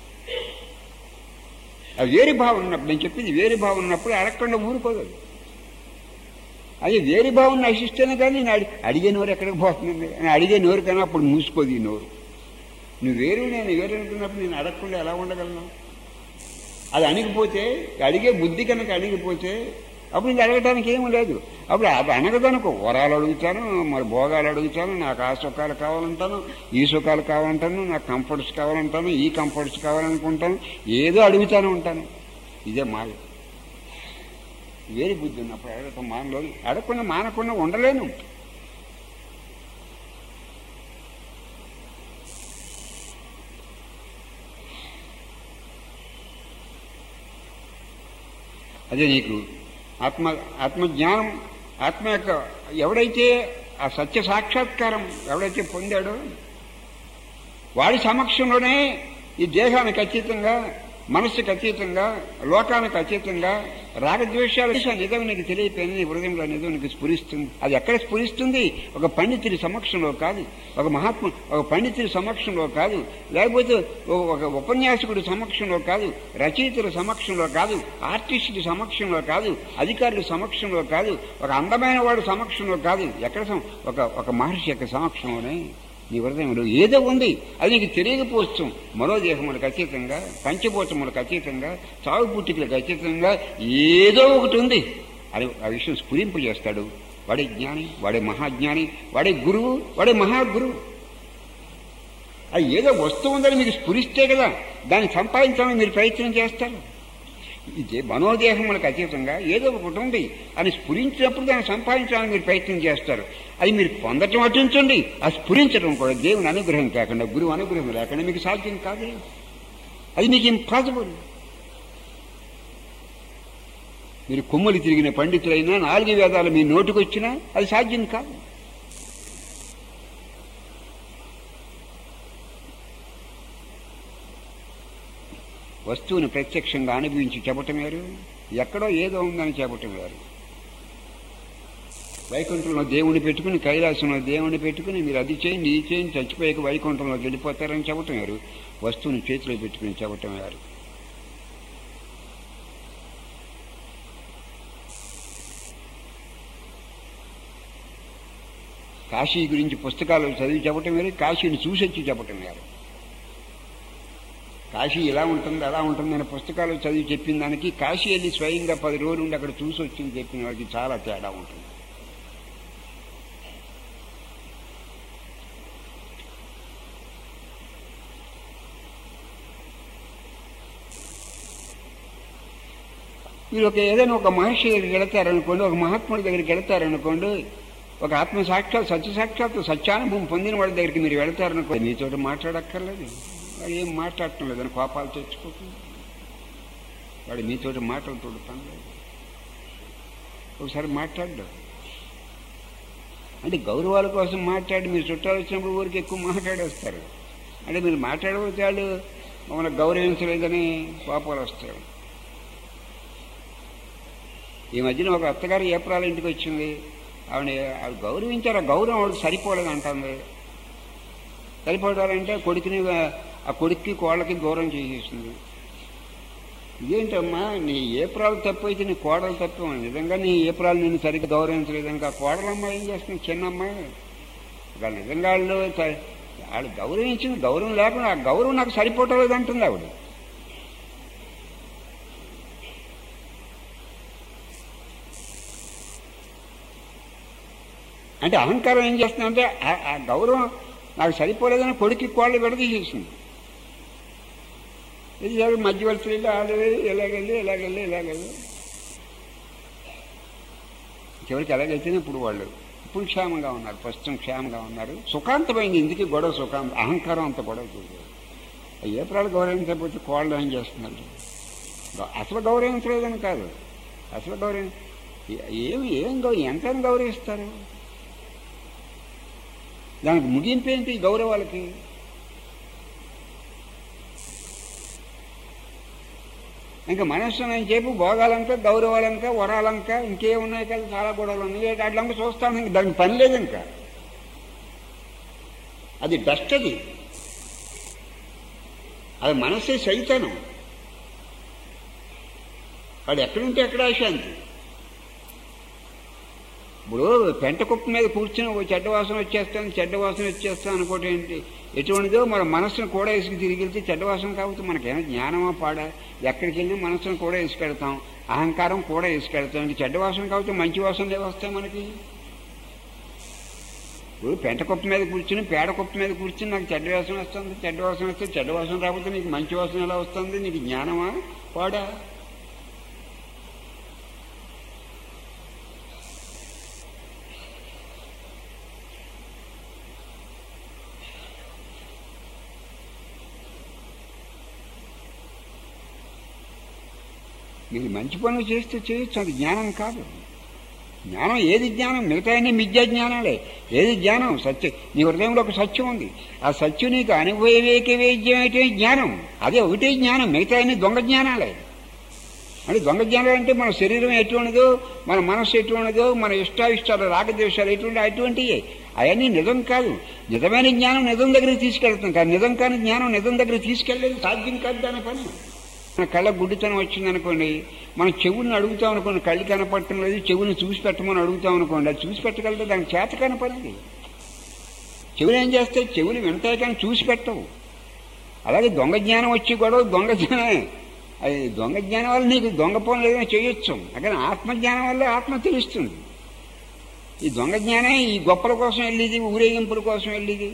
అది వేరే భావం ఉన్నప్పుడు నేను చెప్పింది వేరే భావం ఉన్నప్పుడు అడగకుండా ఊరుకోదు అది. అది వేరే భావం నశిస్తేనే కానీ నేను అడి అడిగే నోరు ఎక్కడికి పోతుంది అని అడిగే నోరు కానీ అప్పుడు మూసుకోదు ఈ నోరు నువ్వు వేరు నేను వేరు అనుకున్నప్పుడు నేను అడగకుండా ఎలా ఉండగలను అది అణిగిపోతే అడిగే బుద్ధి కనుక అణిగిపోతే అప్పుడు ఇంకా అడగటానికి ఏమీ లేదు అప్పుడు అది అనగదనుకో వరాలు అడుగుతాను మరి భోగాలు అడుగుతాను నాకు ఆ సుఖాలు కావాలంటాను ఈ సుఖాలు కావాలంటాను నాకు కంఫర్ట్స్ కావాలంటాను ఈ కంఫర్ట్స్ కావాలనుకుంటాను ఏదో అడుగుతానే ఉంటాను ఇదే మాయ వేరే బుద్ధి ఉన్నప్పుడు అడగటం మానలో అడగకుండా మానకుండా ఉండలేను అదే నీకు ఆత్మ ఆత్మజ్ఞానం ఆత్మ యొక్క ఎవడైతే ఆ సత్య సాక్షాత్కారం ఎవడైతే పొందాడో వాడి సమక్షంలోనే ఈ దేహానికి అతీతంగా మనస్సుకు అతీతంగా లోకానికి అతీతంగా రాగద్వేషాలు నిజం నీకు తెలియపోయింది నీ హృదయంలో నిజం నీకు స్ఫురిస్తుంది అది ఎక్కడ స్ఫురిస్తుంది ఒక పండితుడి సమక్షంలో కాదు ఒక మహాత్మ ఒక పండితుడి సమక్షంలో కాదు లేకపోతే ఓ- ఒక ఉపన్యాసకుడి సమక్షంలో కాదు రచయితల సమక్షంలో కాదు ఆర్టిస్టుడి సమక్షంలో కాదు అధికారుల సమక్షంలో కాదు ఒక అందమైన వాడి సమక్షంలో కాదు ఎక్కడ సం- ఒక ఒక మహర్షి యొక్క సమక్షంలోనే నీ హృదయంలో ఏదో ఉంది అది నీకు తెలియకపోవచ్చు మనోదేహములకు అతీతంగా పంచభూతములకు అతీతంగా చావు పుట్టుకలకు అతీతంగా ఏదో ఒకటి ఉంది అది ఆ విషయం స్ఫురింపు చేస్తాడు వాడే జ్ఞాని వాడే మహాజ్ఞాని వాడే గురువు వాడే మహాగురువు అది ఏదో వస్తువు ఉందని మీకు స్ఫురిస్తే కదా దాన్ని సంపాదించాలని మీరు ప్రయత్నం చేస్తారు ఇది మనోదేహములకు అతీతంగా ఏదో ఒకటి ఉంది అని స్ఫురించినప్పుడు దాన్ని సంపాదించాలని మీరు ప్రయత్నం చేస్తారు అది మీరు పొందటం అటుంచండి ఆ స్ఫురించడం కూడా దేవుని అనుగ్రహం కాకుండా గురువు అనుగ్రహం లేకుండా మీకు సాధ్యం కాదు అది మీకు ఇంపాసిబుల్ మీరు కొమ్ములు తిరిగిన పండితులైనా నాలుగు వేదాలు మీ నోటికొచ్చినా అది సాధ్యం కాదు వస్తువుని ప్రత్యక్షంగా అనుభవించి చెప్పటం వేరు ఎక్కడో ఏదో ఉందని చెప్పటం వేరు వైకుంఠంలో దేవుని పెట్టుకుని కైలాసంలో దేవుని పెట్టుకుని మీరు అది చేయండి ఇది చేయండి చచ్చిపోయాక వైకుంఠంలోకి వెళ్ళిపోతారని చెప్పటం వేరు వస్తువుని చేతిలో పెట్టుకుని చెప్పటం వేరు కాశీ గురించి పుస్తకాలు చదివి చెప్పటం వేరు కాశీని చూసి వచ్చి చెప్పటం వేరు కాశీ ఇలా ఉంటుంది అలా ఉంటుంది అనే పుస్తకాలు చదివి చెప్పిన దానికి కాశీ వెళ్ళి స్వయంగా పది రోజులు ఉండి అక్కడ చూసి వచ్చింది చెప్పిన వాడికి చాలా తేడా ఉంటుంది మీరు ఒక ఏదైనా ఒక మహర్షి దగ్గరికి వెళతారనుకోండి ఒక మహాత్ముడి దగ్గరికి వెళతారనుకోండి ఒక ఆత్మ సాక్షాత్ సత్య సాక్షాత్ సత్యానుభవం పొందిన వాళ్ళ దగ్గరికి మీరు వెళతారనుకోండి మీతో మాట్లాడక్కర్లేదు వాడు ఏం మాట్లాడటం లేదని కోపాలు తెచ్చుకోకుండా వాడు మీతోటి మాటలు తోడుతాను లేదు ఒకసారి మాట్లాడ్డు అంటే గౌరవాల కోసం మాట్లాడి మీరు చుట్టాలు వచ్చినప్పుడు ఊరికి ఎక్కువ మాట్లాడేస్తారు అంటే మీరు మాట్లాడబోతే వాళ్ళు మమ్మల్ని గౌరవించలేదని కోపాలు వస్తాయి ఈ మధ్యన ఒక అత్తగారు ఏప్రాల ఇంటికి వచ్చింది ఆవిడ ఆవిడ గౌరవించారు ఆ గౌరవం ఆవిడకి సరిపోలేదు అంటుంది సరిపోవడాలంటే కొడుకుని ఆ కొడుక్కి కోళ్ళకి దూరం చేసేసింది ఇదేంటమ్మా నీ ఏప్రాలు తప్పు అయితే నీ కోడలు తప్పు నిజంగా నీ ఏప్రాలు నేను సరిగ్గా గౌరవించలేదు ఇంకా కోడలమ్మ ఏం చేస్తుంది చిన్నమ్మాయి వాళ్ళు నిజంగా వాళ్ళు స- వాళ్ళు గౌరవించింది గౌరవం లేకుండా ఆ గౌరవం నాకు సరిపోవట్లేదు అంటుంది ఆవిడ అంటే అహంకారం ఏం చేస్తుందంటే ఆ- ఆ గౌరవం నాకు సరిపోలేదని కొడుక్కి కోళ్ళు విడదీసేసింది ఇది ఎవరు మధ్యవర్తులు వెళ్ళి ఆడు ఎలాగెళ్ళి ఎలాగెళ్ళి ఎలాగెళ్ళి చివరికి ఎలాగైతేనే ఇప్పుడు వాళ్ళు ఇప్పుడు క్షేమంగా ఉన్నారు ప్రస్తుతం క్షేమంగా ఉన్నారు సుఖాంతమైంది ఇందుకే గొడవ సుఖాంత అహంకారం అంత గొడవ చూడలేదు ఏ ప్రాణాలు గౌరవించకపోతే కోళ్ళు ఏం చేస్తున్నారు గౌ- అసలు గౌరవించలేదని కాదు అసలు గౌరవం ఏ- ఏమి ఏం గౌరవం ఎంతైనా గౌరవిస్తారు దానికి ముగింపు ఏంటి ఈ గౌరవాలకి ఇంకా మనస్సు నేను చెప్పు భోగాలంక గౌరవాలంక వరాలంక ఇంకేమున్నాయి కదా చాలా గొడవలు ఉన్నాయి అట్లంక చూస్తాను ఇంక దానికి పని లేదు ఇంకా అది డస్ట్ అది అది మనస్సే సైతానం వాడు ఎక్కడుంటే ఎక్కడ అశాంతి ఇప్పుడు పెంట కుప్ప మీద కూర్చుని ఓ చెడ్డ వాసన వచ్చేస్తాను చెడ్డ వాసన వచ్చేస్తాను అనుకోవటం ఏంటి ఎటువంటిదో మన మనస్సును కూడా ఇసుకు తిరిగి వెళ్తే చెడ్డ వాసన కాబట్టి మనకేమైనా జ్ఞానమా పాడా ఎక్కడికి వెళ్ళి మనస్సును కూడా ఇసుకెడతాం అహంకారం కూడా ఇసుకెడతాం ఇంక చెడ్డ వాసన కాబట్టి మంచి వాసనలు ఏవి వస్తాయి మనకి ఇప్పుడు పెంట కుప్ప మీద కూర్చుని పేడ కుప్ప మీద కూర్చుని నాకు చెడ్డ వాసన వస్తుంది చెడ్డ వాసన వస్తే చెడ్డ వాసన రాకపోతే నీకు మంచి వాసన ఎలా వస్తుంది నీకు జ్ఞానమా పాడా మీరు మంచి పనులు చేస్తే చేయొచ్చు అది జ్ఞానం కాదు జ్ఞానం ఏది జ్ఞానం మిగతా అన్ని మిథ్యా జ్ఞానాలే ఏది జ్ఞానం సత్యం నీ హృదయంలో ఒక సత్యం ఉంది ఆ సత్యం నీకు అనుభవేక వేద్యం అయితే జ్ఞానం అదే ఒకటే జ్ఞానం మిగతా అన్ని దొంగ జ్ఞానాలే అంటే దొంగ జ్ఞానాలు అంటే మన శరీరం ఎటువంటిదో మన మనస్సు ఎటువంటిదో మన ఇష్టాయిష్టాలు రాగద్వేషాలు ఎటువంటి అటువంటివి అవన్నీ నిజం కాదు నిజమైన జ్ఞానం నిజం దగ్గరికి తీసుకెళ్తాం కానీ నిజం కాని జ్ఞానం నిజం దగ్గరికి తీసుకెళ్ళలేదు సాధ్యం కాదు దాని పని మన కళ్ళ గుడ్డితనం వచ్చిందనుకోండి మనం చెవుల్ని అడుగుతాం అనుకోండి కళ్ళు కనపడటం లేదు చెవుని చూసి పెట్టమని అడుగుతాం అనుకోండి అది చూసి పెట్టగలిగితే దానికి చేత కనపడింది చెవులు ఏం చేస్తాయి చెవులు వింటాయి కానీ చూసి పెట్టవు అలాగే దొంగ జ్ఞానం వచ్చి గొడవ దొంగ జ్ఞానమే అది దొంగ జ్ఞానం వల్ల నీకు దొంగ పనులు ఏదైనా చేయొచ్చు అక్కడ ఆత్మజ్ఞానం వల్ల ఆత్మ తెలుస్తుంది ఈ దొంగ జ్ఞానం ఈ గొప్పల కోసం వెళ్ళేది ఊరేగింపుల కోసం వెళ్ళేది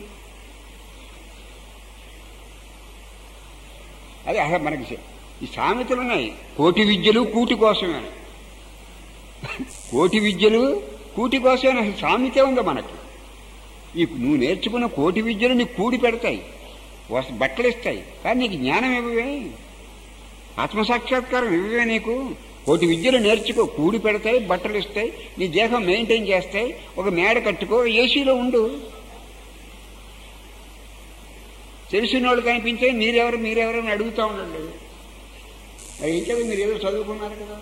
అదే అసలు మనకి ఈ సామెతలు ఉన్నాయి కోటి విద్యలు కూటి కోసమే కోటి విద్యలు కూటి కోసమే అసలు సామెతే ఉంది మనకి ఈ నువ్వు నేర్చుకున్న కోటి విద్యలు నీకు కూడి పెడతాయి వస్- బట్టలు ఇస్తాయి కానీ నీకు జ్ఞానం ఇవ్వవే ఆత్మసాక్షాత్కారం ఇవ్వవే నీకు కోటి విద్యలు నేర్చుకో కూడి పెడతాయి బట్టలు ఇస్తాయి నీ దేహం మెయింటైన్ చేస్తాయి ఒక మేడ కట్టుకో ఏసీలో ఉండు తెలిసిన వాళ్ళు కనిపించే మీరెవరు మీరెవరు అని అడుగుతా ఉండండి అది ఏం కదా మీరు ఏదో చదువుకున్నారు కదా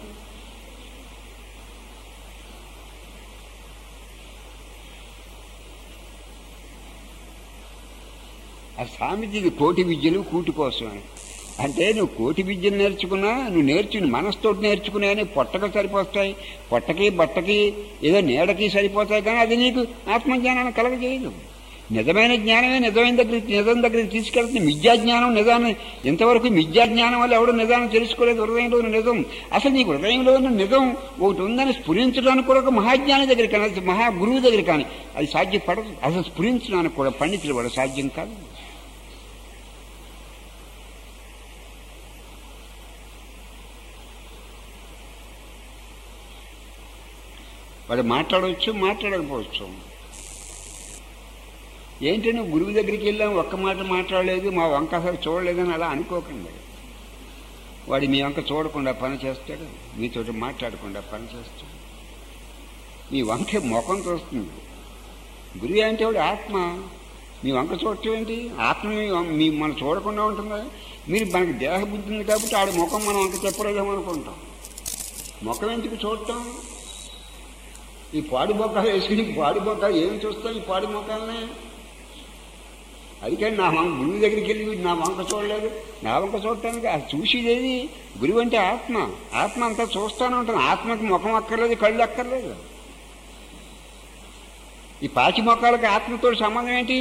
ఆ సామెతకి కోటి విద్యలు కూటి కోసం అని అంటే నువ్వు కోటి విద్యలు నేర్చుకున్నా నువ్వు నేర్చుకుని మనసుతోటి నేర్చుకున్నాయని పొట్టకు సరిపోతాయి పొట్టకి బట్టకి ఏదో నీడకి సరిపోతాయి కానీ అది నీకు ఆత్మజ్ఞానాన్ని కలగజేయదు నిజమైన జ్ఞానమే నిజమైన దగ్గరికి నిజం దగ్గరికి తీసుకెళ్తుంది మిథ్యా జ్ఞానం నిజాన్ని ఇంతవరకు మిథ్యా జ్ఞానం వల్ల ఎవడు నిజాన్ని తెలుసుకోలేదు హృదయంలో ఉన్న నిజం అసలు నీకు హృదయంలో ఉన్న నిజం ఒకటి ఉందని స్ఫురించడానికి కూడా ఒక మహాజ్ఞాని దగ్గర కానీ మహా గురువు దగ్గర కానీ అది సాధ్యపడదు అసలు స్ఫురించడానికి కూడా పండితులు కూడా సాధ్యం కాదు వాడు మాట్లాడవచ్చు మాట్లాడకపోవచ్చు ఏంటి నువ్వు గురువు దగ్గరికి వెళ్ళాం ఒక్క మాట మాట్లాడలేదు మా వంక అసలు చూడలేదని అలా అనుకోకండి వాడు మీ వంక చూడకుండా పని చేస్తాడు మీతో మాట్లాడకుండా పని చేస్తాడు మీ వంక ముఖం చూస్తుంది గురువు అంటే వాడు ఆత్మ మీ వంక చూడటం ఏంటి ఆత్మ మీ వం- మీ మనం చూడకుండా ఉంటుందా మీరు మనకి దేహ బుద్ధి ఉంది కాబట్టి ఆడి ముఖం మనం వంక చెప్పలేదేమో అనుకుంటాం ముఖం ఎందుకు చూడటం ఈ పాడి బొక్కలు వేసుకుని పాడి బొక్కలు ఏమి చూస్తాం ఈ పాడి మొక్కల్ని అందుకని నా వంక గురువు దగ్గరికి వెళ్ళి వీడు నా వంక చూడలేదు నా వంక చూడటానికి అది చూసేదేది గురువు అంటే ఆత్మ ఆత్మ అంతా చూస్తానే ఉంటుంది ఆత్మకి ముఖం అక్కర్లేదు కళ్ళు అక్కర్లేదు ఈ పాచి మొక్కలకి ఆత్మతో సంబంధం ఏంటి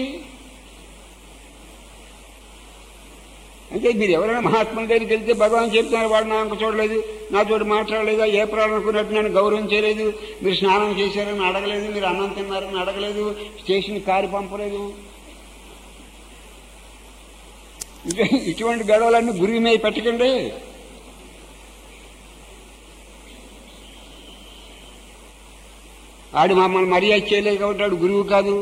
అంటే మీరు ఎవరైనా మహాత్ముల దగ్గరికి వెళ్తే భగవాన్ చెప్తున్నారు వాడు నా అంక చూడలేదు నాతోటి మాట్లాడలేదు ఏ ప్రాణం అనుకున్నట్టు నన్ను గౌరవం చేయలేదు మీరు స్నానం చేశారని అడగలేదు మీరు అన్నం తిన్నారని అడగలేదు స్టేషన్ కారు పంపలేదు ఇటు- ఇటువంటి గొడవలన్నీ గురువు మీద పెట్టకండి ఆడు మమ్మల్ని మర్యాద చేయలేదు కాబట్టి ఆడు గురువు కాదు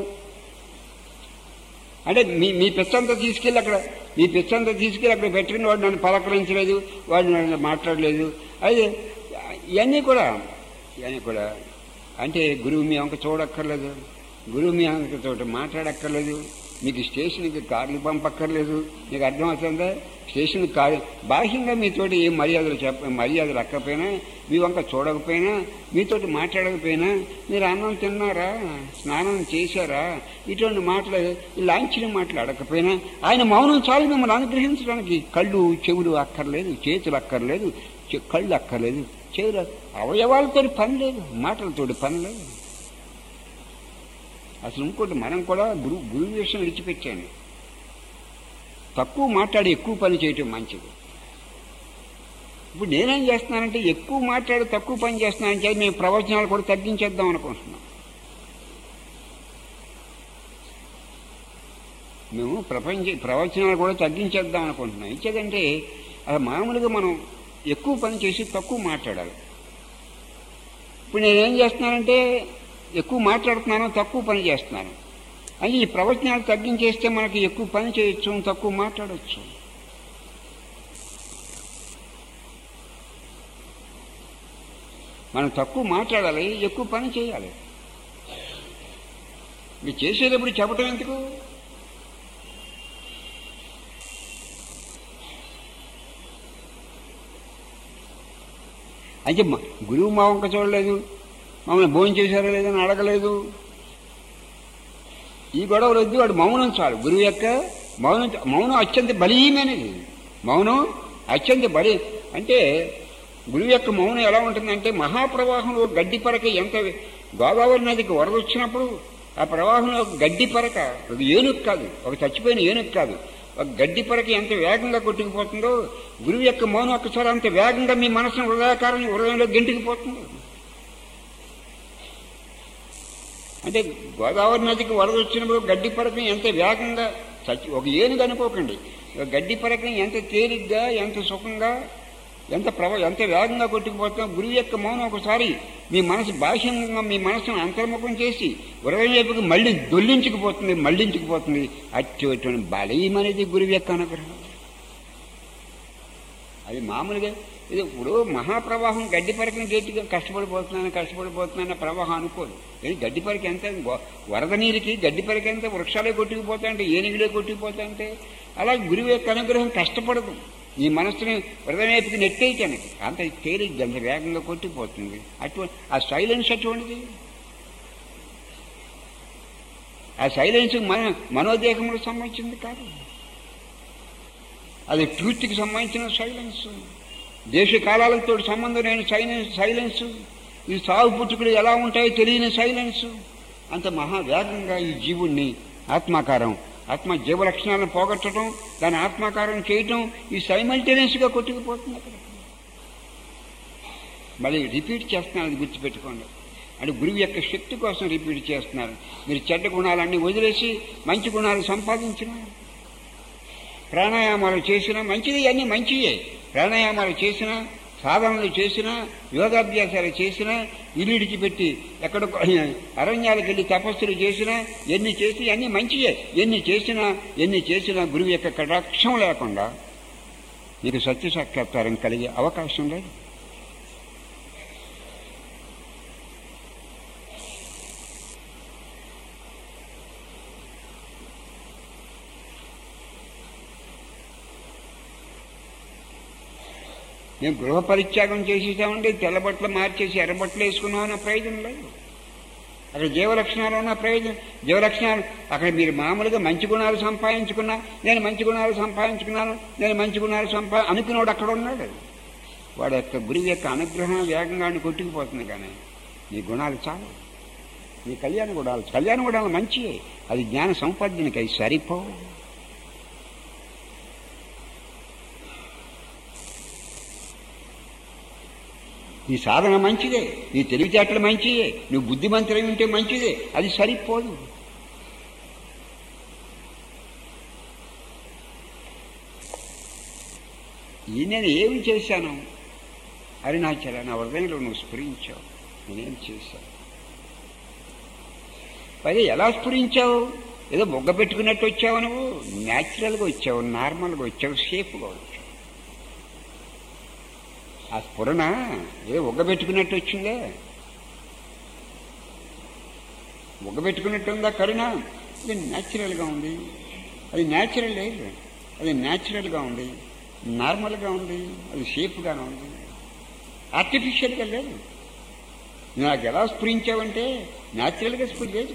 అంటే మీ మీ పిచ్చంతా తీసుకెళ్ళి అక్కడ మీ పిచ్చంతా తీసుకెళ్ళి అక్కడ పెట్టుకుని వాడు నన్ను పలకరించలేదు వాడు నన్ను మాట్లాడలేదు అయితే ఇవన్నీ కూడా ఇవన్నీ కూడా అంటే గురువు మీ అంక చూడక్కర్లేదు గురువు మీ అంకతో మాట్లాడక్కర్లేదు మీకు స్టేషన్కి కార్లు పంపక్కర్లేదు మీకు అర్థమవుతుందా స్టేషన్ కార్ బాహ్యంగా మీతోటి ఏ మర్యాదలు చెప్ప మర్యాదలు అక్కకపోయినా మీ వంక చూడకపోయినా మీతోటి మాట్లాడకపోయినా మీరు అన్నం తిన్నారా స్నానం చేశారా ఇటువంటి మాటలు ఈ లాంఛన మాటలు అడగకపోయినా ఆయన మౌనం చాలు మిమ్మల్ని అనుగ్రహించడానికి కళ్ళు చెవులు అక్కర్లేదు చేతులు అక్కర్లేదు చె- కళ్ళు అక్కర్లేదు చెవులు అవయవాలతో పని లేదు మాటలతోటి పని లేదు అసలు ఇంకోటి మనం కూడా గురువు గురువు విషయం విడిచిపెట్టాను తక్కువ మాట్లాడి ఎక్కువ పని చేయటం మంచిది ఇప్పుడు నేనేం చేస్తున్నానంటే ఎక్కువ మాట్లాడి తక్కువ పని చేస్తున్నానంటే మేము ప్రవచనాలు కూడా తగ్గించేద్దాం అనుకుంటున్నాం మేము ప్రపంచ ప్రవచనాలు కూడా తగ్గించేద్దాం అనుకుంటున్నాం ఇచ్చేదంటే అది మామూలుగా మనం ఎక్కువ పని చేసి తక్కువ మాట్లాడాలి ఇప్పుడు నేనేం చేస్తున్నానంటే ఎక్కువ మాట్లాడుతున్నాను తక్కువ పని చేస్తున్నాను అని ఈ ప్రవచనాలు తగ్గించేస్తే మనకి ఎక్కువ పని చేయొచ్చు తక్కువ మాట్లాడవచ్చు మనం తక్కువ మాట్లాడాలి ఎక్కువ పని చేయాలి మీరు చేసేటప్పుడు చెప్పటం ఎందుకు అయితే మ- గురువు మా వంక చూడలేదు మమ్మల్ని భోజనం చేశారో లేదని అడగలేదు ఈ గొడవలు వద్దు వాడు మౌనం చాలు గురువు యొక్క మౌనం మౌనం అత్యంత బలీయమైనది మౌనం అత్యంత బలి అంటే గురువు యొక్క మౌనం ఎలా ఉంటుందంటే మహాప్రవాహంలో గడ్డి పరక ఎంత గోదావరి నదికి వరద వచ్చినప్పుడు ఆ ప్రవాహంలో ఒక గడ్డి పరక ఒక ఏనుగు కాదు ఒక చచ్చిపోయిన ఏనుగు కాదు ఒక గడ్డి పరక ఎంత వేగంగా కొట్టుకుపోతుందో గురువు యొక్క మౌనం ఒక్కసారి అంత వేగంగా మీ మనసును హృదయకారం హృదయంలో గెంటుకుపోతుంది అంటే గోదావరి నదికి వరద వచ్చినప్పుడు గడ్డి పరకం ఎంత వేగంగా చచ్చి ఒక ఏనుగు అనుకోకండి ఒక గడ్డి పరకం ఎంత తేలిగ్గా ఎంత సుఖంగా ఎంత ప్రవ ఎంత వేగంగా కొట్టుకుపోతుందో గురువు యొక్క మౌనం ఒకసారి మీ మనసు బాహ్యంగా మీ మనసును అంతర్ముఖం చేసి హృదయం వైపుకి మళ్ళీ దొల్లించుకుపోతుంది మళ్ళించుకుపోతుంది అటువంటి బలయం అనేది గురువు యొక్క అనుగ్రహం అది మామూలుగా ఇది ఇప్పుడు మహాప్రవాహం గడ్డి పరకని గట్టిగా కష్టపడిపోతున్నాను కష్టపడిపోతున్నాను ప్రవాహం అనుకోదు ఇది గడ్డి పరక ఎంత గో- వరద నీరుకి గడ్డి పరక ఎంత వృక్షాలే కొట్టుకుపోతా అంటే ఏనుగులే కొట్టుకుపోతా అంటే అలా గురువు యొక్క అనుగ్రహం కష్టపడదు ఈ మనస్సుని హృదయవైపుకి నెట్టేయటానికి అంత తేలిగ్గా అంత వేగంగా కొట్టుకుపోతుంది అటువంటి ఆ సైలెన్స్ అటువంటిది ఆ సైలెన్స్ మన మనోదేహములకు సంబంధించింది కాదు అది ట్రూత్కి సంబంధించిన సైలెన్స్ దేశ కాలాలతో సంబంధం లేని సైలెన్స్ సైలెన్స్ ఈ సాగు పుట్టుకులు ఎలా ఉంటాయో తెలియని సైలెన్స్ అంత మహావేగంగా ఈ జీవుణ్ణి ఆత్మాకారం ఆత్మ జీవ లక్షణాలను పోగొట్టడం దాని ఆత్మాకారం చేయటం ఈ సైమల్టేనియస్గా కొట్టుకుపోతుంది అక్కడ మళ్ళీ రిపీట్ చేస్తున్నాను అది గుర్తుపెట్టుకోండి అంటే గురువు యొక్క శక్తి కోసం రిపీట్ చేస్తున్నారు మీరు చెడ్డ గుణాలన్నీ వదిలేసి మంచి గుణాలు సంపాదించినారు ప్రాణాయామాలు చేసినా మంచిది అన్నీ మంచియే ప్రాణాయామాలు చేసినా సాధనలు చేసినా యోగాభ్యాసాలు చేసినా ఇల్లు ఇడిచిపెట్టి ఎక్కడ అరణ్యాలకు వెళ్ళి తపస్సులు చేసినా ఎన్ని చేసి అన్ని మంచియే ఎన్ని చేసినా ఎన్ని చేసినా గురువు యొక్క కటాక్షం లేకుండా మీకు సత్య సాక్షాత్కారం కలిగే అవకాశం లేదు మేము గృహ పరిత్యాగం చేసేసామంటే తెల్ల బట్టలు మార్చేసి ఎర్ర బట్టలు వేసుకున్నామన్న ప్రయోజనం లేదు అక్కడ జీవలక్షణాలు ఉన్న ప్రయోజనం జీవలక్షణాలు అక్కడ మీరు మామూలుగా మంచి గుణాలు సంపాదించుకున్నా నేను మంచి గుణాలు సంపాదించుకున్నాను నేను మంచి గుణాలు సంపా అనుకున్నాడు అక్కడ ఉన్నాడు వాడు యొక్క గురువు యొక్క అనుగ్రహం వేగంగా ఆయన కొట్టుకుపోతుంది కానీ నీ గుణాలు చాలు నీ కళ్యాణ గుణాలు కళ్యాణ గుణాలు మంచివే అది జ్ఞాన సంపాదనకి అవి సరిపోవు నీ సాధన మంచిదే నీ తెలివితేటలు మంచిదే నువ్వు బుద్ధిమంతులై ఉంటే మంచిదే అది సరిపోదు ఈ నేను ఏమి చేశాను అరుణాచల నా హృదయంలో నువ్వు స్ఫురించావు నేనేం చేశాను పైగా ఎలా స్ఫురించావు ఏదో బొగ్గ పెట్టుకున్నట్టు వచ్చావు నువ్వు న్యాచురల్గా వచ్చావు నార్మల్గా వచ్చావు సేఫ్గా వచ్చావు ఆ స్ఫురణ ఏదో ఒగ్గ పెట్టుకున్నట్టు వచ్చిందే ఒగ్గ పెట్టుకున్నట్టు ఉందా కరుణ అది న్యాచురల్గా ఉంది అది న్యాచురల్ లేదు అది న్యాచురల్గా ఉంది నార్మల్గా ఉంది అది సేఫ్గానే ఉంది ఆర్టిఫిషియల్గా లేదు నాకు ఎలా స్ఫురించావంటే న్యాచురల్గా స్ఫురి లేదు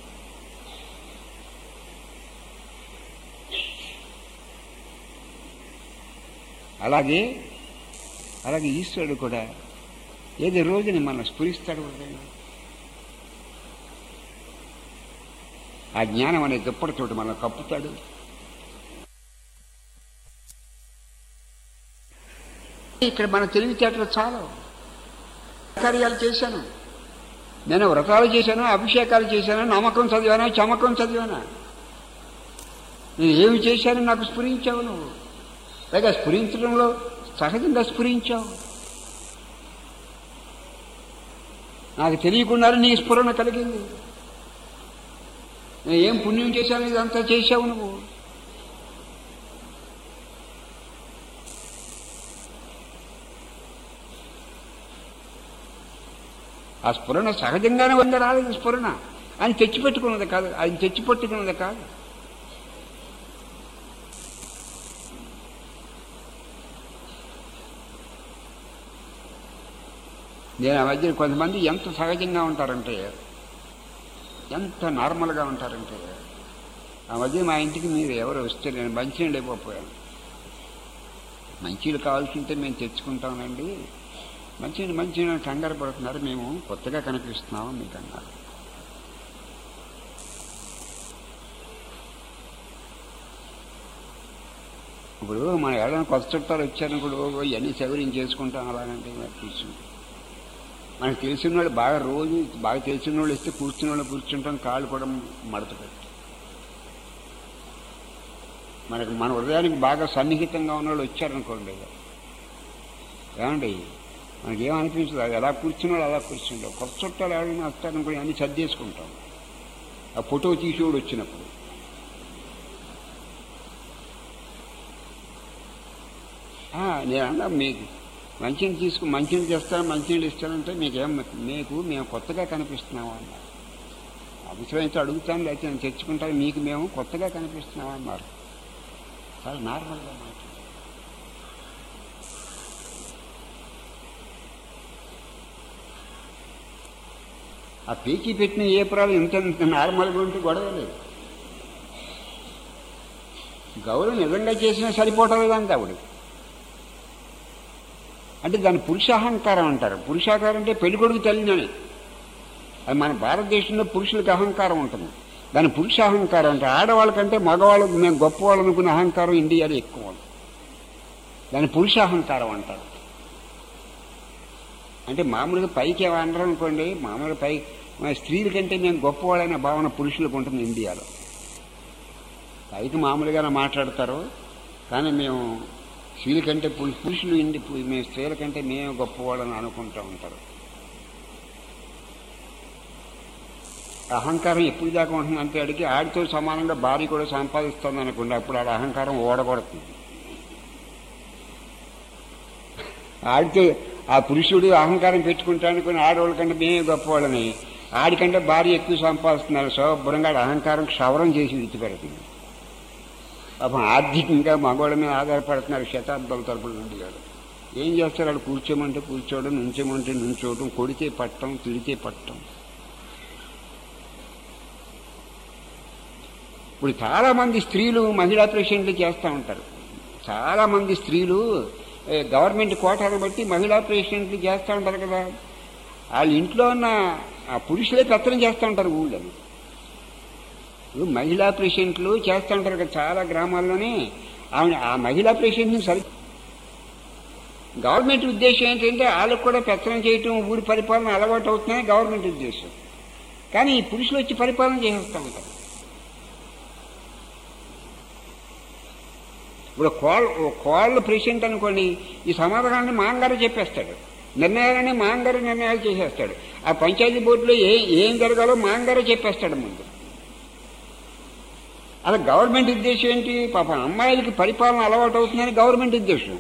అలాగే అలాగే ఈశ్వరుడు కూడా ఏది రోజుని మనం స్ఫురిస్తాడు హృదయంలో. ఆ జ్ఞానం అనే దుప్పటితోటి మనం కప్పుతాడు ఇక్కడ మన తెలివితేటలు చాలు కార్యాలు చేశాను నేను వ్రతాలు చేశాను అభిషేకాలు చేశాను నమ్మకం చదివానా చమకం చదివానా నేను ఏమి చేశాను నాకు స్ఫురించావు నువ్వు పైగా స్ఫురించడంలో సహజంగా స్ఫురించావు నాకు తెలియకుండానే నీ స్ఫురణ కలిగింది నేను ఏం పుణ్యం చేశాను ఇదంతా చేశావు నువ్వు ఆ స్ఫురణ సహజంగానే వంద రాలేదు స్ఫురణ ఆయన తెచ్చిపెట్టుకున్నది కాదు ఆయన తెచ్చిపెట్టుకున్నది కాదు నేను ఆ మధ్య కొంతమంది ఎంత సహజంగా ఉంటారంటే ఎంత నార్మల్గా ఉంటారంటే ఆ మధ్య మా ఇంటికి మీరు ఎవరు వస్తే నేను మంచినీళ్ళు అయిపోయాను మంచినీళ్ళు కావాల్సింటే మేము తెచ్చుకుంటామండి మంచినీళ్ళు మంచినీళ్ళు కంగారు పడుతున్నారు మేము కొత్తగా కనిపిస్తున్నాము మీకు అన్నారు ఇప్పుడు మన ఎవరైనా కొత్త చుట్టాలు వచ్చారనుకో ఇవన్నీ సౌకర్యం చేసుకుంటాం అలాగంటే మరి కూర్చుంటాం మనకు తెలిసిన వాళ్ళు బాగా రోజు బాగా తెలిసిన వాళ్ళు ఇస్తే కూర్చున్న వాళ్ళు కూర్చుంటాం కాళ్ళు కూడా మడత పెట్టి మనకు మన హృదయానికి బాగా సన్నిహితంగా ఉన్న వాళ్ళు వచ్చారనుకోండి ఏమండి మనకేమనిపించదు అది ఎలా కూర్చున్నాడు అలా కూర్చుంటాం కొత్త చుట్టాలు ఎవరైనా వస్తారనుకోండి అన్ని సర్దేసుకుంటాం ఆ ఫోటో తీసేవాడు వచ్చినప్పుడు ఆ, నేను అన్నా మీకు మంచిని తీసుకు మంచిని చేస్తాను మంచినీళ్ళు ఇస్తానంటే మీకేం మీకు మేము కొత్తగా కనిపిస్తున్నాము అన్నారు అవసరమైతే అడుగుతాను లేకపోతే నేను తెచ్చుకుంటాను మీకు మేము కొత్తగా కనిపిస్తున్నాము అన్నారు చాలా నార్మల్గా మాట ఆ పీకి పెట్టిన ఏ ప్రాలు ఇంత ఇంత నార్మల్గా ఉంటే గొడవ లేదు గౌరవం నిజంగా చేసినా సరిపోవటం లేదంటే ఆవిడ అంటే దాని పురుషాహంకారం అంటారు పురుషాకారం అంటే పెళ్ళికొడుకు తల్లినని అది మన భారతదేశంలో పురుషులకు అహంకారం ఉంటుంది దాని పురుషాహంకారం అంటే ఆడవాళ్ళకంటే మగవాళ్ళకు మేము గొప్పవాళ్ళు అనుకునే అహంకారం ఇండియాలో ఎక్కువ ఉంది. దాని పురుషాహంకారం అంటారు అంటే మామూలుగా పైకి ఏమన్నారు అనుకోండి మామూలుగా పై మన స్త్రీల కంటే మేము గొప్పవాళ్ళనే భావన పురుషులకు ఉంటుంది ఇండియాలో పైకి మామూలుగానే మాట్లాడతారు కానీ మేము స్త్రీల కంటే పు- పురుషులు ఇండి పు- మేము స్త్రీల కంటే మేమే గొప్పవాళ్ళని అనుకుంటూ ఉంటారు అహంకారం ఎప్పుడు దాకా ఉంటుంది అంటే అడిగి ఆడితో సమానంగా భార్య కూడా సంపాదిస్తుంది అనుకోండి అప్పుడు ఆడ అహంకారం ఓడగొడుతుంది ఆడితో ఆ పురుషుడు అహంకారం పెట్టుకుంటా అనుకుని ఆడవాళ్ళ కంటే మేమే గొప్పవాళ్ళని ఆడికంటే భార్య ఎక్కువ సంపాదిస్తున్నారు శుభ్రంగా ఆడ అహంకారం క్షవరం చేసి విడిచిపెడుతుంది పాపం ఆర్థికంగా మగవాళ్ళ మీద ఆధారపడుతున్నారు శతాబ్దాల తరపుల నుండి గారు ఏం చేస్తారు వాళ్ళు కూర్చోమంటే కూర్చోవడం నుంచోమంటే నుంచోవడం కొడితే పట్టం తిడితే పట్టం ఇప్పుడు చాలా మంది స్త్రీలు మహిళా పేషెంట్లు చేస్తూ ఉంటారు చాలా మంది స్త్రీలు ఏ, గవర్నమెంట్ కోటాను బట్టి మహిళా పేషెంట్లు చేస్తూ ఉంటారు కదా వాళ్ళ ఇంట్లో ఉన్న ఆ పురుషులే పెత్తనం చేస్తూ ఉంటారు ఊళ్ళో ఇప్పుడు మహిళా పేషెంట్లు చేస్తూ ఉంటారు కదా చాలా గ్రామాల్లోనే ఆమె ఆ మహిళా పేషెంట్ని సరి గవర్నమెంట్ ఉద్దేశం ఏంటంటే వాళ్ళకు కూడా పెత్తనం చేయటం ఊరి పరిపాలన అలవాటు అవుతుందని గవర్నమెంట్ ఉద్దేశం కానీ ఈ పురుషులు వచ్చి పరిపాలన చేసేస్తూ ఉంటారు ఇప్పుడు కోళ్ళ కోళ్ళ ప్రెసిడెంట్ అనుకోండి ఈ సమాధానాన్ని మాంగారు చెప్పేస్తాడు నిర్ణయాలన్నీ మాంగారు నిర్ణయాలు చేసేస్తాడు ఆ పంచాయతీ బోర్డులో ఏ ఏం జరగాలో మాంగారో చెప్పేస్తాడు ముందు అలా గవర్నమెంట్ ఉద్దేశం ఏంటి పాప అమ్మాయిలకి పరిపాలన అలవాటు అవుతుందని గవర్నమెంట్ ఉద్దేశం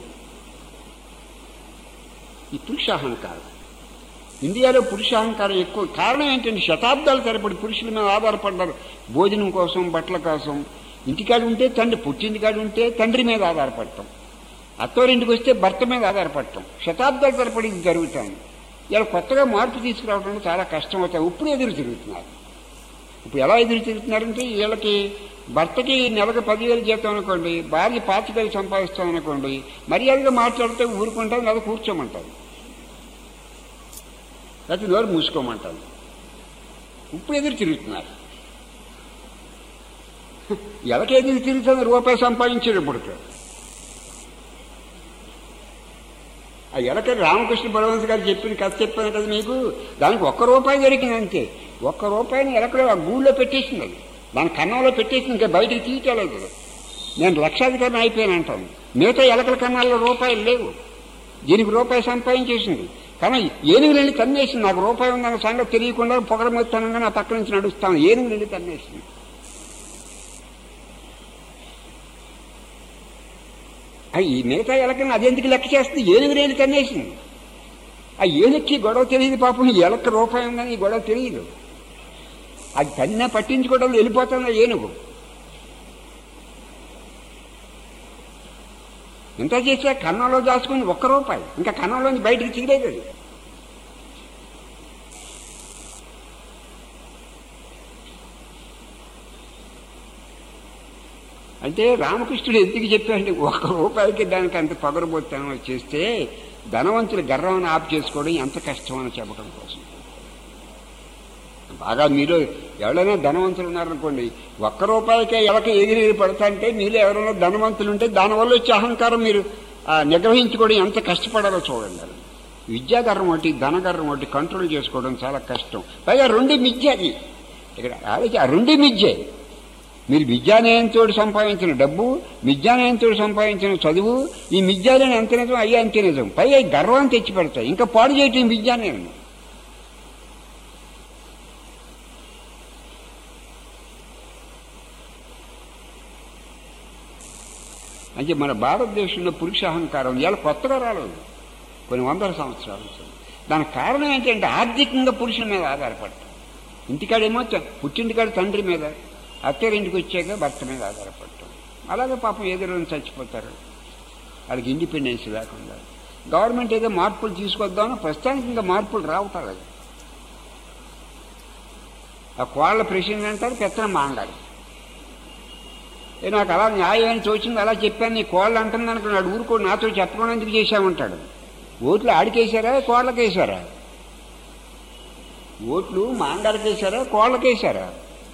ఈ పురుషాహంకారం ఇండియాలో పురుషాహంకారం ఎక్కువ కారణం ఏంటంటే శతాబ్దాల తరబడి పురుషుల మీద ఆధారపడ్డారు భోజనం కోసం బట్టల కోసం ఇంటికాడ ఉంటే తండ్రి పుట్టింటికాడ ఉంటే తండ్రి మీద ఆధారపడటం అత్తవారింటికి వస్తే భర్త మీద ఆధారపడటం శతాబ్దాల తరబడి ఇది జరుగుతుంది ఇలా కొత్తగా మార్పు తీసుకురావడం చాలా కష్టం అవుతాయి ఇప్పుడు ఎదురు తిరుగుతున్నారు ఇప్పుడు ఎలా ఎదురు తిరుగుతున్నారంటే వీళ్ళకి భర్తకి నెలకు పదివేలు జీతం అనుకోండి భార్య పాతికేలు సంపాదిస్తాం అనుకోండి మర్యాదగా మాట్లాడితే ఊరుకుంటారు లేదా కూర్చోమంటారు లేకపోతే నోరు మూసుకోమంటారు ఇప్పుడు ఎదురు తిరుగుతున్నారు ఎలకి ఎదురు తిరుగుతుంది రూపాయి సంపాదించేటప్పుడు ఆ ఎలక రామకృష్ణ బలవంత్ గారు చెప్పిన కథ చెప్పాను కదా మీకు దానికి ఒక్క రూపాయి దొరికింది అంతే ఒక్క రూపాయిని ఎలకలో ఆ గూళ్ళో పెట్టేసింది అది దాని కన్నంలో పెట్టేసింది ఇంకా బయటికి తీయటలేదు నేను లక్షాధికారిని అయిపోయాను అంటాను మిగతా ఎలకల కన్నాల్లో రూపాయలు లేవు దీనికి రూపాయి సంపాదించేసింది కానీ ఏనుగు వెళ్ళి తన్నేసింది నాకు రూపాయి ఉందన్న సంగతి తెలియకుండా పొగరమొత్తానంగా నా పక్క నుంచి నడుస్తాను ఏనుగు వెళ్ళి తన్నేసింది ఆ ఈ మిగతా ఎలకని అదెందుకు లెక్క చేస్తుంది ఏనుగు రేలు తన్నేసింది ఆ ఏనుక్కి గొడవ తెలియదు పాపం ఈ ఎలక్క రూపాయి ఉందని ఈ గొడవ తెలియదు అది తన్నే పట్టించుకోవడం వెళ్ళిపోతుంది ఆ ఏనుగు ఎంత చేసా కన్నంలో దాచుకుని ఒక్క రూపాయి ఇంకా కన్నంలోంచి బయటికి తీయలేదు అది అంటే రామకృష్ణుడు ఎందుకు చెప్పాడంటే ఒక్క రూపాయికి దానికి అంత పగరబోతానం చేస్తే ధనవంతుల గర్వాన్ని ఆపు చేసుకోవడం ఎంత కష్టం అని చెప్పడం కోసం బాగా మీరు ఎవరైనా ధనవంతులు ఉన్నారనుకోండి ఒక్క రూపాయికే ఎవరికి ఎగిరి పడతా అంటే మీలో ఎవరైనా ధనవంతులు ఉంటే దానివల్ల వచ్చే అహంకారం మీరు ఆ, నిగ్రహించుకోవడం ఎంత కష్టపడాలో చూడండి అది. విద్యాగర్వం ఒకటి ధనగర్వం ఒకటి కంట్రోల్ చేసుకోవడం చాలా కష్టం పైగా రెండు మిథ్య అది ఇక్కడ ఆలోచి ఆ రెండు మిథ్యే మీరు విద్యానయంతో సంపాదించిన డబ్బు విద్యానయంతో సంపాదించిన చదువు ఈ విద్యాలయం ఎంత నిజం అయ్యా అంతే నిజం పైగా ఈ గర్వాన్ని తెచ్చి పెడతాయి ఇంకా పాడు చేయటం విద్యానయం అంటే మన భారతదేశంలో పురుష అహంకారం ఇవాళ కొత్తగా రాలేదు కొన్ని వందల సంవత్సరాల నుంచి. దానికి కారణం ఏంటంటే ఆర్థికంగా పురుషుల మీద ఆధారపడటం ఇంటికాడేమో త- పుట్టింటికాడ తండ్రి మీద అత్తగారింటికి వచ్చాక భర్త మీద ఆధారపడటం అలాగే పాపం ఎదురు చచ్చిపోతారు వాళ్ళకి ఇండిపెండెన్స్ లేకుండా గవర్నమెంట్ ఏదో మార్పులు తీసుకొద్దామని ప్రస్తుతానికి ఇంకా మార్పులు రావటం లేదు ఆ కోళ్ళ ప్రెసిడెంట్ అంటారు పెత్తనం మాంగారు ఏ నాకు అలా న్యాయం తోచింది అలా చెప్పాను నీ కోళ్ళు అంటుంది అనుకున్నాడు ఊరుకో నాతో చెప్పకుండా ఎందుకు చేశామంటాడు ఓట్లు ఆడికేశారా కోళ్ళకేశారా ఓట్లు మాంగారికేశారా కోళ్ళకేశారా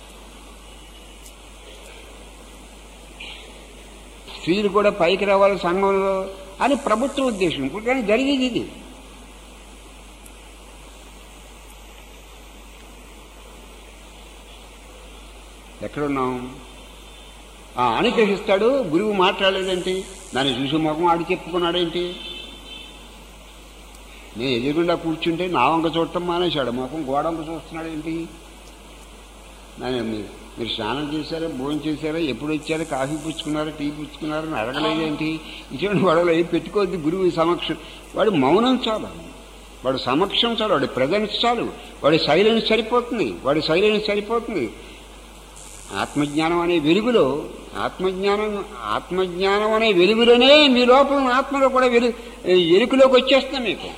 స్త్రీలు కూడా పైకి రావాలి సంఘంలో అని ప్రభుత్వ ఉద్దేశం ఇప్పుడు కానీ జరిగేది ఇది ఎక్కడున్నాం ఆ, అనుగ్రహిస్తాడు గురువు మాట్లాడలేదేంటి దాన్ని చూసి ముఖం ఆడి చెప్పుకున్నాడేంటి నేను ఎదురుగుండా కూర్చుంటే నా వంక చూడటం మానేశాడు ముఖం గోడంక చూస్తున్నాడేంటి నేను మీరు మీరు స్నానం చేశారా భోజనం చేశారా ఎప్పుడు వచ్చారా కాఫీ పుచ్చుకున్నారా టీ పుచ్చుకున్నారా అని అడగలేదేంటి ఇటువంటి గొడవలు ఏం పెట్టుకోవద్దు గురువు సమక్షం వాడు మౌనం చాలు వాడు సమక్షం చాలు వాడి ప్రజెన్స్ చాలు వాడి సైలెన్స్ సరిపోతుంది వాడి సైలెన్స్ సరిపోతుంది ఆత్మజ్ఞానం అనే వెలుగులో ఆత్మజ్ఞానం ఆత్మజ్ఞానం అనే వెలుగులోనే మీ లోపల ఉన్న ఆత్మలో కూడా వెలుగు ఎరుకులోకి వచ్చేస్తుంది మీకు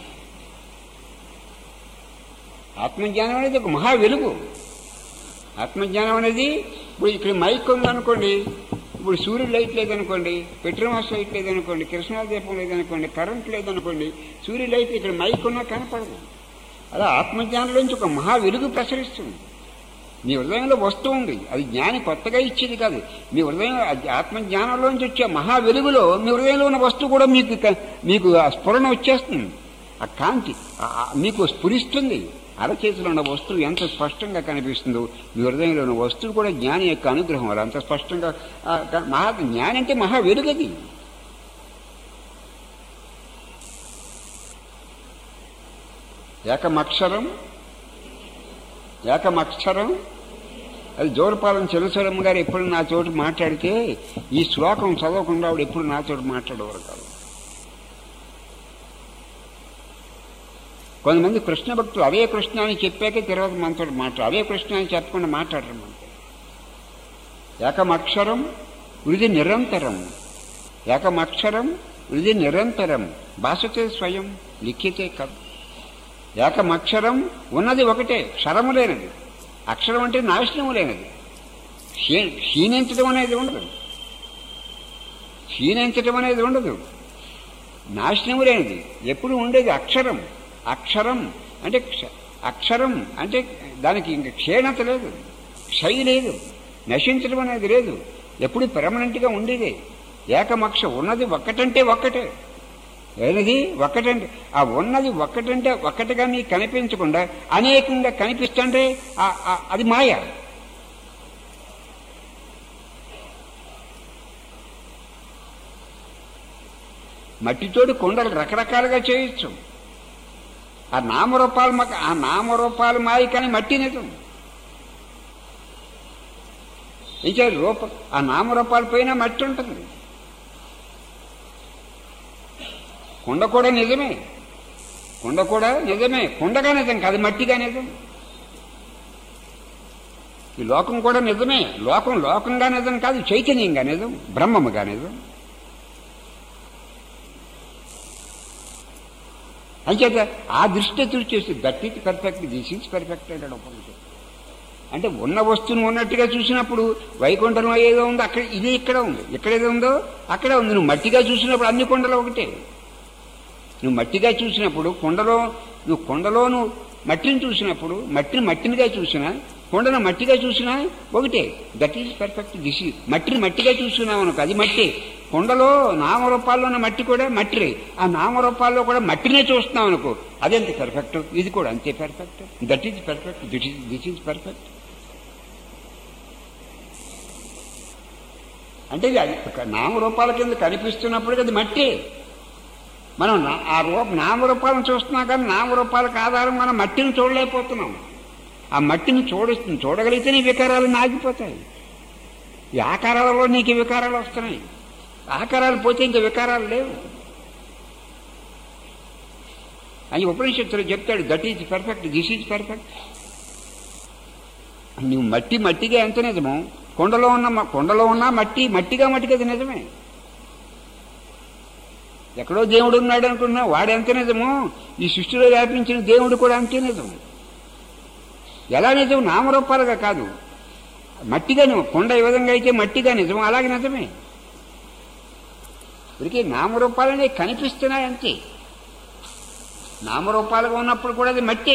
ఆత్మజ్ఞానం అనేది ఒక మహా వెలుగు ఆత్మజ్ఞానం అనేది ఇప్పుడు ఇక్కడ మైక్ ఉందనుకోండి ఇప్పుడు సూర్యుడు లైట్ లేదనుకోండి పెట్రోమాస్ లైట్ లేదనుకోండి కృష్ణా దీపం లేదనుకోండి కరెంట్ లేదనుకోండి సూర్య లైట్ ఇక్కడ మైక్ ఉన్నా కనపడదు అలా ఆత్మజ్ఞానంలోంచి ఒక మహా వెలుగు ప్రసరిస్తుంది మీ హృదయంలో వస్తువు ఉంది అది జ్ఞాని కొత్తగా ఇచ్చేది కాదు మీ హృదయం అది ఆత్మజ్ఞానంలోంచి వచ్చే మహా వెలుగులో మీ హృదయంలో ఉన్న వస్తువు కూడా మీకు క- మీకు ఆ స్ఫురణ వచ్చేస్తుంది ఆ కాంతి ఆ- ఆ మీకు స్ఫురిస్తుంది అరచేతిలో ఉన్న వస్తువు ఎంత స్పష్టంగా కనిపిస్తుందో మీ హృదయంలో ఉన్న వస్తువు కూడా జ్ఞాని యొక్క అనుగ్రహం వల్ల అంత స్పష్టంగా ఆ, క- మహా జ్ఞాని అంటే మహా వెలుగది ఏకమక్షరం ఏకమక్షరం అది జోరపాలెం చిరసరమ్మ గారు ఎప్పుడు నా చోటు మాట్లాడితే ఈ శ్లోకం చదవకుండా ఆవిడ ఎప్పుడు నా చోటు మాట్లాడేవారు కాదు కొంతమంది కృష్ణ భక్తులు అవే కృష్ణ అని చెప్పాకే తర్వాత మనతో మాట్లాడు అవే కృష్ణ అని చెప్పకుండా మాట్లాడరు మనతో ఏకమక్షరం వృది నిరంతరం ఏకమక్షరం వృది నిరంతరం భాషతే స్వయం లిఖితే కథ ఏకమక్షరం ఉన్నది ఒకటే క్షరము లేనిది అక్షరం అంటే నాశనము లేనిది క్షీ- క్షీణించడం అనేది ఉండదు క్షీణించడం అనేది ఉండదు నాశనము లేనిది ఎప్పుడు ఉండేది అక్షరం అక్షరం అంటే క్ష- అక్షరం అంటే దానికి ఇంక క్షీణత లేదు క్షయ లేదు నశించడం అనేది లేదు ఎప్పుడు పెర్మనెంట్గా ఉండేదే ఏకమక్ష ఉన్నది ఒక్కటంటే ఒక్కటే ఏది ఒక్కటంటే ఆ ఉన్నది ఒక్కటంటే ఒక్కటిగా మీకు కనిపించకుండా అనేకంగా కనిపిస్తుంటే ఆ- ఆ- అది మాయ మట్టితోటి కొండలు రకరకాలుగా చేయొచ్చు ఆ నామరూపాలు మాకు ఆ నామరూపాలు మాయ కానీ మట్టి నిజం ఇంకా రూప ఆ నామరూపాల పైన మట్టి ఉంటుంది కుండ కూడా నిజమే కుండ కూడా నిజమే కుండగా నిజం కాదు మట్టిగా నిజం ఈ లోకం కూడా నిజమే లోకం లోకంగా నిజం కాదు చైతన్యంగా నిజం బ్రహ్మముగా నిజం అంచేత ఆ దృష్టి చూసి that is perfect this is perfect అంటాడు ఉపనిషత్తు అంటే ఉన్న వస్తువును ఉన్నట్టుగా చూసినప్పుడు వైకుంఠంలో ఏదో ఉందో అక్కడ ఇది ఇక్కడ ఉంది ఎక్కడ ఏదో ఉందో అక్కడే ఉంది నువ్వు మట్టిగా చూసినప్పుడు అన్ని కొండలు ఒకటే నువ్వు మట్టిగా చూసినప్పుడు కొండలో నువ్వు కొండలో నువ్వు మట్టిని చూసినప్పుడు మట్టిని మట్టినిగా చూసినా కొండను మట్టిగా చూసినా ఒకటే దట్ ఈజ్ పర్ఫెక్ట్ దిస్ మట్టిని మట్టిగా చూస్తున్నావు అనుకో అది మట్టి కొండలో నామరూపాల్లో ఉన్న మట్టి కూడా మట్టి ఆ నామరూపాల్లో కూడా మట్టినే చూస్తున్నావు అనుకో అదెంత పర్ఫెక్ట్ ఇది కూడా అంతే perfect that is perfect this is this is perfect అంటే ఇది అది ఒక నామరూపాల కింద కనిపిస్తున్నప్పుడు అది మట్టి మనం నా- ఆ రూప నామరూపాలను చూస్తున్నాం కానీ నామరూపాలకు ఆధారం మనం మట్టిని చూడలేకపోతున్నాం ఆ మట్టిని చూడ చూడగలిగితే నీ వికారాలు నాగిపోతాయి ఈ ఆకారాలలో నీకు వికారాలు వస్తున్నాయి ఆకారాలు పోతే ఇంక వికారాలు లేవు అని ఉపనిషత్తులు చెప్తాడు that is perfect this is perfect నువ్వు మట్టి మట్టిగా ఎంత నిజమో కొండలో ఉన్న మ- కొండలో ఉన్న మట్టి మట్టిగా మట్టిగా అది నిజమే ఎక్కడో దేవుడు ఉన్నాడు అనుకున్నా వాడు ఎంత నిజమో ఈ సృష్టిలో వ్యాపించిన దేవుడు కూడా అంతే నిజం ఎలా నిజం నామరూపాలుగా కాదు మట్టిగా నువ్వు కొండ ఏ విధంగా అయితే మట్టిగా నిజం అలాగే నిజమే ఇప్పటికీ నామరూపాలనే కనిపిస్తున్నాయి అంతే నామరూపాలుగా ఉన్నప్పుడు కూడా అది మట్టే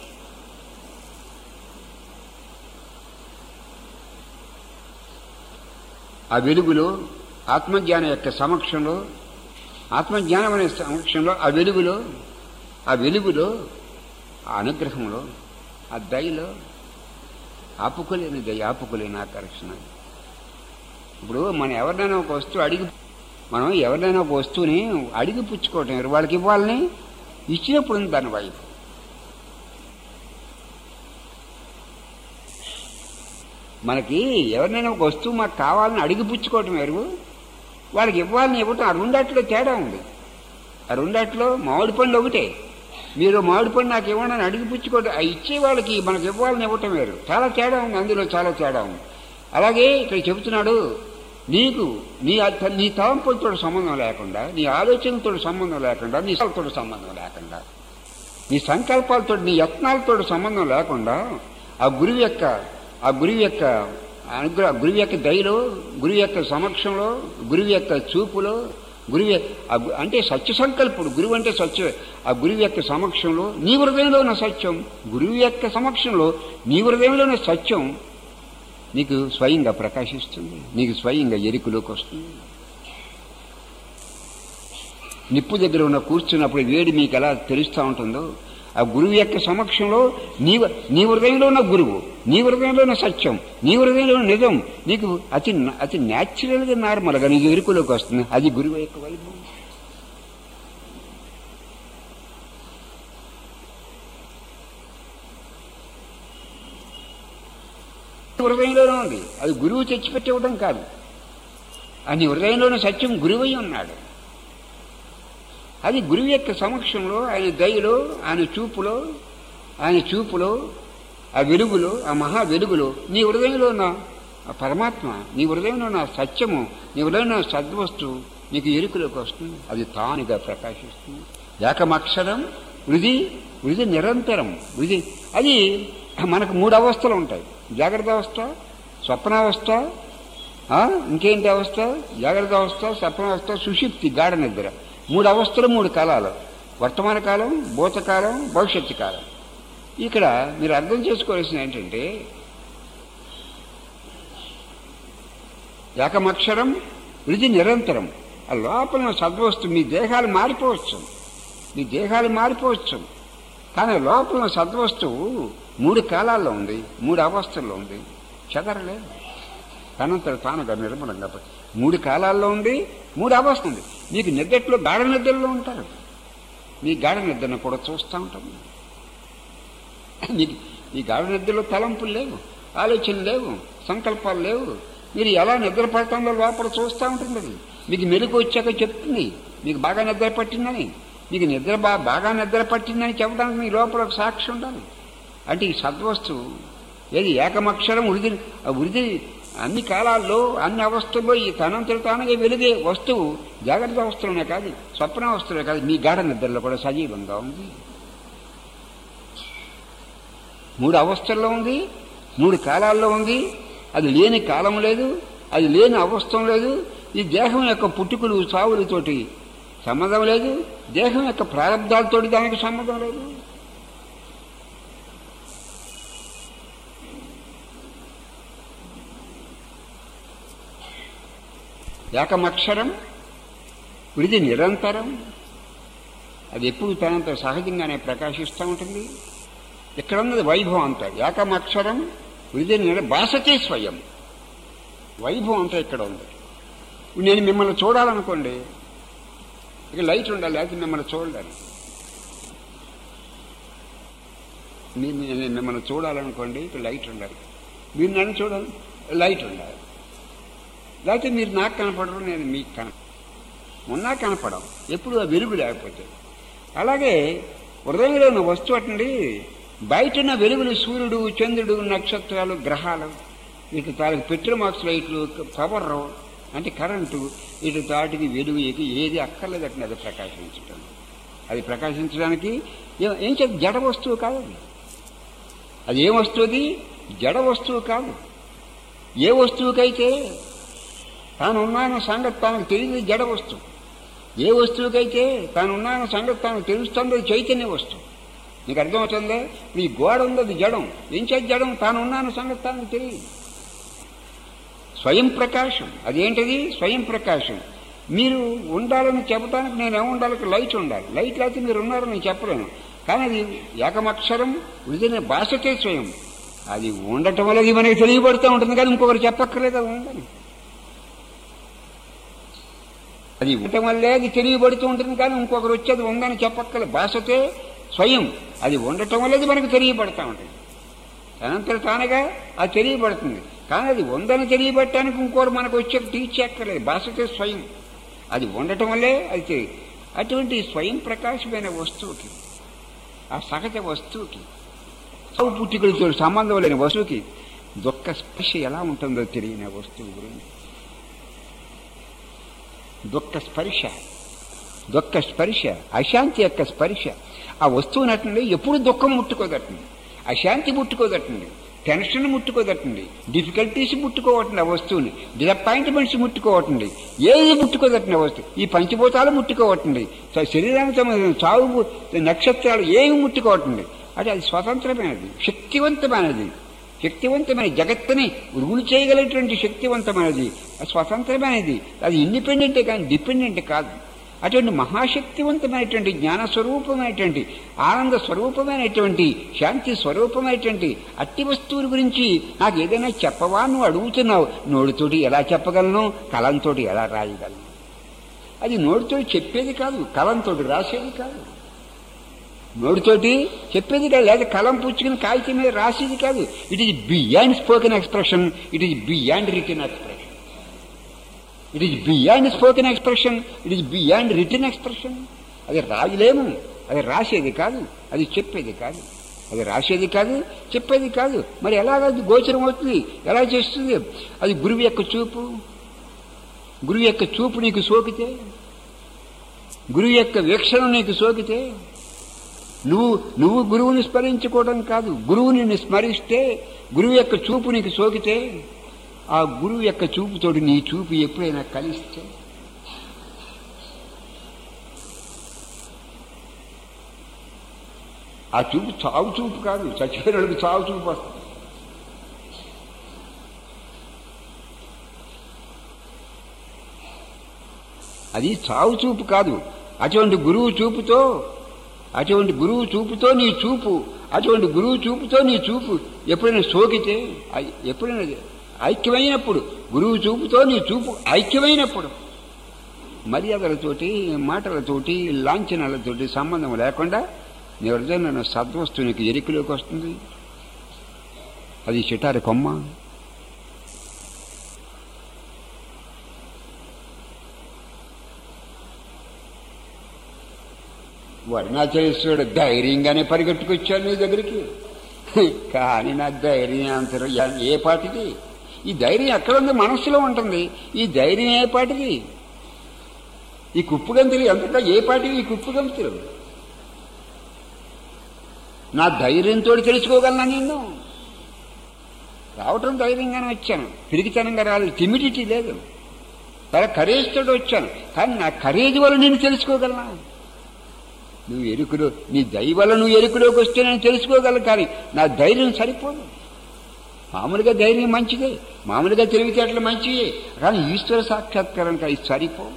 ఆ వెలుగులో ఆత్మజ్ఞానం యొక్క సమక్షంలో ఆత్మజ్ఞానం అనే సమక్షంలో ఆ వెలుగులో ఆ వెలుగులో ఆ అనుగ్రహంలో ఆ దయలో ఆపుకోలేని దయ ఆపుకోలేని ఆకర్షణ ఇప్పుడు మనం ఎవరినైనా ఒక వస్తువు అడిగి మనం ఎవరినైనా ఒక వస్తువుని అడిగి పుచ్చుకోవటం ఎవరు వాళ్ళకి ఇవ్వాలని ఇచ్చినప్పుడు ఉంది దాని వైపు మనకి ఎవరినైనా ఒక వస్తువు మాకు కావాలని అడిగి పుచ్చుకోవటం ఎరువు వాళ్ళకి ఇవ్వాలని ఇవ్వటం ఆ రెండాట్లో తేడా ఉంది ఆ రెండాట్లో మామిడి పండు ఒకటే మీరు మామిడి పండు నాకు ఇవ్వండి అని అడిగి పుచ్చుకోవటం ఆ ఇచ్చే వాళ్ళకి మనకి ఇవ్వాలని ఇవ్వటం వేరు చాలా తేడా ఉంది అందులో చాలా తేడా ఉంది అలాగే ఇక్కడ చెబుతున్నాడు నీకు నీ అర్థ- నీ తలంపులతో సంబంధం లేకుండా నీ ఆలోచనలతో సంబంధం లేకుండా నీ సలతో సంబంధం లేకుండా నీ సంకల్పాలతో నీ యత్నాలతో సంబంధం లేకుండా ఆ గురువు యొక్క ఆ గురువు యొక్క అనుగ్రహ గురువు యొక్క దయలో గురువు యొక్క సమక్షంలో గురువు యొక్క చూపులో గురువు యొక్క- ఆ గు- అంటే సత్య సంకల్పుడు గురువు అంటే సత్య ఆ గురువు యొక్క సమక్షంలో నీ హృదయంలో ఉన్న సత్యం గురువు యొక్క సమక్షంలో నీ హృదయంలో ఉన్న సత్యం నీకు స్వయంగా ప్రకాశిస్తుంది నీకు స్వయంగా ఎరుకులోకి వస్తుంది నిప్పు దగ్గర ఉన్న కూర్చున్నప్పుడు వేడి మీకు ఎలా తెలుస్తూ ఉంటుందో ఆ గురువు యొక్క సమక్షంలో నీ నీ హృదయంలో ఉన్న గురువు నీ హృదయంలో ఉన్న సత్యం నీ హృదయంలో ఉన్న నిజం నీకు అతి అతి న్యాచురల్గా నార్మల్గా నీకు ఎరుకులోకి వస్తుంది అది గురువు యొక్క వైభవం హృదయంలోనే ఉంది అది గురువు తెచ్చిపెట్టి ఇవ్వడం కాదు అది నీ హృదయంలోని సత్యం గురువై ఉన్నాడు అది గురువు యొక్క సమక్షంలో ఆయన దయలో ఆయన చూపులో ఆయన చూపులో ఆ వెలుగులో ఆ మహా వెలుగులో నీ హృదయంలో ఉన్న ఆ పరమాత్మ నీ హృదయంలో ఉన్న సత్యము నీ హృదయంలో ఉన్న సద్వస్తు నీకు ఎరుకలోకి వస్తుంది అది తానుగా ప్రకాశిస్తుంది ఏకమక్షరం వృధి వృధి నిరంతరం వృధి అది మనకు మూడు అవస్థలు ఉంటాయి జాగ్రత్త అవస్థ స్వప్నావస్థ ఆ, ఇంకేంటి అవస్థ జాగ్రత్త అవస్థ స్వప్నావస్థ సుషిప్తి గాఢ నిద్ర మూడు అవస్థలు మూడు కాలాలు వర్తమాన కాలం భూతకాలం భవిష్యత్తు కాలం ఇక్కడ మీరు అర్థం చేసుకోవాల్సింది ఏంటంటే ఏకమక్షరం ఇది నిరంతరం ఆ లోపల సద్వస్తు మీ దేహాలు మారిపోవచ్చు మీ దేహాలు మారిపోవచ్చు కానీ లోపల సద్వస్తువు మూడు కాలాల్లో ఉంది మూడు అవస్థల్లో ఉంది చెదరలేదు తనంతట తానుగా నిర్మలంగా పోయి. మూడు కాలాల్లో ఉంది మూడు అవస్థ ఉంది మీకు నిద్రలో గాఢ నిద్రలో ఉంటారు మీ గాఢ నిద్రను కూడా చూస్తూ ఉంటాం మీకు ఈ గాఢ నిద్రలో తలంపులు లేవు ఆలోచనలు లేవు సంకల్పాలు లేవు మీరు ఎలా నిద్ర పడుతుందో లోపల చూస్తూ ఉంటుంది అది. మీకు మెలకు వచ్చాక చెప్తుంది మీకు బాగా నిద్ర పట్టిందని మీకు నిద్ర బా బాగా నిద్ర పట్టిందని చెప్పడానికి మీ లోపల ఒక సాక్షి ఉండాలి అంటే ఈ సద్వస్తువు ఏది ఏకమక్షరం వృద్ధి ఆ వృద్ధి అన్ని కాలాల్లో అన్ని అవస్థల్లో ఈ తనంతట తానుగా వెలిగే వస్తువు జాగ్రత్త అవస్థలోనే కాదు స్వప్న అవస్థలే కాదు మీ గాఢ నిద్రలో కూడా సజీవంగా ఉంది మూడు అవస్థల్లో ఉంది మూడు కాలాల్లో ఉంది అది లేని కాలం లేదు అది లేని అవస్థం లేదు ఈ దేహం యొక్క పుట్టుకులు సావులతోటి సంబంధం లేదు దేహం యొక్క ప్రారంధాలతోటి దానికి సంబంధం లేదు ఏకమక్షరం ఇది నిరంతరం అది ఎప్పుడు తనంత సహజంగానే ప్రకాశిస్తూ ఉంటుంది ఇక్కడ ఉన్నది వైభవం అంతా ఏకమక్షరం ఇది నిర భాషతే స్వయం వైభవం అంతా ఇక్కడ ఉంది ఇప్పుడు నేను మిమ్మల్ని చూడాలనుకోండి ఇక లైట్ ఉండాలి లేకపోతే మిమ్మల్ని చూడాలి మీరు నేను మిమ్మల్ని చూడాలనుకోండి ఇక లైట్ ఉండాలి మీరు నన్ను చూడాలి లైట్ ఉండాలి లేకపోతే మీరు నాకు కనపడరు నేను మీకు కన ఉన్నా కనపడం ఎప్పుడు ఆ వెలుగు లేకపోతే అలాగే హృదయంలో ఉన్న వస్తువు అటండి బయట ఉన్న వెలుగులు సూర్యుడు చంద్రుడు నక్షత్రాలు గ్రహాలు ఇటు తాలూకు పెట్రోమాక్స్ లైట్లు పవర్ అంటే కరెంటు ఇటు తాటికి వెలుగు ఎగి ఏది అక్కర్లేదటండి అది ప్రకాశించటం అది ప్రకాశించడానికి ఏ- ఏం చేత జడ వస్తువు కాదు అది అది ఏం వస్తువుది జడ వస్తువు కాదు ఏ వస్తువుకైతే తాను ఉన్నాన సంగతి తాను తెలియదు జడ వస్తువు ఏ వస్తువుకైతే తాను ఉన్నాన సంగతి తాను తెలుస్తుందో అది చైతన్య వస్తువు నీకు అర్థమవుతుందా ఈ గోడ ఉంది అది జడం ఏం చేతి జడం తాను ఉన్నాన సంగతి తాను తెలియదు స్వయం ప్రకాశం అదేంటిది స్వయం ప్రకాశం మీరు ఉండాలని చెప్పడానికి నేను ఏముండాలి లైట్ ఉండాలి లైట్ లేకపోతే మీరు ఉన్నారని నేను చెప్పలేను కానీ అది ఏకమక్షరం విధిన భాషకే స్వయం అది ఉండటం వల్ల అది మనకి తెలియబడుతూ ఉంటుంది కానీ ఇంకొకరు చెప్పక్కర్లేదు అది ఉందని అది ఉండటం వల్లే అది తెలియబడుతూ ఉంటుంది కానీ ఇంకొకరు వచ్చి అది ఉందని చెప్పక్కర్లేదు భాషతే స్వయం అది ఉండటం వల్ల అది మనకు తెలియబడతా ఉంటుంది అనంతరం తానుగా అది తెలియబడుతుంది కానీ అది ఉందని తెలియబట్టడానికి ఇంకోరు మనకు వచ్చే టీచ్ చేయక్కర్లేదు భాషతే స్వయం అది ఉండటం వల్లే అది తెలి- అటువంటి స్వయం ప్రకాశమైన వస్తువుకి ఆ సహజ వస్తువుకి సాగు పుట్టుకలతో సంబంధం లేని వస్తువుకి దుఃఖ స్పర్శ ఎలా ఉంటుందో తెలియని వస్తువు గురించి దుఃఖ స్పర్శ దుఃఖ స్పర్శ అశాంతి యొక్క స్పర్శ ఆ వస్తువు నటండి ఎప్పుడు దుఃఖం ముట్టుకోదటండి అశాంతి ముట్టుకోదటండి టెన్షన్ ముట్టుకోదటండి డిఫికల్టీస్ ముట్టుకోవటండి ఆ వస్తువుని డిసప్పాయింట్మెంట్స్ ముట్టుకోవటండి ఏది ముట్టుకోదటండి ఆ వస్తువు ఈ పంచభూతాలు ముట్టుకోవటండి స- శరీరానికి సంబంధించిన చావు ము- నక్షత్రాలు ఏమి ముట్టుకోవటండి అంటే అది స్వతంత్రమైనది శక్తివంతమైనది శక్తివంతమైన జగత్తుని రూల్ చేయగలిగినటువంటి శక్తివంతమైనది అది స్వతంత్రమైనది అది ఇండిపెండెంటే కానీ డిపెండెంట్ కాదు అటువంటి మహాశక్తివంతమైనటువంటి జ్ఞాన స్వరూపమైనటువంటి ఆనంద స్వరూపమైనటువంటి శాంతి స్వరూపమైనటువంటి అట్టి వస్తువుల గురించి నాకు ఏదైనా చెప్పవా నువ్వు అడుగుతున్నావు నోటితోటి ఎలా చెప్పగలను కలంతోటి ఎలా రాయగలను అది నోటితో చెప్పేది కాదు కలంతోటి రాసేది కాదు నోటితోటి చెప్పేది కాదు లేదా కలం పుచ్చుకుని కాగితం మీద రాసేది కాదు it is beyond spoken expression it is beyond written expression it is beyond spoken expression it is beyond written expression అది రాయలేము అది రాసేది కాదు అది చెప్పేది కాదు అది రాసేది కాదు చెప్పేది కాదు మరి ఎలాగ అది గోచరం అవుతుంది ఎలా చేస్తుంది అది గురువు యొక్క చూపు గురువు యొక్క చూపు నీకు సోకితే గురువు యొక్క వీక్షణ నీకు సోకితే నువ్వు నువ్వు గురువుని స్మరించుకోవడం కాదు గురువుని స్మరిస్తే గురువు యొక్క చూపు నీకు సోకితే ఆ గురువు యొక్క చూపుతోటి నీ చూపు ఎప్పుడైనా కలిస్తే ఆ చూపు చావు చూపు కాదు చచ్చిపోయిన వాళ్ళకి చావు చూపు వస్తుంది అది చావు చూపు కాదు అటువంటి గురువు చూపుతో అటువంటి గురువు చూపుతో నీ చూపు అటువంటి గురువు చూపుతో నీ చూపు ఎప్పుడైనా సోకితే అది ఎప్పుడైనా ఐక్యమైనప్పుడు గురువు చూపుతో నీ చూపు ఐక్యమైనప్పుడు మర్యాదలతోటి మాటలతోటి లాంఛనాలతోటి సంబంధం లేకుండా నీ హృదయంలో సద్వస్తు నీకు ఎరికలోకి వస్తుంది అది చిటారి కొమ్మ వరుణాచలేశ్వరుడు ధైర్యంగానే పరిగెట్టుకొచ్చాను నీ దగ్గరికి కానీ నా ధైర్యం అంతరం ఏ పాటిది ఈ ధైర్యం ఎక్కడ ఉంది మనస్సులో ఉంటుంది ఈ ధైర్యం ఏ పాటిది ఈ కుప్పుగంతులు ఎంతటా ఏ పాటివి ఈ కుప్పుగంతులు నా ధైర్యంతో తెలుసుకోగలనా నిన్ను రావటం ధైర్యంగానే వచ్చాను పిరిగితనంగా రాలేదు తిమిడిటీ లేదు చాలా కరేజ్ తోటి వచ్చాను కానీ నా కరేజ్ వల్ల నేను తెలుసుకోగలనా నువ్వు ఎరుకులో నీ దయ వల్ల నువ్వు ఎరుకులోకి వస్తే నేను తెలుసుకోగలను కానీ నా ధైర్యం సరిపోదు మామూలుగా ధైర్యం మంచిదే మామూలుగా తెలివితేటలు మంచివే కానీ ఈశ్వర సాక్షాత్కారం ఇది సరిపోదు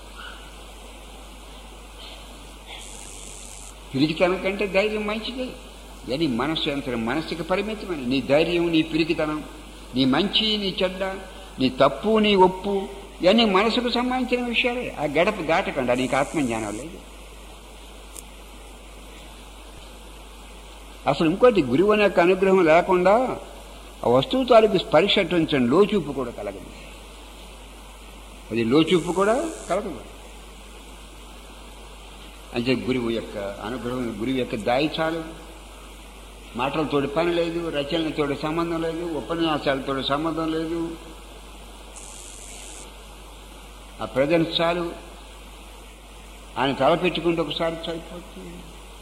పిరికితనం కంటే ధైర్యం మంచిదే కానీ మనస్సు ఎంత మనస్సుకి పరిమితమైన నీ ధైర్యం నీ పిరికితనం నీ మంచి నీ చెడ్డ నీ తప్పు నీ ఒప్పు ఇవన్నీ మనసుకు సంబంధించిన విషయాలే ఆ గడప దాటకుండా నీకు ఆత్మజ్ఞానం లేదు అసలు ఇంకోటి గురువు అనే యొక్క అనుగ్రహం లేకుండా ఆ వస్తువు తాలూకు స్పర్శ అటుంచండి లోచూపు కూడా కలగదు అది లోచూపు కూడా కలగదు అంటే గురువు యొక్క అనుగ్రహం గురువు యొక్క దాయి చాలు మాటలతోటి పని లేదు రచనలతోటి సంబంధం లేదు ఉపన్యాసాలతో సంబంధం లేదు ఆ ప్రజెన్స్ చాలు ఆయన తలపెట్టుకుంటే ఒకసారి సరిపోతుంది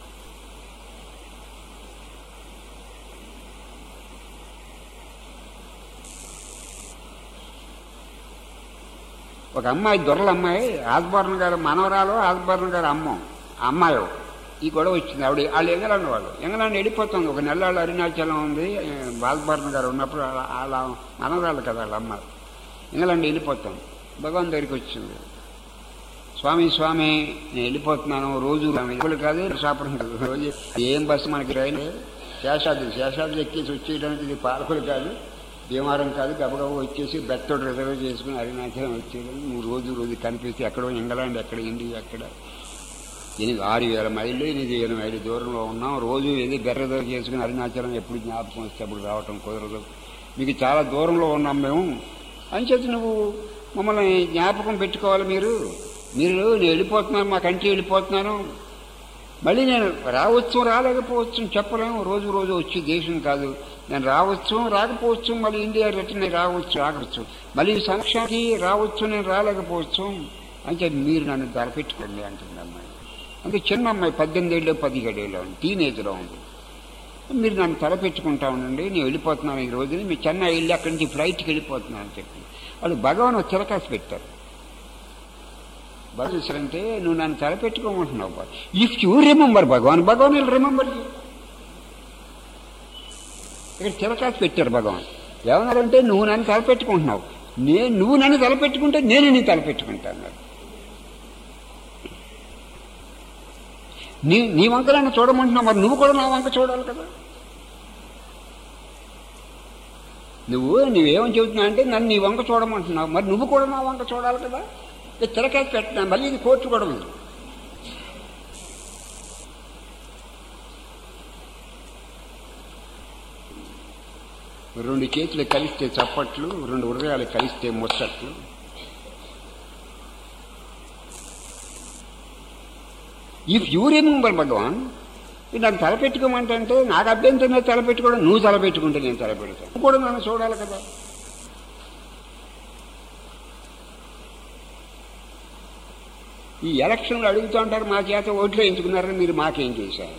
ఒక అమ్మాయి దొరల అమ్మాయి ఆస్బర్న్ గారు మనవరాలు ఆస్బర్న్ గారు అమ్మ అమ్మాయో ఈ గొడవ వచ్చింది ఆవిడ వాళ్ళు ఎంగలాండ్ వాళ్ళు ఎంగలాండ్ వెళ్ళిపోతుంది ఒక నెల అరుణాచలం ఉంది బాల్బర్న్ గారు ఉన్నప్పుడు వాళ్ళ మనవరాలు కదా వాళ్ళ అమ్మాయి ఇంగ్లాండ్ వెళ్ళిపోతాం భగవాన్ దగ్గరికి వచ్చింది స్వామి స్వామి నేను వెళ్ళిపోతున్నాను రోజు ఇప్పుడు కాదు శాపరం కాదు రోజు ఏం బస్సు మనకి రైలు శేషాద్రి శేషాద్రి ఎక్కేసి వచ్చేయడానికి ఇది పాలకులు కాదు భీమారం కాదు గబగబ వచ్చేసి బెత్తోడు రిజర్వ్ చేసుకుని అరుణాచలం వచ్చేయడం నువ్వు రోజు రోజు కనిపిస్తే ఎక్కడో ఇంగ్లాండ్ ఎక్కడ ఇండియా ఎక్కడ ఎనిమిది ఆరు వేల మైళ్ళు ఎనిమిది వేల మైళ్ళు దూరంలో ఉన్నాం రోజు ఏది గర్రదో చేసుకుని అరుణాచలం ఎప్పుడు జ్ఞాపకం వస్తే అప్పుడు రావటం కుదరదు మీకు చాలా దూరంలో ఉన్నాం మేము అని చెప్పి నువ్వు మమ్మల్ని జ్ఞాపకం పెట్టుకోవాలి మీరు మీరు నేను వెళ్ళిపోతున్నాను మా కంట్రీ వెళ్ళిపోతున్నాను మళ్ళీ నేను రావచ్చు రాలేకపోవచ్చు చెప్పలేము రోజు రోజు వచ్చి దేశం కాదు నేను రావచ్చు రాకపోవచ్చు మళ్ళీ ఇండియా రిటర్న్ రావచ్చు రావచ్చు మళ్ళీ సంక్షానికి రావచ్చు నేను రాలేకపోవచ్చు అంటే మీరు నన్ను ధరపెట్టుకోండి అంటుంది అమ్మాయి అంటే చిన్న అమ్మాయి పద్దెనిమిది ఏళ్ళు పదిహేడు ఏళ్ళు టీనేజ్లో ఉంది మీరు నన్ను తలపెట్టుకుంటా ఉండండి నేను వెళ్ళిపోతున్నాను ఈ రోజుని మీ చెన్నై వెళ్ళి అక్కడి నుంచి ఫ్లైట్కి వెళ్ళిపోతున్నాను అని చెప్పి వాళ్ళు భగవాన్ చిరకాసి పెట్టారు భగవంతుడు అంటే నువ్వు నన్ను తలపెట్టుకోమంటున్నావు if you remember Bhagavan Bhagavan will remember you ఇక్కడ చిరకాసి పెట్టారు భగవాన్ ఏమన్నారంటే నువ్వు నన్ను తలపెట్టుకుంటున్నావు నేను నువ్వు నన్ను తలపెట్టుకుంటే నేను నీ తలపెట్టుకుంటాను నీ నీ వంక నన్ను చూడమంటున్నావు మరి నువ్వు కూడా నా వంక చూడాలి కదా నువ్వు నువ్వేమని చెబుతున్నావు అంటే నన్ను నీ వంక చూడమంటున్నావు మరి నువ్వు కూడా నా వంక చూడాలి కదా తిరకాయ పెట్టినా మళ్ళీ ఇది కోర్టు కూడా ఉంది రెండు చేతులు కలిస్తే చప్పట్లు రెండు హృదయాలు కలిస్తే ముచ్చట్లు ఇఫ్ యూ రిమెంబర్ భగవాన్ ఇది నాకు తలపెట్టుకోమంటే నాకు అభ్యంతరం లేదు తలపెట్టుకోవడం నువ్వు తలపెట్టుకుంటే నేను తలపెడతాను నువ్వు కూడా నన్ను చూడాలి కదా ఈ ఎలక్షన్లు అడుగుతూ ఉంటారు మా చేత ఓట్లు వేయించుకున్నారని మీరు మాకేం చేశారు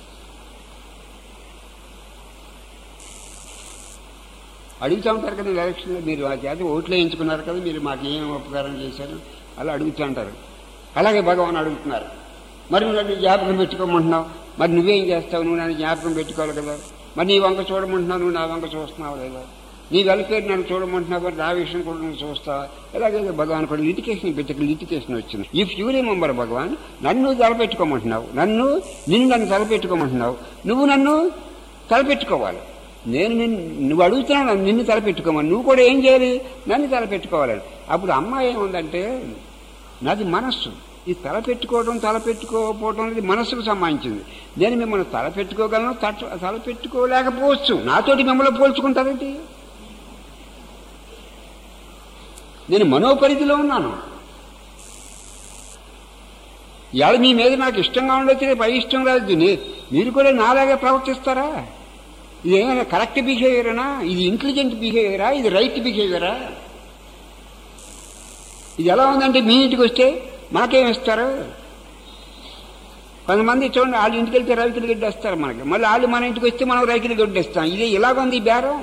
అడుగుతూ ఉంటారు కదా ఎలక్షన్లో మీరు మా చేత ఓట్లు వేయించుకున్నారు కదా మీరు మాకు ఏం ఉపకారం చేశారు అలా అడుగుతూ ఉంటారు అలాగే భగవాన్ అడుగుతున్నారు మరి నువ్వు నన్ను జ్ఞాపకం పెట్టుకోమంటున్నావు మరి నువ్వేం చేస్తావు నువ్వు నన్ను జ్ఞాపకం పెట్టుకోవాలి కదా మరి నీ వంక చూడమంటున్నావు నువ్వు నా వంక చూస్తున్నావు లేదా నీ వెల్ఫేర్ నన్ను చూడమంటున్నావు మరి నా విషయం కూడా నువ్వు చూస్తావా ఎలాగే భగవాన్ కూడా లిటికేషన్ పెట్టి లిటికేషన్ వచ్చింది ఇఫ్ యూ రిమెంబర్ భగవాన్ నన్ను తలపెట్టుకోమంటున్నావు నన్ను నిన్ను నన్ను తలపెట్టుకోమంటున్నావు నువ్వు నన్ను తలపెట్టుకోవాలి నేను నిన్ను నువ్వు అడుగుతున్నావు నన్ను నిన్ను తలపెట్టుకోమని నువ్వు కూడా ఏం చేయాలి నన్ను తలపెట్టుకోవాలని అప్పుడు అమ్మాయి ఏముందంటే నాది మనస్సు ఈ తల పెట్టుకోవడం తల పెట్టుకోకపోవడం అనేది మనస్సుకు సంబంధించింది నేను మిమ్మల్ని తల పెట్టుకోగలను తట తల పెట్టుకోలేకపోవచ్చు నాతోటి మిమ్మల్ని పోల్చుకుంటారేంటి నేను మనోపరిధిలో ఉన్నాను ఇవాళ మీ మీద నాకు ఇష్టంగా ఉండొచ్చు రేపు ఇష్టం రాదు నే- మీరు కూడా నాలాగే ప్రవర్తిస్తారా ఇది ఏమైనా కరెక్ట్ బిహేవియరేనా ఇది ఇంటెలిజెంట్ బిహేవియరా ఇది రైట్ బిహేవియరా ఇది ఎలా ఉందంటే మీ ఇంటికి వస్తే మాకేం ఇస్తారు కొంతమంది చూడండి వాళ్ళ ఇంటికి వెళ్తే రైతులు గడ్డి వస్తారు మనకి మళ్ళీ వాళ్ళు మన ఇంటికి వస్తే మనం రైతులు గడ్డి ఇస్తాం ఇది ఇలాగుంది ఈ బేరం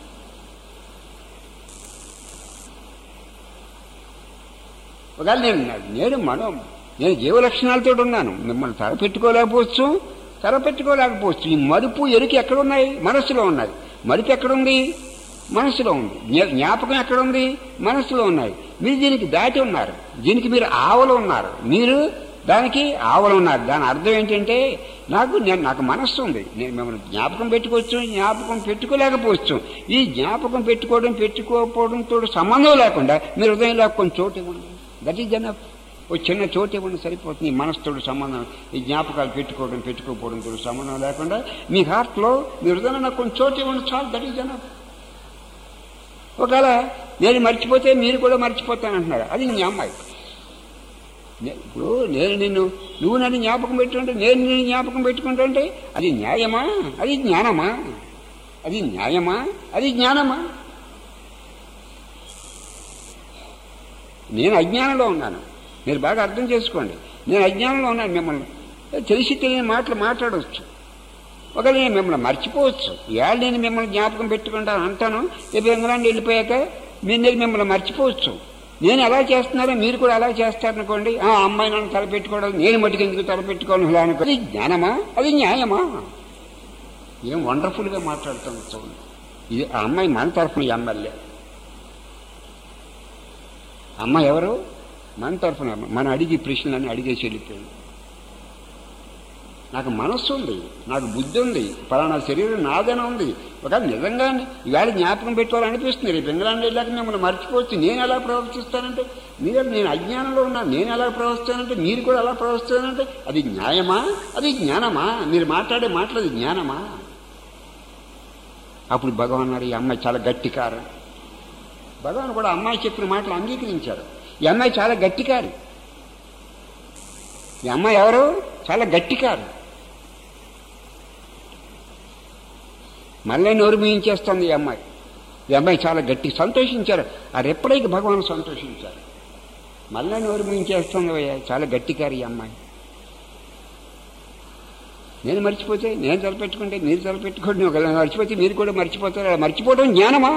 ఒకవేళ నేను నేను మనం నేను జీవ లక్షణాలతో ఉన్నాను మిమ్మల్ని తలపెట్టుకోలేకపోవచ్చు తలపెట్టుకోలేకపోవచ్చు ఈ మరుపు ఎరుకు ఎక్కడున్నాయి మనస్సులో ఉన్నాయి మరుపు ఎక్కడుంది మనస్సులో ఉంది జ్ఞా- జ్ఞాపకం ఎక్కడుంది మనస్సులో ఉన్నాయి మీరు దీనికి దాటి ఉన్నారు దీనికి మీరు ఆవలు ఉన్నారు మీరు దానికి ఆవలు ఉన్నారు దాని అర్థం ఏంటంటే నాకు నేను నాకు మనస్సు ఉంది నేను మిమ్మల్ని జ్ఞాపకం పెట్టుకోవచ్చు జ్ఞాపకం పెట్టుకోలేకపోవచ్చు ఈ జ్ఞాపకం పెట్టుకోవడం పెట్టుకోకపోవడంతో సంబంధం లేకుండా మీరు హృదయంలో కొంచెం చోటు ఇవ్వండి దట్ ఈజ్ ఎనఫ్ ఓ చిన్న చోటు ఇవ్వండి సరిపోతుంది ఈ మనసుతోడు సంబంధం ఈ జ్ఞాపకాలు పెట్టుకోవడం పెట్టుకోకపోవడంతో సంబంధం లేకుండా మీ హార్ట్లో మీ హృదయంలో నాకు కొంచెం చోటు ఇవ్వండి చాలు దట్ ఈజ్ ఎనఫ్ ఒకవేళ నేను మర్చిపోతే మీరు కూడా మర్చిపోతానంటున్నారు అది నీ అమ్మాయి నే- ఇప్పుడు నేను నిన్ను నువ్వు నన్ను జ్ఞాపకం పెట్టుకుంటే నేను నిన్ను జ్ఞాపకం పెట్టుకుంటుంటే అది న్యాయమా అది జ్ఞానమా అది న్యాయమా అది జ్ఞానమా నేను అజ్ఞానంలో ఉన్నాను మీరు బాగా అర్థం చేసుకోండి నేను అజ్ఞానంలో ఉన్నాను మిమ్మల్ని తెలిసి తెలియని మాటలు మాట్లాడవచ్చు ఒకవేళ నేను మిమ్మల్ని మర్చిపోవచ్చు ఇవాళ నేను మిమ్మల్ని జ్ఞాపకం పెట్టుకుంటాను అంటాను రేపు ఇంగ్లాండ్ వెళ్ళిపోయాక మీరు నేను మిమ్మల్ని మర్చిపోవచ్చు నేను ఎలా చేస్తున్నారో మీరు కూడా అలా చేస్తారనుకోండి ఆ అమ్మాయి నన్ను తలపెట్టుకోవడం నేను మటుకు ఎందుకు తలపెట్టుకోవడం ఇలా అనుకో అది జ్ఞానమా అది న్యాయమా ఏం వండర్ఫుల్గా మాట్లాడుతాం చూడండి ఇది ఆ అమ్మాయి మన తరఫున ఎమ్మెల్యే అమ్మ ఎవరు మన తరఫున అమ్మ. మన అడిగి ప్రశ్నలన్నీ అడిగేసి వెళ్ళిపోయింది నాకు మనస్సు ఉంది నాకు బుద్ధి ఉంది పలానా శరీరం నాదన ఉంది ఒక నిజంగా ఇవాళ జ్ఞాపకం పెట్టుకోవాలనిపిస్తుంది రేపు ఇంగ్లాండ్ వెళ్ళాక మిమ్మల్ని మర్చిపోవచ్చు నేను ఎలా ప్రవర్తిస్తానంటే మీరు నేను అజ్ఞానంలో ఉన్నా నేను ఎలా ప్రవర్తిస్తానంటే మీరు కూడా ఎలా ప్రవర్తిస్తానంటే అది న్యాయమా అది జ్ఞానమా మీరు మాట్లాడే మాటలు అది జ్ఞానమా అప్పుడు భగవాన్ అన్నాడు ఈ అమ్మాయి చాలా గట్టికారు భగవాన్ కూడా అమ్మాయి చెప్పిన మాటలు అంగీకరించారు ఈ అమ్మాయి చాలా గట్టికారు ఈ అమ్మాయి ఎవరు చాలా గట్టికారు మళ్ళీ నోరు మూయించేస్తుంది ఈ అమ్మాయి ఈ అమ్మాయి చాలా గట్టి సంతోషించారు ఆ రెప్పుడైకి భగవాన్ సంతోషించారు మళ్ళీ నోరు మూయించేస్తుంది అయ్యా చాలా గట్టికారు ఈ అమ్మాయి నేను మర్చిపోతే నేను తలపెట్టుకుంటే మీరు తలపెట్టుకోండి ఒకవేళ మర్చిపోతే మీరు కూడా మర్చిపోతారు అలా మర్చిపోవడం జ్ఞానమా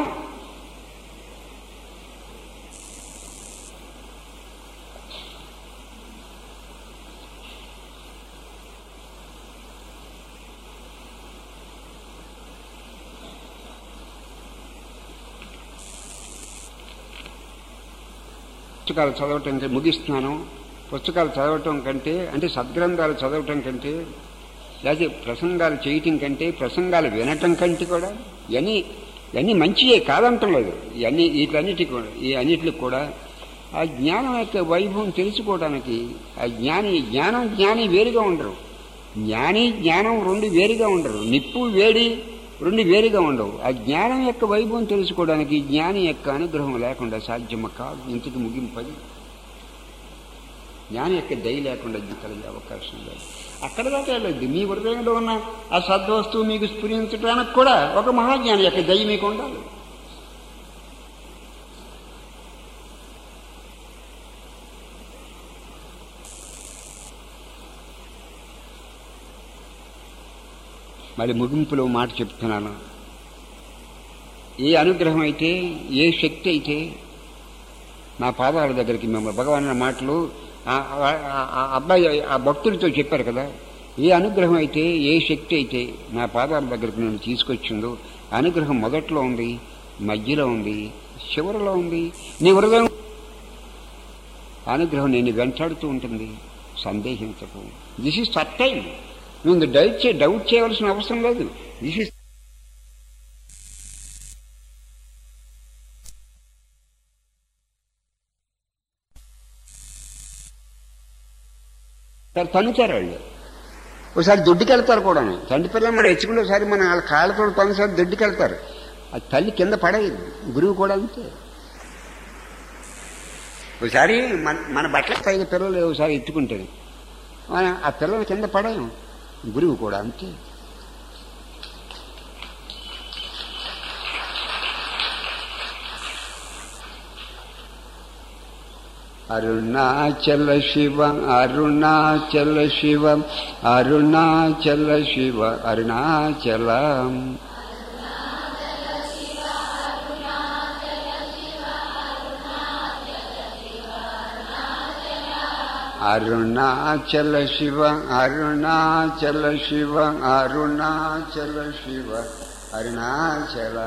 పుస్తకాలు చదవటం కంటే ముగిస్తున్నాను పుస్తకాలు చదవటం కంటే అంటే సద్గ్రంథాలు చదవటం కంటే లేకపోతే ప్రసంగాలు చేయటం కంటే ప్రసంగాలు వినటం కంటే కూడా ఇవన్నీ ఇవన్నీ మంచియే కాదంటలేదు ఇవన్నీ వీటన్నిటి కూడా ఈ అన్నిటికి కూడా ఆ జ్ఞానం యొక్క వైభవం తెలుసుకోవడానికి ఆ జ్ఞాని జ్ఞానం జ్ఞాని వేరుగా ఉండరు జ్ఞాని జ్ఞానం రెండు వేరుగా ఉండరు నిప్పు వేడి రెండు వేరుగా ఉండవు ఆ జ్ఞానం యొక్క వైభవం తెలుసుకోవడానికి జ్ఞాని యొక్క అనుగ్రహం లేకుండా సాధ్యమ కాదు ఇంతకు ముగింపది జ్ఞాని యొక్క దయ లేకుండా ఇది కలిగే అవకాశం లేదు అక్కడ దాకా వెళ్ళొద్దు మీ హృదయంలో ఉన్న ఆ సద్వస్తువు మీకు స్ఫురించడానికి కూడా ఒక మహాజ్ఞాని యొక్క దయ మీకు ఉండాలి మరి ముగింపులో మాట చెప్తున్నాను ఏ అనుగ్రహం అయితే ఏ శక్తి అయితే నా పాదాల దగ్గరికి మిమ్మల్ని భగవాన్ అన్న మాటలు ఆ- ఆ- ఆ- ఆ అబ్బాయి ఆ భక్తులతో చెప్పారు కదా ఏ అనుగ్రహం అయితే ఏ శక్తి అయితే నా పాదాల దగ్గరికి నేను తీసుకొచ్చిందో అనుగ్రహం మొదట్లో ఉంది మధ్యలో ఉంది చివరిలో ఉంది నీ హృదయం అనుగ్రహం నేను వెంటాడుతూ ఉంటుంది సందేహించకు దిస్ ఈజ్ సర్టైన్ నువ్వు డౌట్ చే డౌట్ చేయవలసిన అవసరం లేదు దిస్ ఈజ్ సార్ తన్నుతారు వాళ్ళు ఒకసారి దొడ్డుకి వెళ్తారు కూడా తండ్రి పిల్లలు మనం ఎచ్చుకుంటే ఒకసారి మన వాళ్ళ కాళ్ళతో తనుసారి దొడ్డుకి వెళ్తారు ఆ తల్లి కింద పడేది గురువు కూడా అంతే ఒకసారి మన మన బట్టల పైన పిల్లలు ఒకసారి ఎత్తుకుంటుంది మన- ఆ పిల్లల కింద పడాం గురువు కూడా అంతే అరుణాచల శివ అరుణాచల శివ అరుణాచల శివ అరుణాచలం అరుణాచల శివ అరుణాచల శివ అరుణాచల శివ అరుణాచల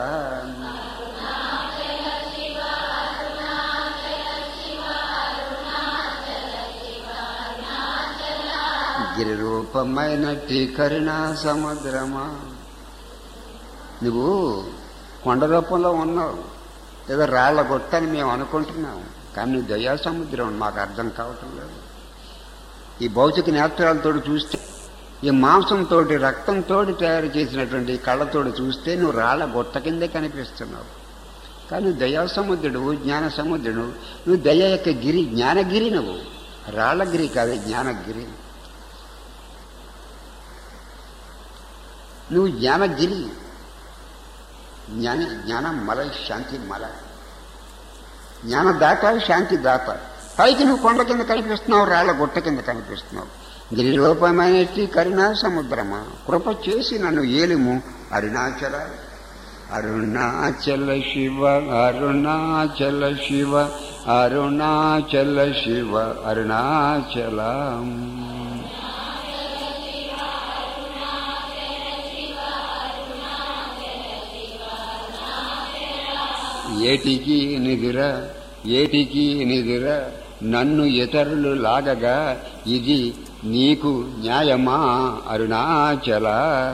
గిరిరూపమైనట్టి కరుణా సముద్రమా నువ్వు కొండ రూపంలో ఉన్నావు ఏదో రాళ్ల గొట్టని మేము అనుకుంటున్నాము కానీ నువ్వు దయా సముద్రం మాకు అర్థం కావటం లేదు ఈ భౌతిక నేత్రాలతో చూస్తే ఈ మాంసంతో రక్తంతో తయారు చేసినటువంటి కళ్ళతోటి చూస్తే నువ్వు రాళ్ళ గొట్ట కిందే కనిపిస్తున్నావు కానీ నువ్వు దయా సముద్రుడు జ్ఞాన సముద్రుడు నువ్వు దయ యొక్క గిరి జ్ఞానగిరి నువ్వు రాళ్ళగిరి కాదు జ్ఞానగిరి నువ్వు జ్ఞానగిరి జ్ఞాని జ్ఞానం మల శాంతి మల జ్ఞానదాత శాంతి దాత పైకి నువ్వు కొండ కింద కనిపిస్తున్నావు రాళ్ళ గుట్ట కింద కనిపిస్తున్నావు గిరిలోపమైనట్టి కరుణా సముద్రమా కృప చేసి నన్ను ఏలుము అరుణాచల అరుణాచల శివ అరుణాచల శివ అరుణాచల శివ అరుణాచలం ఏటికి నిదిర ఏటికి నిదిర నన్ను ఇతరులు లాగగా ఇది నీకు న్యాయమా అరుణాచల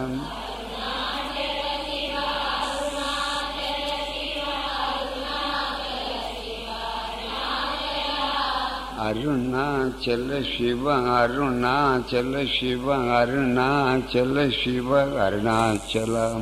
అరుణాచల శివ అరుణాచల శివ అరుణాచల శివ అరుణాచలం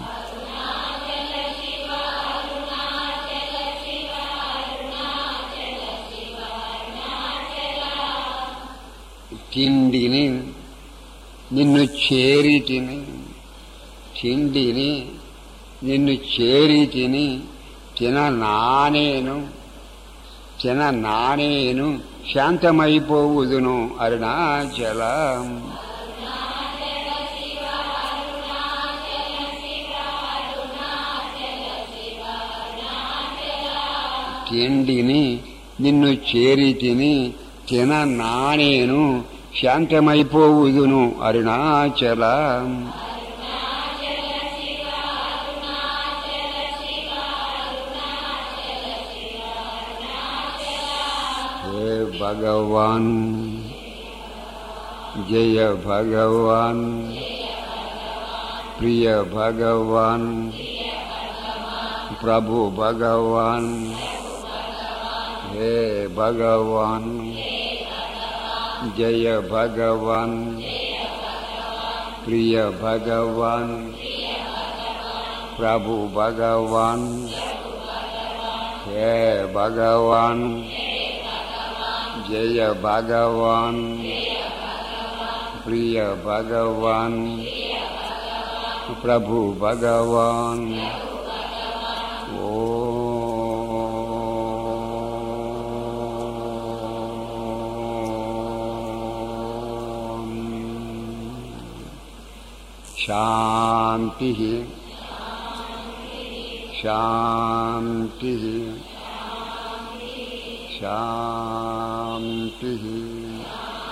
తిండిని నిన్ను చేరి తిని తిండిని నిన్ను చేరి తిని తిన నానేను తిన నానేను శాంతమైపోవుదును అరుణాచలం తిండిని నిన్ను చేరి తిని తిన నానేను శాంతమైపోవుదును అరుణాచలం హే భగవాన్ జయ భగవాన్ ప్రియ భగవాన్ ప్రభు భగవాన్ హే భగవాన్ జయ భగవాన్ ప్రియ భగవాన్ ప్రభు భగవాన్ హే భగవాన్ జయ భగవాన్ ప్రియ భగవాన్ ప్రభు భగవాన్ ఓం శాంతి శాంతి శాంతి